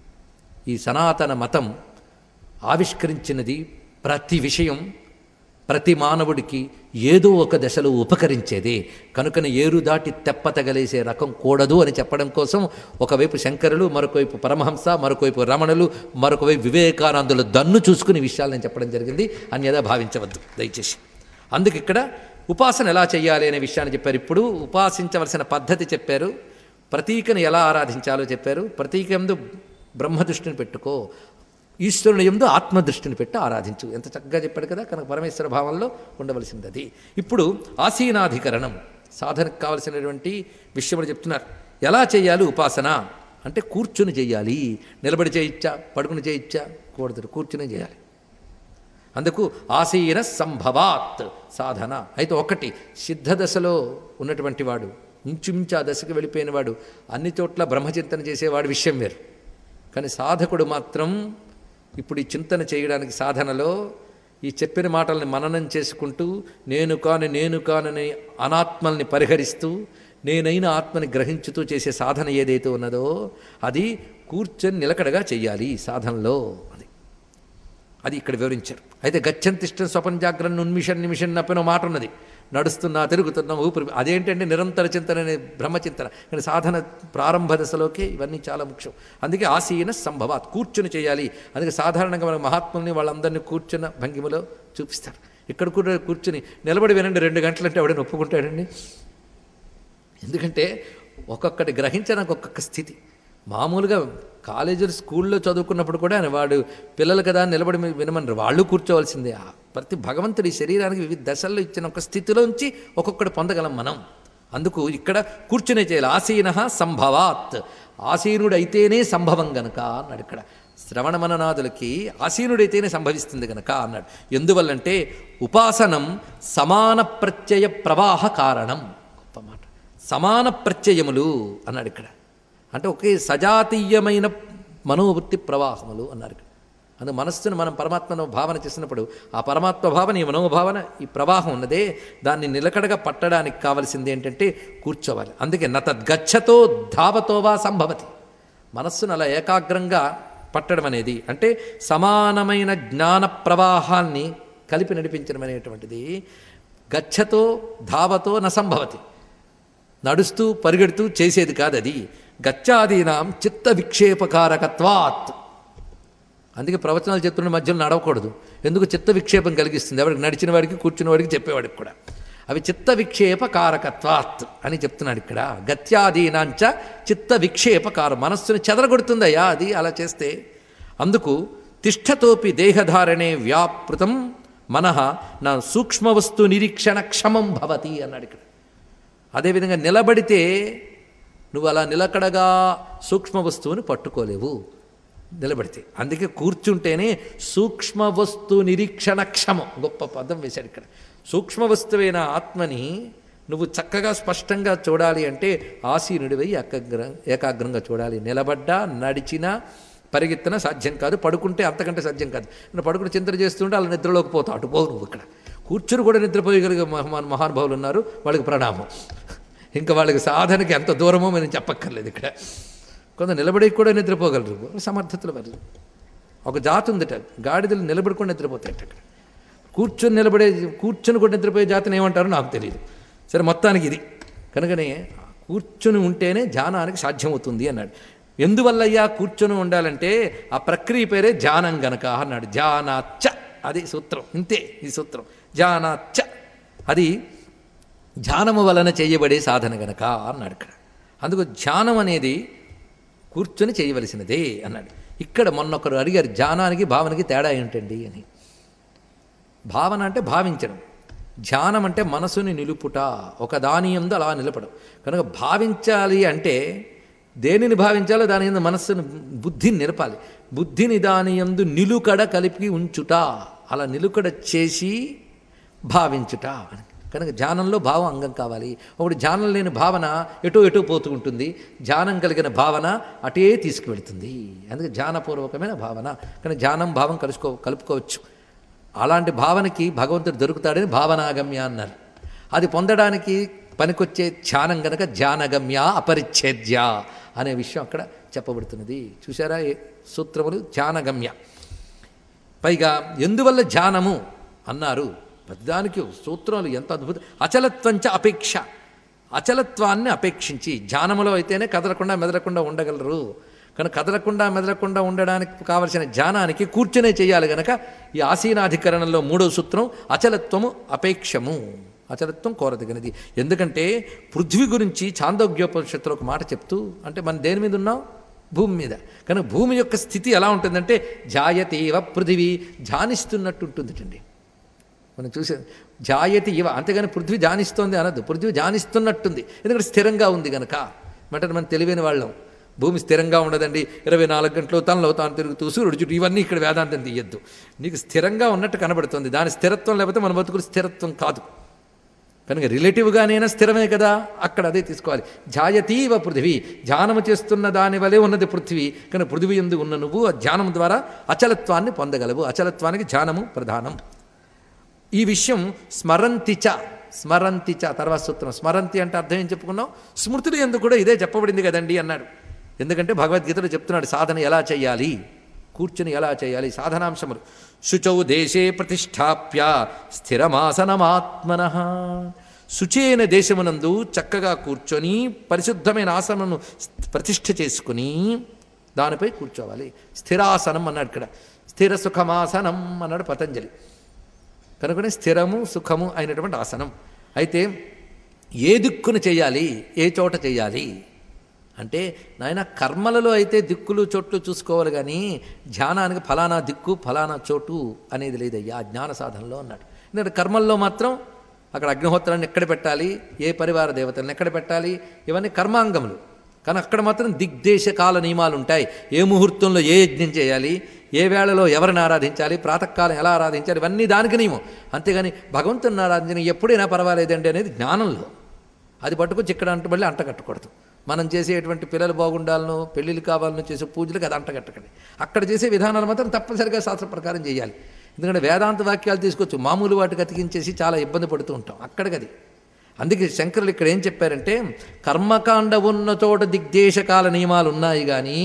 ఈ సనాతన మతం ఆవిష్కరించినది ప్రతి విషయం ప్రతి మానవుడికి ఏదో ఒక దశలో ఉపకరించేదే కనుకనే ఏరు దాటి తెప్ప తగలేసే రకం కూడదు అని చెప్పడం కోసం ఒకవైపు శంకరులు మరొకవైపు పరమహంస మరొకవైపు రమణులు మరొకవైపు వివేకానందుల దన్ను చూసుకుని విషయాలు నేను చెప్పడం జరిగింది అన్యదా భావించవద్దు దయచేసి అందుకు ఇక్కడ ఉపాసన ఎలా చేయాలి అనే విషయాన్ని చెప్పారు ఇప్పుడు ఉపాసించవలసిన పద్ధతి చెప్పారు ప్రతీకను ఎలా ఆరాధించాలో చెప్పారు ప్రతీక ఎందు బ్రహ్మదృష్టిని పెట్టుకో ఈశ్వరుని ఎందు ఆత్మదృష్టిని పెట్టి ఆరాధించు ఎంత చక్కగా చెప్పాడు కదా కనుక పరమేశ్వర భావంలో ఉండవలసింది అది ఇప్పుడు ఆసీనాధికరణం సాధనకు కావలసినటువంటి విషయములు చెప్తున్నారు ఎలా చేయాలి ఉపాసన అంటే కూర్చుని చేయాలి నిలబడి చేయొచ్చా పడుకుని చేయొచ్చా కూడదు కూర్చుని చేయాలి అందుకు ఆసీన సంభవాత్ సాధన అయితే ఒకటి సిద్ధ దశలో ఉన్నటువంటి వాడు ఇంచుమించు ఆ దశకు వెళ్ళిపోయిన వాడు అన్ని చోట్ల బ్రహ్మచింతన చేసేవాడు విషయం వేరు కానీ సాధకుడు మాత్రం ఇప్పుడు ఈ చింతన చేయడానికి సాధనలో ఈ చెప్పిన మాటల్ని మననం చేసుకుంటూ నేను కాని నేను కానని అనాత్మల్ని పరిహరిస్తూ నేనైన ఆత్మని గ్రహించుతూ చేసే సాధన ఏదైతే ఉన్నదో అది కూర్చొని నిలకడగా చెయ్యాలి సాధనలో అది అది ఇక్కడ వివరించారు అయితే గచ్చంతిష్టం స్వపన్ జాగ్రత్త ఉన్మిషన్ నిమిషన్ నప్పిన మాట ఉన్నది నడుస్తున్నా తిరుగుతున్నా ఊపిరి అదేంటంటే నిరంతర చింతన అనే బ్రహ్మచింతన కానీ సాధన ప్రారంభ దశలోకే ఇవన్నీ చాలా ముఖ్యం అందుకే ఆసీన సంభవాత్ కూర్చుని చేయాలి అందుకే సాధారణంగా మన మహాత్ముల్ని వాళ్ళందరినీ కూర్చున్న భంగిమలో చూపిస్తారు ఇక్కడ కూడా కూర్చుని నిలబడి వినండి రెండు గంటలంటే ఎవడైనా ఒప్పుకుంటాడండి ఎందుకంటే ఒక్కొక్కటి గ్రహించడానికి ఒక్కొక్క స్థితి మామూలుగా కాలేజీలు స్కూల్లో చదువుకున్నప్పుడు కూడా వాడు పిల్లలు కదా నిలబడి వినమన్నారు వాళ్ళు కూర్చోవలసిందే ఆ ప్రతి భగవంతుడి శరీరానికి వివిధ దశల్లో ఇచ్చిన ఒక స్థితిలోంచి ఒక్కొక్కటి పొందగలం మనం అందుకు ఇక్కడ కూర్చునే చేయాలి ఆసీన సంభవాత్ ఆసీనుడైతేనే సంభవం గనక అన్నాడు ఇక్కడ శ్రవణ మననాదులకి ఆసీనుడైతేనే సంభవిస్తుంది గనక అన్నాడు ఎందువల్లంటే ఉపాసనం సమాన ప్రత్యయ ప్రవాహ కారణం గొప్ప మాట సమాన ప్రత్యయములు అన్నాడు ఇక్కడ అంటే ఒకే సజాతీయమైన మనోవృత్తి ప్రవాహములు అన్నారు ఇక్కడ అందుకు మనస్సును మనం పరమాత్మను భావన చేసినప్పుడు ఆ పరమాత్మ భావన ఈ మనోభావన ఈ ప్రవాహం ఉన్నదే దాన్ని నిలకడగా పట్టడానికి కావలసింది ఏంటంటే కూర్చోవాలి అందుకే నతద్గచ్చతో ధావతో వా సంభవతి మనస్సును అలా ఏకాగ్రంగా పట్టడం అనేది అంటే సమానమైన జ్ఞాన ప్రవాహాన్ని కలిపి నడిపించడం అనేటువంటిది గచ్చతో ధావతో న సంభవతి నడుస్తూ పరిగెడుతూ చేసేది కాదు అది గచ్చాదీనాం చిత్త విక్షేపకారకత్వాత్ అందుకే ప్రవచనాలు చెప్తున్న మధ్యలో నడవకూడదు ఎందుకు చిత్త విక్షేపం కలిగిస్తుంది ఎవరికి నడిచిన వాడికి కూర్చున్న వాడికి చెప్పేవాడికి కూడా అవి చిత్త విక్షేప కారకత్వాత్ అని చెప్తున్నాడు ఇక్కడ గత్యాదీనాంచ చిత్త విక్షేపకారం మనస్సుని చెదరగొడుతుందయ్యా అది అలా చేస్తే అందుకు తిష్టతోపి దేహధారణే వ్యాపృతం మనః నా సూక్ష్మవస్తు నిరీక్షణ క్షమం భవతి అన్నాడు ఇక్కడ అదేవిధంగా నిలబడితే నువ్వు అలా నిలకడగా సూక్ష్మ వస్తువుని పట్టుకోలేవు నిలబడితే అందుకే కూర్చుంటేనే సూక్ష్మ వస్తు నిరీక్షణ క్షమం గొప్ప పదం వేశాడు ఇక్కడ సూక్ష్మ వస్తువైన ఆత్మని నువ్వు చక్కగా స్పష్టంగా చూడాలి అంటే ఆసీనుడివై ఏకాగ్ర ఏకాగ్రంగా చూడాలి నిలబడ్డా నడిచినా పరిగెత్తినా సాధ్యం కాదు పడుకుంటే అంతకంటే సాధ్యం కాదు నువ్వు పడుకుని చింతన చేస్తుంటే అలా నిద్రలోకి పోతావు అటు పోవు నువ్వు ఇక్కడ కూర్చుని కూడా నిద్రపోయగలిగే మహా మహానుభావులు ఉన్నారు వాళ్ళకి ప్రణామం ఇంకా వాళ్ళకి సాధనకి ఎంత దూరమో మనం చెప్పక్కర్లేదు ఇక్కడ కొంత నిలబడి కూడా నిద్రపోగలరు సమర్థతలు వారు ఒక జాతి ఉందట గాడిదలు నిలబడి కూడా నిద్రపోతాయట అక్కడ కూర్చొని నిలబడే కూర్చొని కూడా నిద్రపోయే జాతిని ఏమంటారో నాకు తెలియదు సరే మొత్తానికి ఇది కనుకనే కూర్చొని ఉంటేనే ధ్యానానికి సాధ్యమవుతుంది అన్నాడు ఎందువల్లయ్యా కూర్చొని ఉండాలంటే ఆ ప్రక్రియ పేరే ధ్యానం గనక అన్నాడు ధ్యానాచ్చ అది సూత్రం ఇంతే ఈ సూత్రం ధ్యానాచ్చ అది ధ్యానము వలన చేయబడే సాధన గనక అన్నాడు ఇక్కడ అందుకు ధ్యానం అనేది కూర్చొని చేయవలసినదే అన్నాడు ఇక్కడ మొన్నొకరు అడిగారు ధ్యానానికి భావనకి తేడా ఏంటండి అని భావన అంటే భావించడం ధ్యానం అంటే మనసుని నిలుపుట ఒక దాని ఎందు అలా నిలపడం కనుక భావించాలి అంటే దేనిని భావించాలో దాని ఎందు మనస్సును బుద్ధిని నిలపాలి బుద్ధిని దాని ఎందు నిలుకడ కలిపి ఉంచుట అలా నిలుకడ చేసి భావించుట అని కనుక ధ్యానంలో భావం అంగం కావాలి ఒకటి ధ్యానం లేని భావన ఎటో ఎటో పోతూ ఉంటుంది ధ్యానం కలిగిన భావన అటే తీసుకువెళుతుంది అందుకే ధ్యానపూర్వకమైన భావన కానీ ధ్యానం భావం కలుసుకో కలుపుకోవచ్చు అలాంటి భావనకి భగవంతుడు దొరుకుతాడని భావనాగమ్య అన్నారు అది పొందడానికి పనికొచ్చే ధ్యానం గనక ధ్యానగమ్య అపరిచ్ఛేద్య అనే విషయం అక్కడ చెప్పబడుతున్నది చూసారా ఏ సూత్రములు ధ్యానగమ్య పైగా ఎందువల్ల ధ్యానము అన్నారు ప్రతిదానికి సూత్రాలు ఎంత అద్భుతం అచలత్వంచ అపేక్ష అచలత్వాన్ని అపేక్షించి ధ్యానములో అయితేనే కదలకుండా మెదలకుండా ఉండగలరు కానీ కదలకుండా మెదలకుండా ఉండడానికి కావలసిన ధ్యానానికి కూర్చునే చేయాలి గనక ఈ ఆసీనాధికరణంలో మూడో సూత్రం అచలత్వము అపేక్షము అచలత్వం కోరదగినది ఎందుకంటే పృథ్వీ గురించి చాందోగ్యోపనిషత్తులో ఒక మాట చెప్తూ అంటే మనం దేని మీద ఉన్నాం భూమి మీద కానీ భూమి యొక్క స్థితి ఎలా ఉంటుందంటే జాయతీవ పృథివీ ధ్యానిస్తున్నట్టు ఉంటుందిటండి మనం చూసే జాయతి ఇవ అంతేగాని పృథ్వీ ధ్యానిస్తోంది అనద్దు పృథ్వీ ధ్యానిస్తున్నట్టుంది ఎందుకంటే స్థిరంగా ఉంది గనక అంటే మనం తెలివైన వాళ్ళం భూమి స్థిరంగా ఉండదండి ఇరవై నాలుగు గంటలు తనలో తాను తిరుగుతూ సూర్యుడు చుట్టూ ఇవన్నీ ఇక్కడ వేదాంతం తీయద్దు నీకు స్థిరంగా ఉన్నట్టు కనబడుతుంది దాని స్థిరత్వం లేకపోతే మన బతుకులు స్థిరత్వం కాదు కనుక రిలేటివ్గానైనా స్థిరమే కదా అక్కడ అదే తీసుకోవాలి ధ్యాయతీవ పృథివీ ధ్యానము చేస్తున్న దాని వలె ఉన్నది పృథివీ కానీ పృథివీ ఎందు ఉన్న నువ్వు ఆ ధ్యానం ద్వారా అచలత్వాన్ని పొందగలవు అచలత్వానికి ధ్యానము ప్రధానం ఈ విషయం స్మరంతిచ స్మరంతిచ తర్వాత సూత్రం స్మరంతి అంటే అర్థం ఏం చెప్పుకున్నాం స్మృతులు ఎందుకు కూడా ఇదే చెప్పబడింది కదండి అన్నాడు ఎందుకంటే భగవద్గీతలో చెప్తున్నాడు సాధన ఎలా చేయాలి కూర్చుని ఎలా చేయాలి సాధనాంశములు శుచౌ దేశే ప్రతిష్టాప్య స్థిరమాసనమాత్మన శుచైన దేశమునందు చక్కగా కూర్చొని పరిశుద్ధమైన ఆసనను ప్రతిష్ఠ చేసుకుని దానిపై కూర్చోవాలి స్థిరాసనం అన్నాడు ఇక్కడ స్థిర సుఖమాసనం అన్నాడు పతంజలి కనుకనే స్థిరము సుఖము అయినటువంటి ఆసనం అయితే ఏ దిక్కును చేయాలి ఏ చోట చేయాలి అంటే నాయన కర్మలలో అయితే దిక్కులు చోట్లు చూసుకోవాలి కానీ ధ్యానానికి ఫలానా దిక్కు ఫలానా చోటు అనేది లేదయ్యా జ్ఞాన సాధనలో అన్నాడు ఎందుకంటే కర్మల్లో మాత్రం అక్కడ అగ్నిహోత్రాన్ని ఎక్కడ పెట్టాలి ఏ పరివార దేవతలను ఎక్కడ పెట్టాలి ఇవన్నీ కర్మాంగములు కానీ అక్కడ మాత్రం దిగ్దేశ కాల నియమాలు ఉంటాయి ఏ ముహూర్తంలో ఏ యజ్ఞం చేయాలి ఏ వేళలో ఎవరిని ఆరాధించాలి ప్రాతకాలం ఎలా ఆరాధించాలి ఇవన్నీ దానికి నియమం అంతేగాని భగవంతుని ఆరాధించిన ఎప్పుడైనా పర్వాలేదండి అనేది జ్ఞానంలో అది పట్టుకొచ్చి ఇక్కడ అంట మళ్ళీ అంట కట్టకూడదు మనం చేసేటువంటి పిల్లలు బాగుండాలను పెళ్ళిళ్ళు కావాలను చేసే పూజలకు అది అంటగట్టకండి అక్కడ చేసే విధానాలు మాత్రం తప్పనిసరిగా శాస్త్ర ప్రకారం చేయాలి ఎందుకంటే వేదాంత వాక్యాలు తీసుకొచ్చు మామూలు వాటికి అతికించేసి చాలా ఇబ్బంది పడుతూ ఉంటాం అక్కడికది అందుకే శంకరులు ఇక్కడ ఏం చెప్పారంటే కర్మకాండ ఉన్న చోట దిగ్దేశకాల నియమాలు ఉన్నాయి కానీ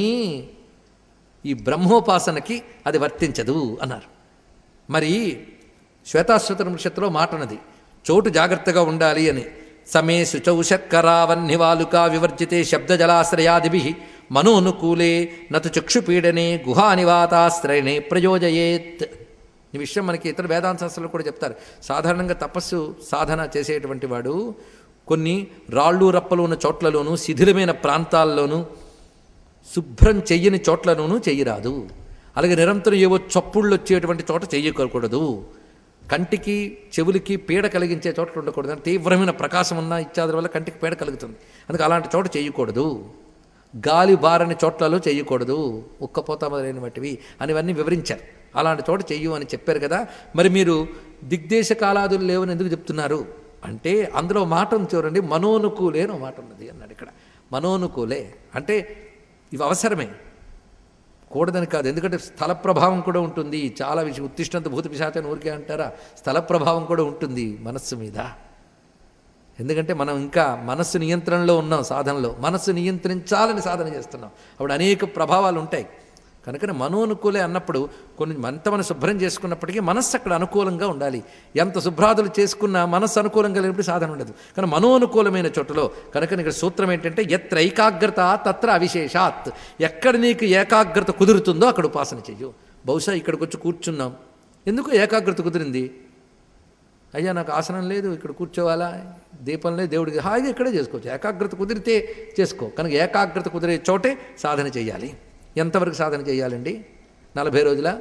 ఈ బ్రహ్మోపాసనకి అది వర్తించదు అన్నారు మరి శ్వేతాశ్వత నక్షత్రంలో మాట ఉన్నది చోటు జాగ్రత్తగా ఉండాలి అని సమే శుచౌ శర్కరావన్నివాలుకా వివర్జితే శబ్దజలాశ్రయాదిభి మనోనుకూలే నతు చక్షుపీడనే గుహానివాతాశ్రయణే ప్రయోజయేత్ ఈ విషయం మనకి ఇతర వేదాంత శాస్త్రాలు కూడా చెప్తారు సాధారణంగా తపస్సు సాధన చేసేటువంటి వాడు కొన్ని రాళ్ళు రప్పలు ఉన్న చోట్లలోనూ శిథిలమైన ప్రాంతాల్లోనూ శుభ్రం చెయ్యని చోట్లలోనూ చెయ్యరాదు అలాగే నిరంతరం ఏవో చప్పుళ్ళు వచ్చేటువంటి చోట చెయ్యకూడదు కంటికి చెవులకి పీడ కలిగించే చోట్ల ఉండకూడదు అంటే తీవ్రమైన ప్రకాశం ఉన్న ఇత్యాదుల వల్ల కంటికి పీడ కలుగుతుంది అందుకే అలాంటి చోట చేయకూడదు గాలి బారని చోట్లలో చేయకూడదు ఉక్కపోత మొదలైన వంటివి అనివన్నీ వివరించారు అలాంటి చోట చెయ్యు అని చెప్పారు కదా మరి మీరు దిగ్దేశ కాలాదులు లేవని ఎందుకు చెప్తున్నారు అంటే అందులో మాట ఉంది చూడండి మనోనుకూలే అని ఒక మాట ఉన్నది అన్నాడు ఇక్కడ మనోనుకూలే అంటే ఇవి అవసరమే కూడదని కాదు ఎందుకంటే స్థల ప్రభావం కూడా ఉంటుంది చాలా విషయం ఉత్తిష్టంత భూత పిశాచని ఊరికే అంటారా స్థల ప్రభావం కూడా ఉంటుంది మనస్సు మీద ఎందుకంటే మనం ఇంకా మనస్సు నియంత్రణలో ఉన్నాం సాధనలో మనస్సు నియంత్రించాలని సాధన చేస్తున్నాం అప్పుడు అనేక ప్రభావాలు ఉంటాయి కనుకనే మనోనుకూలే అన్నప్పుడు కొన్ని అంత మనం శుభ్రం చేసుకున్నప్పటికీ మనస్సు అక్కడ అనుకూలంగా ఉండాలి ఎంత శుభ్రాదులు చేసుకున్నా మనస్సు అనుకూలంగా లేనప్పుడు సాధన ఉండదు కానీ మనోనుకూలమైన చోటులో కనుక ఇక్కడ సూత్రం ఏంటంటే ఎత్ర ఏకాగ్రత తత్ర అవిశేషాత్ ఎక్కడ నీకు ఏకాగ్రత కుదురుతుందో అక్కడ ఉపాసన చెయ్యు బహుశా ఇక్కడికి వచ్చి కూర్చున్నాం ఎందుకు ఏకాగ్రత కుదిరింది అయ్యా నాకు ఆసనం లేదు ఇక్కడ కూర్చోవాలా దీపం లేదు దేవుడికి హాయిగా ఇక్కడే చేసుకోవచ్చు ఏకాగ్రత కుదిరితే చేసుకో కనుక ఏకాగ్రత కుదిరే చోటే సాధన చేయాలి ఎంతవరకు సాధన చేయాలండి నలభై రోజుల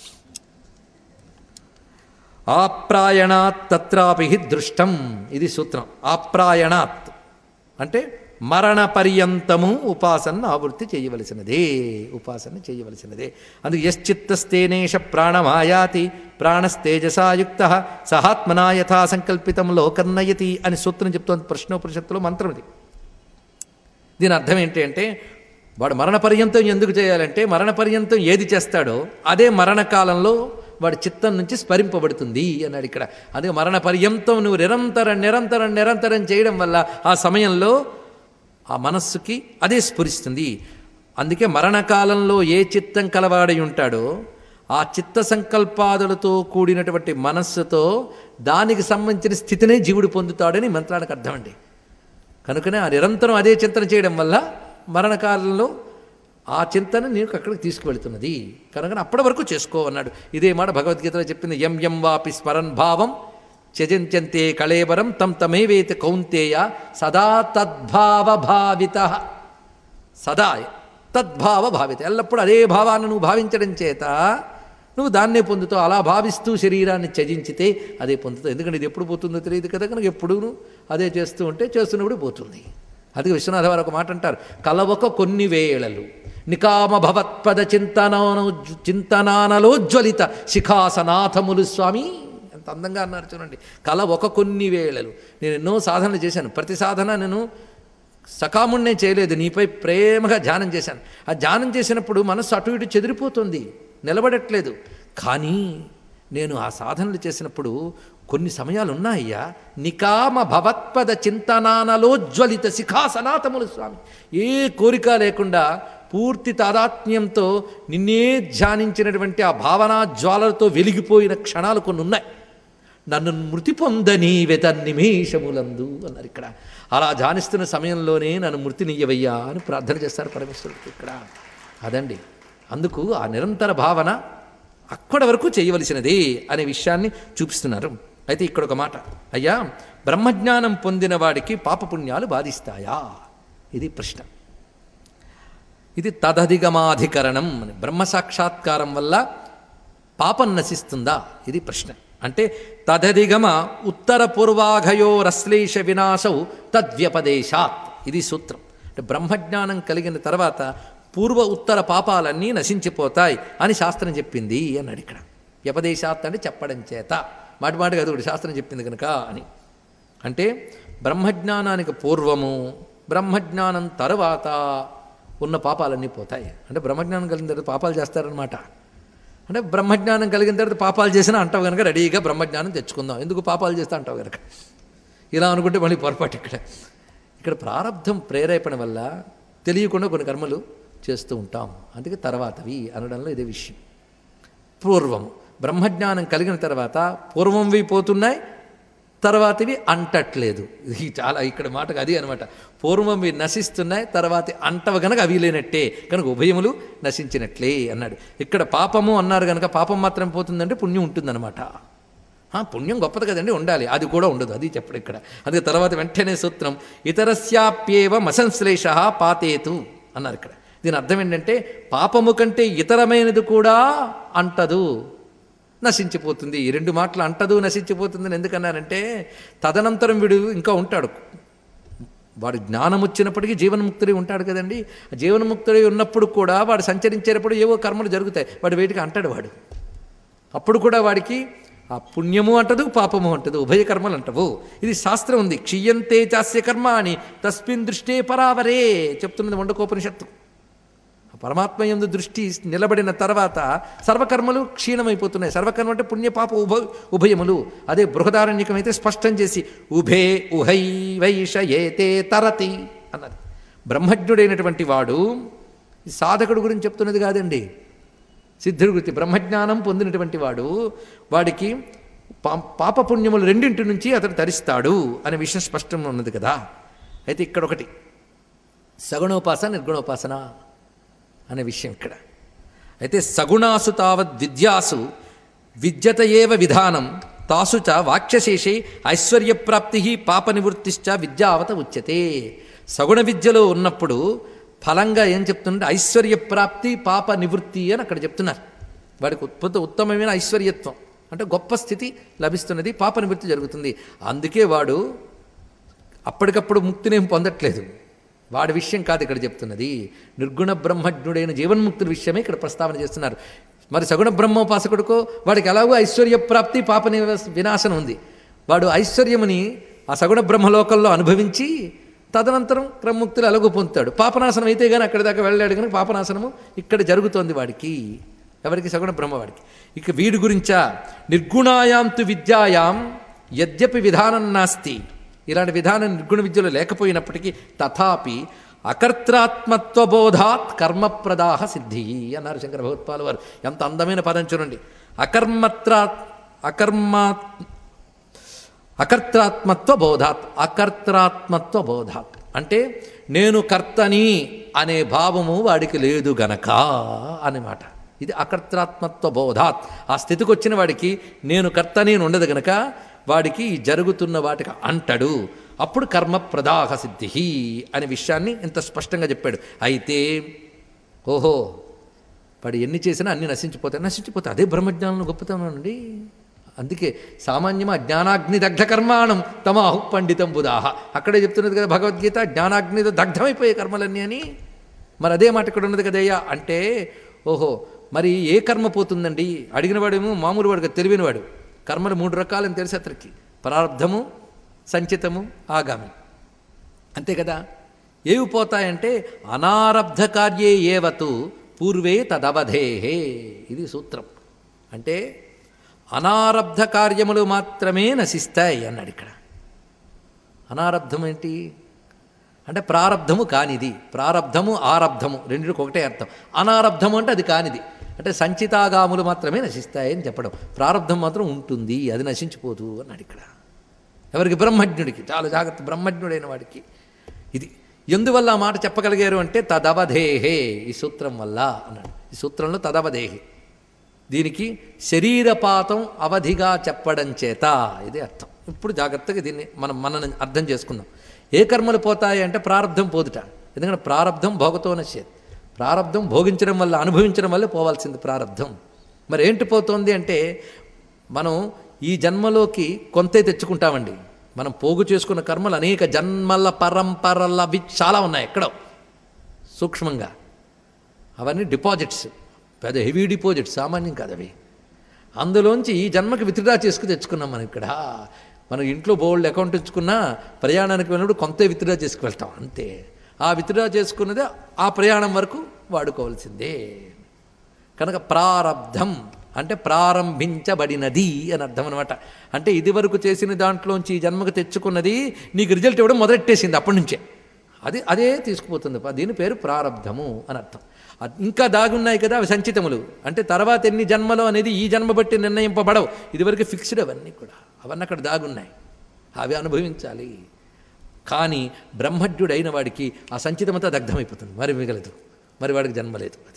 ఆప్రాయణాత్ తత్రాపి దృష్టం ఇది సూత్రం ఆప్రాయణాత్ అంటే మరణ పర్యంతము ఉపాసన ఆవృత్తి చేయవలసినదే ఉపాసన చేయవలసినదే అందుకు యశ్చిత్తస్తేనేష ప్రాణమాయాతి ప్రాణస్తేజసాయుక్త సహాత్మనా యథా సంకల్పితం లోకర్ణయతి అని సూత్రం చెప్తోంది ప్రశ్నోపనిషత్తులో మంత్రం ఇది దీని అర్థం ఏంటి అంటే వాడు మరణ పర్యంతం ఎందుకు చేయాలంటే మరణ పర్యంతం ఏది చేస్తాడో అదే మరణకాలంలో వాడి చిత్తం నుంచి స్మరింపబడుతుంది అన్నాడు ఇక్కడ అదే మరణ పర్యంతం నువ్వు నిరంతరం నిరంతరం నిరంతరం చేయడం వల్ల ఆ సమయంలో ఆ మనస్సుకి అదే స్ఫురిస్తుంది అందుకే మరణకాలంలో ఏ చిత్తం కలవాడై ఉంటాడో ఆ చిత్త సంకల్పాదులతో కూడినటువంటి మనస్సుతో దానికి సంబంధించిన స్థితినే జీవుడు పొందుతాడని మంత్రానికి అర్థం అండి కనుకనే ఆ నిరంతరం అదే చింతన చేయడం వల్ల మరణకాలంలో ఆ చింతన నీకు అక్కడికి తీసుకువెళ్తున్నది కనుక అప్పటి వరకు చేసుకో అన్నాడు ఇదే మాట భగవద్గీతలో చెప్పింది ఎం ఎం వాపి స్మరన్ భావం త్యజంత్యంతే కళేబరం తం తమేవేతి కౌంతేయ సదా తద్భావభావిత సదా తద్భావ భావిత ఎల్లప్పుడూ అదే భావాన్ని నువ్వు భావించడం చేత నువ్వు దాన్నే పొందుతావు అలా భావిస్తూ శరీరాన్ని త్యజించితే అదే పొందుతావు ఎందుకంటే ఇది ఎప్పుడు పోతుందో తెలియదు కదా కనుక ఎప్పుడు అదే చేస్తూ ఉంటే చేస్తున్నప్పుడు పోతుంది అది విశ్వనాథ వారు ఒక మాట అంటారు కలవక కొన్ని వేళలు నికామ భవత్పద చింతనాను చింతనానలోజ్వలిత శిఖాసనాథములు స్వామి ఎంత అందంగా అన్నారు చూడండి కల ఒక కొన్ని వేళలు నేను ఎన్నో సాధనలు చేశాను ప్రతి సాధన నేను సకాముణ్ణే చేయలేదు నీపై ప్రేమగా ధ్యానం చేశాను ఆ ధ్యానం చేసినప్పుడు మనస్సు అటు ఇటు చెదిరిపోతుంది నిలబడట్లేదు కానీ నేను ఆ సాధనలు చేసినప్పుడు కొన్ని సమయాలు ఉన్నాయ్యా నికామ భవత్పద చింతనానలోజ్వలిత శిఖాసనాథములు స్వామి ఏ కోరిక లేకుండా పూర్తి తాదాత్మ్యంతో నిన్నే ధ్యానించినటువంటి ఆ భావనా జ్వాలలతో వెలిగిపోయిన క్షణాలు కొన్ని ఉన్నాయి నన్ను మృతి పొందని వెత నిమేషములందు అన్నారు ఇక్కడ అలా ధ్యానిస్తున్న సమయంలోనే నన్ను మృతినియ్యవయ్యా అని ప్రార్థన చేస్తారు పరమేశ్వరుడికి ఇక్కడ అదండి అందుకు ఆ నిరంతర భావన అక్కడి వరకు చేయవలసినది అనే విషయాన్ని చూపిస్తున్నారు అయితే ఇక్కడ ఒక మాట అయ్యా బ్రహ్మజ్ఞానం పొందిన వాడికి పాపపుణ్యాలు బాధిస్తాయా ఇది ప్రశ్న ఇది తదధిగమాధికరణం అని బ్రహ్మ సాక్షాత్కారం వల్ల పాపం నశిస్తుందా ఇది ప్రశ్న అంటే తదధిగమ ఉత్తర పూర్వాఘయోరశ్లేష వినాశౌ తద్వ్యపదేశాత్ ఇది సూత్రం అంటే బ్రహ్మజ్ఞానం కలిగిన తర్వాత పూర్వ ఉత్తర పాపాలన్నీ నశించిపోతాయి అని శాస్త్రం చెప్పింది అన్నాడు ఇక్కడ వ్యపదేశాత్ అంటే చెప్పడం చేత మాటి మాటిగా అది ఒకటి శాస్త్రం చెప్పింది కనుక అని అంటే బ్రహ్మజ్ఞానానికి పూర్వము బ్రహ్మజ్ఞానం తర్వాత ఉన్న పాపాలన్నీ పోతాయి అంటే బ్రహ్మజ్ఞానం కలిగిన తర్వాత పాపాలు చేస్తారనమాట అంటే బ్రహ్మజ్ఞానం కలిగిన తర్వాత పాపాలు చేసినా అంటావు కనుక రెడీగా బ్రహ్మజ్ఞానం తెచ్చుకుందాం ఎందుకు పాపాలు చేస్తా అంటావు కనుక ఇలా అనుకుంటే మళ్ళీ పొరపాటు ఇక్కడ ఇక్కడ ప్రారంధం ప్రేరేపణ వల్ల తెలియకుండా కొన్ని కర్మలు చేస్తూ ఉంటాం అందుకే తర్వాతవి అనడంలో ఇదే విషయం పూర్వం బ్రహ్మజ్ఞానం కలిగిన తర్వాత పూర్వంవి పోతున్నాయి తర్వాతవి అంటట్లేదు ఇది చాలా ఇక్కడ మాటకు అది అనమాట పూర్వంవి నశిస్తున్నాయి తర్వాత అంటవ గనక అవి లేనట్టే కనుక ఉభయములు నశించినట్లే అన్నాడు ఇక్కడ పాపము అన్నారు కనుక పాపం మాత్రం పోతుందంటే పుణ్యం ఉంటుందన్నమాట ఆ, పుణ్యం గొప్పది కదండి ఉండాలి అది కూడా ఉండదు అది చెప్పడు ఇక్కడ అది తర్వాత వెంటనే సూత్రం ఇతరస్యాప్యేవ మసంశ్లేష పాతేతు అన్నారు ఇక్కడ దీని అర్థం ఏంటంటే పాపము కంటే ఇతరమైనది కూడా అంటదు నశించిపోతుంది ఈ రెండు మాటలు అంటదు నశించిపోతుందని ఎందుకన్నారంటే తదనంతరం వీడు ఇంకా ఉంటాడు వాడు జ్ఞానం వచ్చినప్పటికీ జీవన్ముక్తుడై ఉంటాడు కదండి ఆ జీవన్ముక్తుడై ఉన్నప్పుడు కూడా వాడు సంచరించేటప్పుడు ఏవో కర్మలు జరుగుతాయి వాడు వేటికి అంటాడు వాడు అప్పుడు కూడా వాడికి ఆ పుణ్యము అంటదు పాపము అంటదు ఉభయ కర్మలు అంటవు ఇది శాస్త్రం ఉంది క్షీయంతే చాస్య కర్మ అని తస్మిన్ దృష్టే పరావరే చెప్తున్నది వండకోపనిషత్తు ఆ పరమాత్మ యందు దృష్టి నిలబడిన తర్వాత సర్వకర్మలు క్షీణమైపోతున్నాయి సర్వకర్మ అంటే పుణ్యపాప ఉభ ఉభయములు అదే బృహదారణ్యకం అయితే స్పష్టం చేసి ఉభే ఉహై వైష ఏతే తరతి అన్నది బ్రహ్మజ్ఞుడైనటువంటి వాడు ఈ సాధకుడు గురించి చెప్తున్నది కాదండి సిద్ధుడి గురించి బ్రహ్మజ్ఞానం పొందినటువంటి వాడు వాడికి పా పాపపుణ్యములు రెండింటి నుంచి అతను తరిస్తాడు అనే విషయం స్పష్టంగా ఉన్నది కదా అయితే ఇక్కడ ఒకటి సగుణోపాసన నిర్గుణోపాసన అనే విషయం ఇక్కడ అయితే సగుణాసు తావద్ విద్యాసు విద్యత ఏవ విధానం తాసు చ వాక్యశేషే ఐశ్వర్యప్రాప్తి పాప నివృత్తిశ్చ విద్యావత ఉచ్యతే సగుణ విద్యలో ఉన్నప్పుడు ఫలంగా ఏం చెప్తుంటే ఐశ్వర్యప్రాప్తి పాప నివృత్తి అని అక్కడ చెప్తున్నారు వాడికి ఉత్పత్తి ఉత్తమమైన ఐశ్వర్యత్వం అంటే గొప్ప స్థితి లభిస్తున్నది పాప నివృత్తి జరుగుతుంది అందుకే వాడు అప్పటికప్పుడు ముక్తినేం పొందట్లేదు వాడి విషయం కాదు ఇక్కడ చెప్తున్నది నిర్గుణ బ్రహ్మజ్ఞుడైన జీవన్ముక్తుల విషయమే ఇక్కడ ప్రస్తావన చేస్తున్నారు మరి సగుణ బ్రహ్మోపాసకుడుకో వాడికి ఎలాగో ఐశ్వర్యప్రాప్తి పాప నివ- వినాశనం ఉంది వాడు ఐశ్వర్యముని ఆ సగుణ బ్రహ్మలోకంలో అనుభవించి తదనంతరం క్రమముక్తులు ఎలాగో పొందుతాడు పాపనాశనం అయితే కానీ అక్కడి దాకా వెళ్ళాడు కానీ పాపనాశనము ఇక్కడ జరుగుతోంది వాడికి ఎవరికి సగుణ బ్రహ్మవాడికి ఇక వీడి గురించా నిర్గుణాయాం తు విద్యాయాం యద్యపి విధానం నాస్తి ఇలాంటి విధానం నిర్గుణ విద్యలో లేకపోయినప్పటికీ తథాపి అకర్త్రాత్మత్వబోధాత్ కర్మప్రదాహ సిద్ధి అన్నారు శంకర భగవత్పాల్ వారు ఎంత అందమైన పదం చూడండి అకర్మత్రా అకర్మ అకర్త్రాత్మత్వ బోధాత్ అకర్త్రాత్మత్వ బోధాత్ అంటే నేను కర్తని అనే భావము వాడికి లేదు గనక అన్నమాట ఇది అకర్త్రాత్మత్వ బోధాత్ ఆ స్థితికి వచ్చిన వాడికి నేను కర్తని అని ఉండదు గనక వాడికి ఈ జరుగుతున్న వాటికి అంటడు అప్పుడు కర్మ ప్రదాహ సిద్ధి అనే విషయాన్ని ఇంత స్పష్టంగా చెప్పాడు అయితే ఓహో వాడు ఎన్ని చేసినా అన్ని నశించిపోతాయి నశించిపోతాయి అదే బ్రహ్మజ్ఞానంలో గొప్పతనం అండి అందుకే సామాన్యమా జ్ఞానాగ్ని దగ్ధ కర్మాణం తమాహు పండితం బుధాహ అక్కడే చెప్తున్నది కదా భగవద్గీత జ్ఞానాగ్నితో దగ్ధమైపోయే కర్మలన్నీ అని మరి అదే మాట ఇక్కడ ఉన్నది కదయ్యా అంటే ఓహో మరి ఏ కర్మ పోతుందండి అడిగినవాడేమో మామూలు వాడు కదా, తెలివినవాడు కర్మలు మూడు రకాలని తెలిసి అతనికి ప్రారంధము సంచితము ఆగామి అంతే కదా ఏవి పోతాయంటే అనారబ్ధ కార్యే ఏవతు పూర్వే తదవధేహే ఇది సూత్రం అంటే అనారబ్ధ కార్యములు మాత్రమే నశిస్తాయి అన్నాడు ఇక్కడ అనారబ్ధం ఏంటి అంటే ప్రారబ్ధము కానిది ప్రారబ్ధము ఆరబ్ధము రెండింటికి ఒకటే అర్థం అనారబ్ధము అంటే అది కానిది అంటే సంచితాగాములు మాత్రమే నశిస్తాయని చెప్పడం ప్రారబ్ధం మాత్రం ఉంటుంది అది నశించిపోదు అన్నాడు ఇక్కడ ఎవరికి బ్రహ్మజ్ఞుడికి చాలా జాగ్రత్త బ్రహ్మజ్ఞుడైన వాడికి ఇది ఎందువల్ల ఆ మాట చెప్పగలిగారు అంటే తదవధేహే ఈ సూత్రం వల్ల అన్నాడు ఈ సూత్రంలో తదవధేహే దీనికి శరీరపాతం అవధిగా చెప్పడం చేత ఇది అర్థం ఇప్పుడు జాగ్రత్తగా దీన్ని మనం మనని అర్థం చేసుకుందాం ఏ కర్మలు పోతాయి అంటే ప్రారంధం పోదుట ఎందుకంటే ప్రారంధం భోగతో నశ్చేది ప్రారంధం భోగించడం వల్ల అనుభవించడం వల్ల పోవాల్సింది ప్రారంధం మరి ఏంటి పోతోంది అంటే మనం ఈ జన్మలోకి కొంతే తెచ్చుకుంటామండి మనం పోగు చేసుకున్న కర్మలు అనేక జన్మల పరంపరలవి చాలా ఉన్నాయి ఎక్కడో సూక్ష్మంగా అవన్నీ డిపాజిట్స్ పెద్ద హెవీ డిపాజిట్స్ సామాన్యం కాదు అవి అందులోంచి ఈ జన్మకి విత్డ్రా చేసుకు తెచ్చుకున్నాం మనం ఇక్కడ మనం ఇంట్లో బోల్డ్ అకౌంట్ ఇచ్చుకున్నా ప్రయాణానికి వెళ్ళినప్పుడు కొంత విత్డ్రా చేసుకు వెళ్తాం అంతే ఆ విత్డ్రా చేసుకున్నదే ఆ ప్రయాణం వరకు వాడుకోవాల్సిందే కనుక ప్రారబ్ధం అంటే ప్రారంభించబడినది అని అర్థం అనమాట అంటే ఇది వరకు చేసిన దాంట్లోంచి ఈ జన్మకు తెచ్చుకున్నది నీకు రిజల్ట్ ఇవ్వడం మొదలెట్టేసింది అప్పటి నుంచే అది అదే తీసుకుపోతుంది దీని పేరు ప్రారబ్ధము అని అర్థం అది ఇంకా దాగున్నాయి కదా అవి సంచితములు అంటే తర్వాత ఎన్ని జన్మలు అనేది ఈ జన్మ బట్టి నిర్ణయింపబడవు ఇదివరకు ఫిక్స్డ్ అవన్నీ కూడా అవన్నీ అక్కడ దాగున్నాయి అవి అనుభవించాలి కానీ బ్రహ్మజ్ఞుడైన వాడికి ఆ సంచితమంతా దగ్ధమైపోతుంది మరి మిగలదు మరి వాడికి జన్మ లేదు అది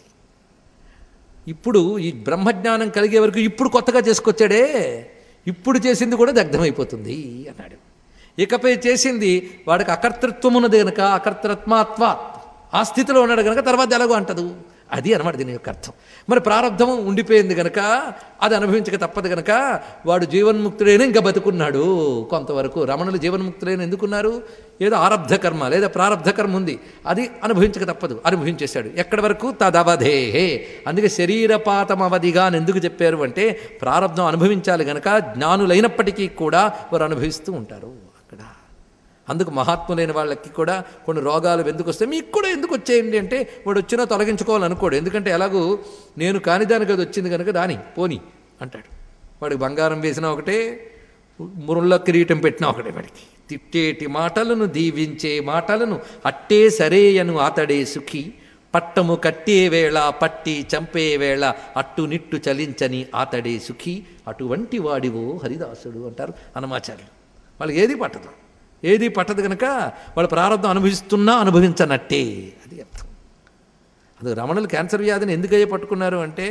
ఇప్పుడు ఈ బ్రహ్మజ్ఞానం కలిగే వరకు ఇప్పుడు కొత్తగా చేసుకొచ్చాడే ఇప్పుడు చేసింది కూడా దగ్ధమైపోతుంది అన్నాడు ఇకపై చేసింది వాడికి అకర్తృత్వం ఉన్నది కనుక అకర్తృత్మాత్వ ఆ స్థితిలో ఉన్నాడు కనుక తర్వాత ఎలాగో అంటదు అది అనమాట దీని యొక్క అర్థం మరి ప్రారంధం ఉండిపోయింది కనుక అది అనుభవించక తప్పదు కనుక వాడు జీవన్ముక్తుడైన ఇంకా బతుకున్నాడు కొంతవరకు రమణులు జీవన్ముక్తుడైన ఎందుకున్నారు ఏదో ఆరబ్ధ కర్మ లేదా ప్రారబ్ధ కర్మ ఉంది అది అనుభవించక తప్పదు అనుభవించేశాడు ఎక్కడి వరకు తదవధేహే అందుకే శరీరపాతం అవధిగా అని ఎందుకు చెప్పారు అంటే ప్రారంధం అనుభవించాలి గనక జ్ఞానులైనప్పటికీ కూడా వారు అనుభవిస్తూ ఉంటారు అక్కడ అందుకు మహాత్ములైన వాళ్ళకి కూడా కొన్ని రోగాలు ఎందుకు వస్తాయి మీకు కూడా ఎందుకు వచ్చేయండి అంటే వాడు వచ్చినా తొలగించుకోవాలనుకోడు ఎందుకంటే ఎలాగూ నేను కాని దానికి అది వచ్చింది కనుక దాని పోని అంటాడు వాడికి బంగారం వేసినా ఒకటే మురుళ్ళ కిరీటం పెట్టినా ఒకటే వాడికి తిట్టేటి మాటలను దీవించే మాటలను అట్టే సరేయను అతడే సుఖి పట్టము కట్టే వేళ పట్టి చంపే వేళ అట్టు నిట్టు చలించని అతడే సుఖి అటువంటి వాడివో హరిదాసుడు అంటారు హనుమాచార్యులు వాళ్ళకి ఏది పట్టదు ఏది పట్టదు కనుక వాళ్ళ ప్రారంభం అనుభవిస్తున్నా అనుభవించనట్టే అది అర్థం అది రమణులు క్యాన్సర్ వ్యాధిని ఎందుకయ్యే పట్టుకున్నారు అంటే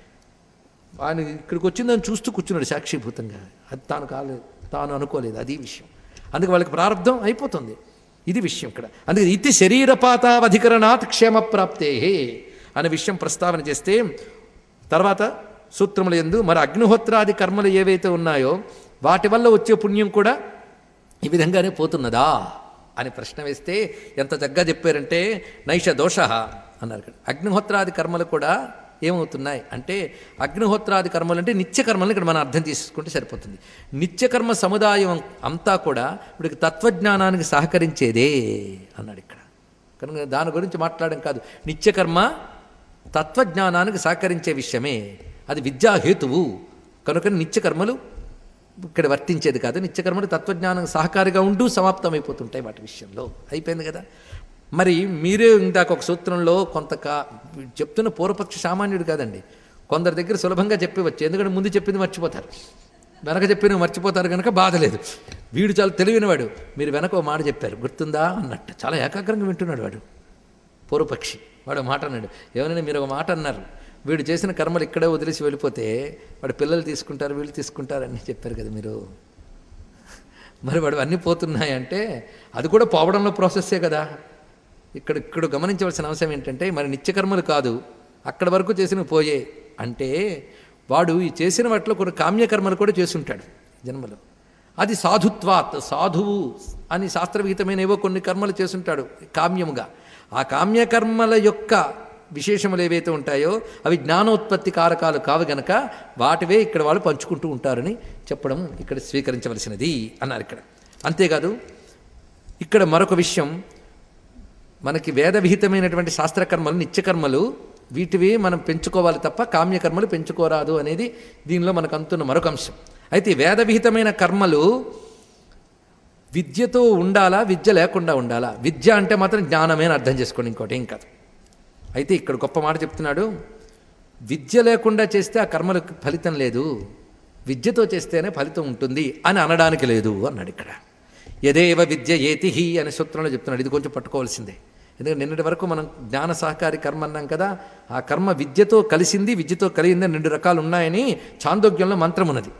ఆయన ఇక్కడికి వచ్చిందని చూస్తూ కూర్చున్నాడు సాక్షిభూతంగా అది తాను కాలేదు తాను అనుకోలేదు అది విషయం అందుకే వాళ్ళకి ప్రారంధం అయిపోతుంది ఇది విషయం ఇక్కడ అందుకే ఇతి శరీరపాతావధికరణాత్ క్షేమప్రాప్తే అనే విషయం ప్రస్తావన చేస్తే తర్వాత సూత్రముల ఎందు మరి అగ్నిహోత్రాది కర్మలు ఏవైతే ఉన్నాయో వాటి వల్ల వచ్చే పుణ్యం కూడా ఈ విధంగానే పోతున్నదా అని ప్రశ్న వేస్తే ఎంత చక్కగా చెప్పారంటే నైష దోష అన్నారు ఇక్కడ అగ్నిహోత్రాది కర్మలు కూడా ఏమవుతున్నాయి అంటే అగ్నిహోత్రాది కర్మలు అంటే నిత్యకర్మలను ఇక్కడ మనం అర్థం తీసుకుంటే సరిపోతుంది నిత్యకర్మ సముదాయం అంతా కూడా ఇప్పుడు తత్వజ్ఞానానికి సహకరించేదే అన్నాడు ఇక్కడ కనుక దాని గురించి మాట్లాడడం కాదు నిత్యకర్మ తత్వజ్ఞానానికి సహకరించే విషయమే అది విద్యాహేతువు కనుక నిత్యకర్మలు ఇక్కడ వర్తించేది కాదు నిత్యకర్మలు తత్వజ్ఞానం సహకారిగా ఉంటూ సమాప్తమైపోతుంటాయి వాటి విషయంలో అయిపోయింది కదా మరి మీరే ఇందాక ఒక సూత్రంలో కొంత కా చెప్తున్న పూర్వపక్ష సామాన్యుడు కాదండి కొందరి దగ్గర సులభంగా చెప్పవచ్చు ఎందుకంటే ముందు చెప్పింది మర్చిపోతారు వెనక చెప్పినవి మర్చిపోతారు కనుక బాధ లేదు వీడు చాలా తెలివినవాడు మీరు వెనక ఓ మాట చెప్పారు గుర్తుందా అన్నట్టు చాలా ఏకాగ్రంగా వింటున్నాడు వాడు పూర్వపక్షి వాడు మాట అన్నాడు ఏమైనా మీరు ఒక మాట అన్నారు వీడు చేసిన కర్మలు ఇక్కడే వదిలేసి వెళ్ళిపోతే వాడు పిల్లలు తీసుకుంటారు వీళ్ళు తీసుకుంటారు అని చెప్పారు కదా మీరు మరి వాడు అన్నీ పోతున్నాయంటే అది కూడా పోవడంలో ప్రాసెస్సే కదా ఇక్కడ ఇక్కడ గమనించవలసిన అంశం ఏంటంటే మరి నిత్యకర్మలు కాదు అక్కడ వరకు చేసిన పోయే అంటే వాడు ఈ చేసిన వాటిలో కొన్ని కామ్యకర్మలు కూడా చేసుంటాడు జన్మలో అది సాధుత్వాత్ సాధువు అని శాస్త్రవిహితమైన ఏవో కొన్ని కర్మలు చేసుంటాడు కామ్యముగా ఆ కామ్యకర్మల యొక్క విశేషములు ఏవైతే ఉంటాయో అవి జ్ఞానోత్పత్తి కారకాలు కావు గనక వాటివే ఇక్కడ వాళ్ళు పంచుకుంటూ ఉంటారని చెప్పడం ఇక్కడ స్వీకరించవలసినది అన్నారు ఇక్కడ అంతేకాదు ఇక్కడ మరొక విషయం మనకి వేదవిహితమైనటువంటి శాస్త్రకర్మలు నిత్యకర్మలు వీటివి మనం పెంచుకోవాలి తప్ప కామ్యకర్మలు పెంచుకోరాదు అనేది దీనిలో మనకు అంతున్న మరొక అంశం అయితే వేదవిహితమైన కర్మలు విద్యతో ఉండాలా విద్య లేకుండా ఉండాలా విద్య అంటే మాత్రం జ్ఞానమే అని అర్థం చేసుకోండి ఇంకోటి ఏం కాదు అయితే ఇక్కడ గొప్ప మాట చెప్తున్నాడు విద్య లేకుండా చేస్తే ఆ కర్మలకు ఫలితం లేదు విద్యతో చేస్తేనే ఫలితం ఉంటుంది అని అనడానికి లేదు అన్నాడు ఇక్కడ యదేవ విద్య ఏతిహి అనే సూత్రంలో చెప్తున్నాడు ఇది కొంచెం పట్టుకోవాల్సిందే ఎందుకంటే నిన్నటి వరకు మనం జ్ఞాన సహకారి కర్మ అన్నాం కదా ఆ కర్మ విద్యతో కలిసింది విద్యతో కలిగింది అని రెండు రకాలు ఉన్నాయని చాందోగ్యంలో మంత్రం ఉన్నది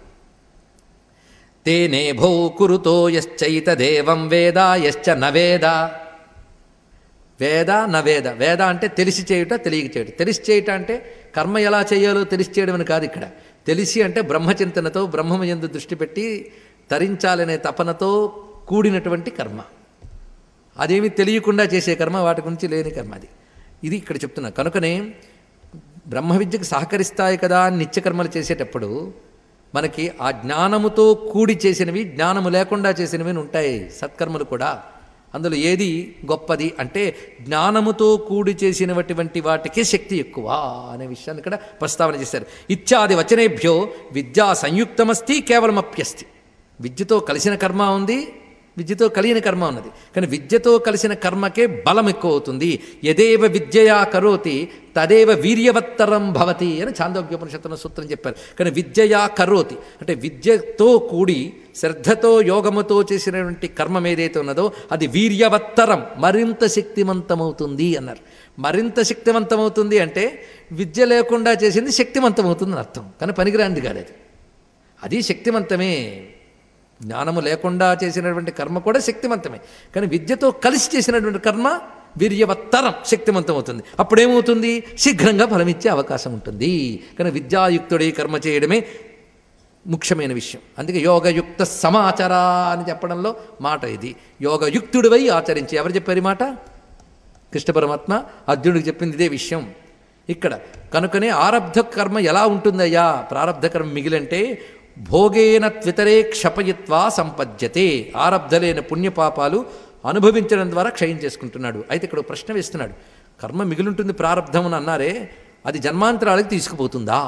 తేనే భౌ కురుతో యశ్చైతదేవం వేద యశ్చ నవేద వేద నవేద వేద అంటే తెలిసి చేయుట తెలియక చేయుట తెలిసి చేయుట అంటే కర్మ ఎలా చేయాలో తెలిసి చేయడం అని కాదు ఇక్కడ తెలిసి అంటే బ్రహ్మచింతనతో బ్రహ్మము ఎందు దృష్టి పెట్టి తరించాలనే తపనతో కూడినటువంటి కర్మ అదేమి తెలియకుండా చేసే కర్మ వాటి గురించి లేని కర్మ అది ఇది ఇక్కడ చెప్తున్నా కనుకనే బ్రహ్మ విద్యకు సహకరిస్తాయి కదా అని నిత్యకర్మలు చేసేటప్పుడు మనకి ఆ జ్ఞానముతో కూడి చేసినవి జ్ఞానము లేకుండా చేసినవి అని ఉంటాయి సత్కర్మలు కూడా అందులో ఏది గొప్పది అంటే జ్ఞానముతో కూడి చేసినటువంటి వాటికి శక్తి ఎక్కువ అనే విషయాన్ని ఇక్కడ ప్రస్తావన చేశారు ఇత్యాది వచనేభ్యో విద్యా సంయుక్తమస్తి కేవలం అప్యస్తి విద్యతో కలిసిన కర్మ ఉంది విద్యతో కలిగిన కర్మ ఉన్నది కానీ విద్యతో కలిసిన కర్మకే బలం ఎక్కువ అవుతుంది యదేవ విద్యయా కరోతి తదేవ వీర్యవత్తరం భవతి అని చాందోగ్యోపనిషత్తున సూత్రం చెప్పారు కానీ విద్యయా కరోతి అంటే విద్యతో కూడి శ్రద్ధతో యోగముతో చేసినటువంటి కర్మం ఏదైతే ఉన్నదో అది వీర్యవత్తరం మరింత శక్తివంతమవుతుంది అన్నారు మరింత శక్తివంతమవుతుంది అంటే విద్య లేకుండా చేసింది శక్తివంతమవుతుంది అని అర్థం కానీ పనికిరాంది కాదు అది అది శక్తివంతమే జ్ఞానము లేకుండా చేసినటువంటి కర్మ కూడా శక్తివంతమే కానీ విద్యతో కలిసి చేసినటువంటి కర్మ వీర్యవత్తరం శక్తివంతమవుతుంది అప్పుడేమవుతుంది శీఘ్రంగా ఫలమిచ్చే అవకాశం ఉంటుంది కానీ విద్యాయుక్తుడై కర్మ చేయడమే ముఖ్యమైన విషయం అందుకే యోగయుక్త సమాచార అని చెప్పడంలో మాట ఇది యోగయుక్తుడివై ఆచరించి ఎవరు చెప్పారు ఈ మాట కృష్ణ పరమాత్మ అర్జునుడికి చెప్పింది ఇదే విషయం ఇక్కడ కనుకనే ఆరబ్ధ కర్మ ఎలా ఉంటుందయ్యా ప్రారబ్ధ కర్మ మిగిలంటే భోగేన త్వితరే క్షపయిత్వా సంపద్యతే ఆరబ్ధలైన పుణ్యపాపాలు అనుభవించడం ద్వారా క్షయం చేసుకుంటున్నాడు అయితే ఇక్కడ ఒక ప్రశ్న వేస్తున్నాడు కర్మ మిగిలింటుంది ప్రారంధం అని అన్నారే అది జన్మాంతరాలకు తీసుకుపోతుందా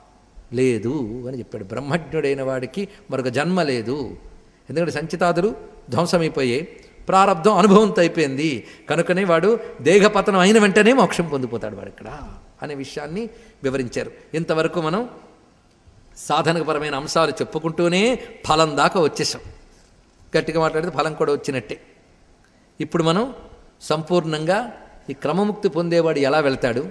లేదు అని చెప్పాడు బ్రహ్మజ్ఞుడైన వాడికి మరొక జన్మ లేదు ఎందుకంటే సంచితాదులు ధ్వంసమైపోయాయి ప్రారంధం అనుభవంతో అయిపోయింది కనుకనే వాడు దేహపతనం అయిన వెంటనే మోక్షం పొందిపోతాడు వాడు ఇక్కడ అనే విషయాన్ని వివరించారు ఇంతవరకు మనం సాధనపరమైన అంశాలు చెప్పుకుంటూనే ఫలం దాకా వచ్చేసాం గట్టిగా మాట్లాడితే ఫలం కూడా వచ్చినట్టే ఇప్పుడు మనం సంపూర్ణంగా ఈ క్రమముక్తి పొందేవాడు ఎలా వెళ్తాడు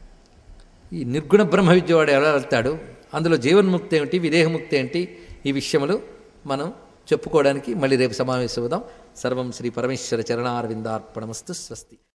ఈ నిర్గుణ బ్రహ్మ విద్య వాడు ఎలా వెళ్తాడు అందులో జీవన్ముక్తి ఏమిటి విదేహముక్తి ఏంటి ఈ విషయములు మనం చెప్పుకోవడానికి మళ్ళీ రేపు సమావేశం అవుదాం సర్వం శ్రీ పరమేశ్వర చరణారవిందార్పణమస్తు స్వస్తి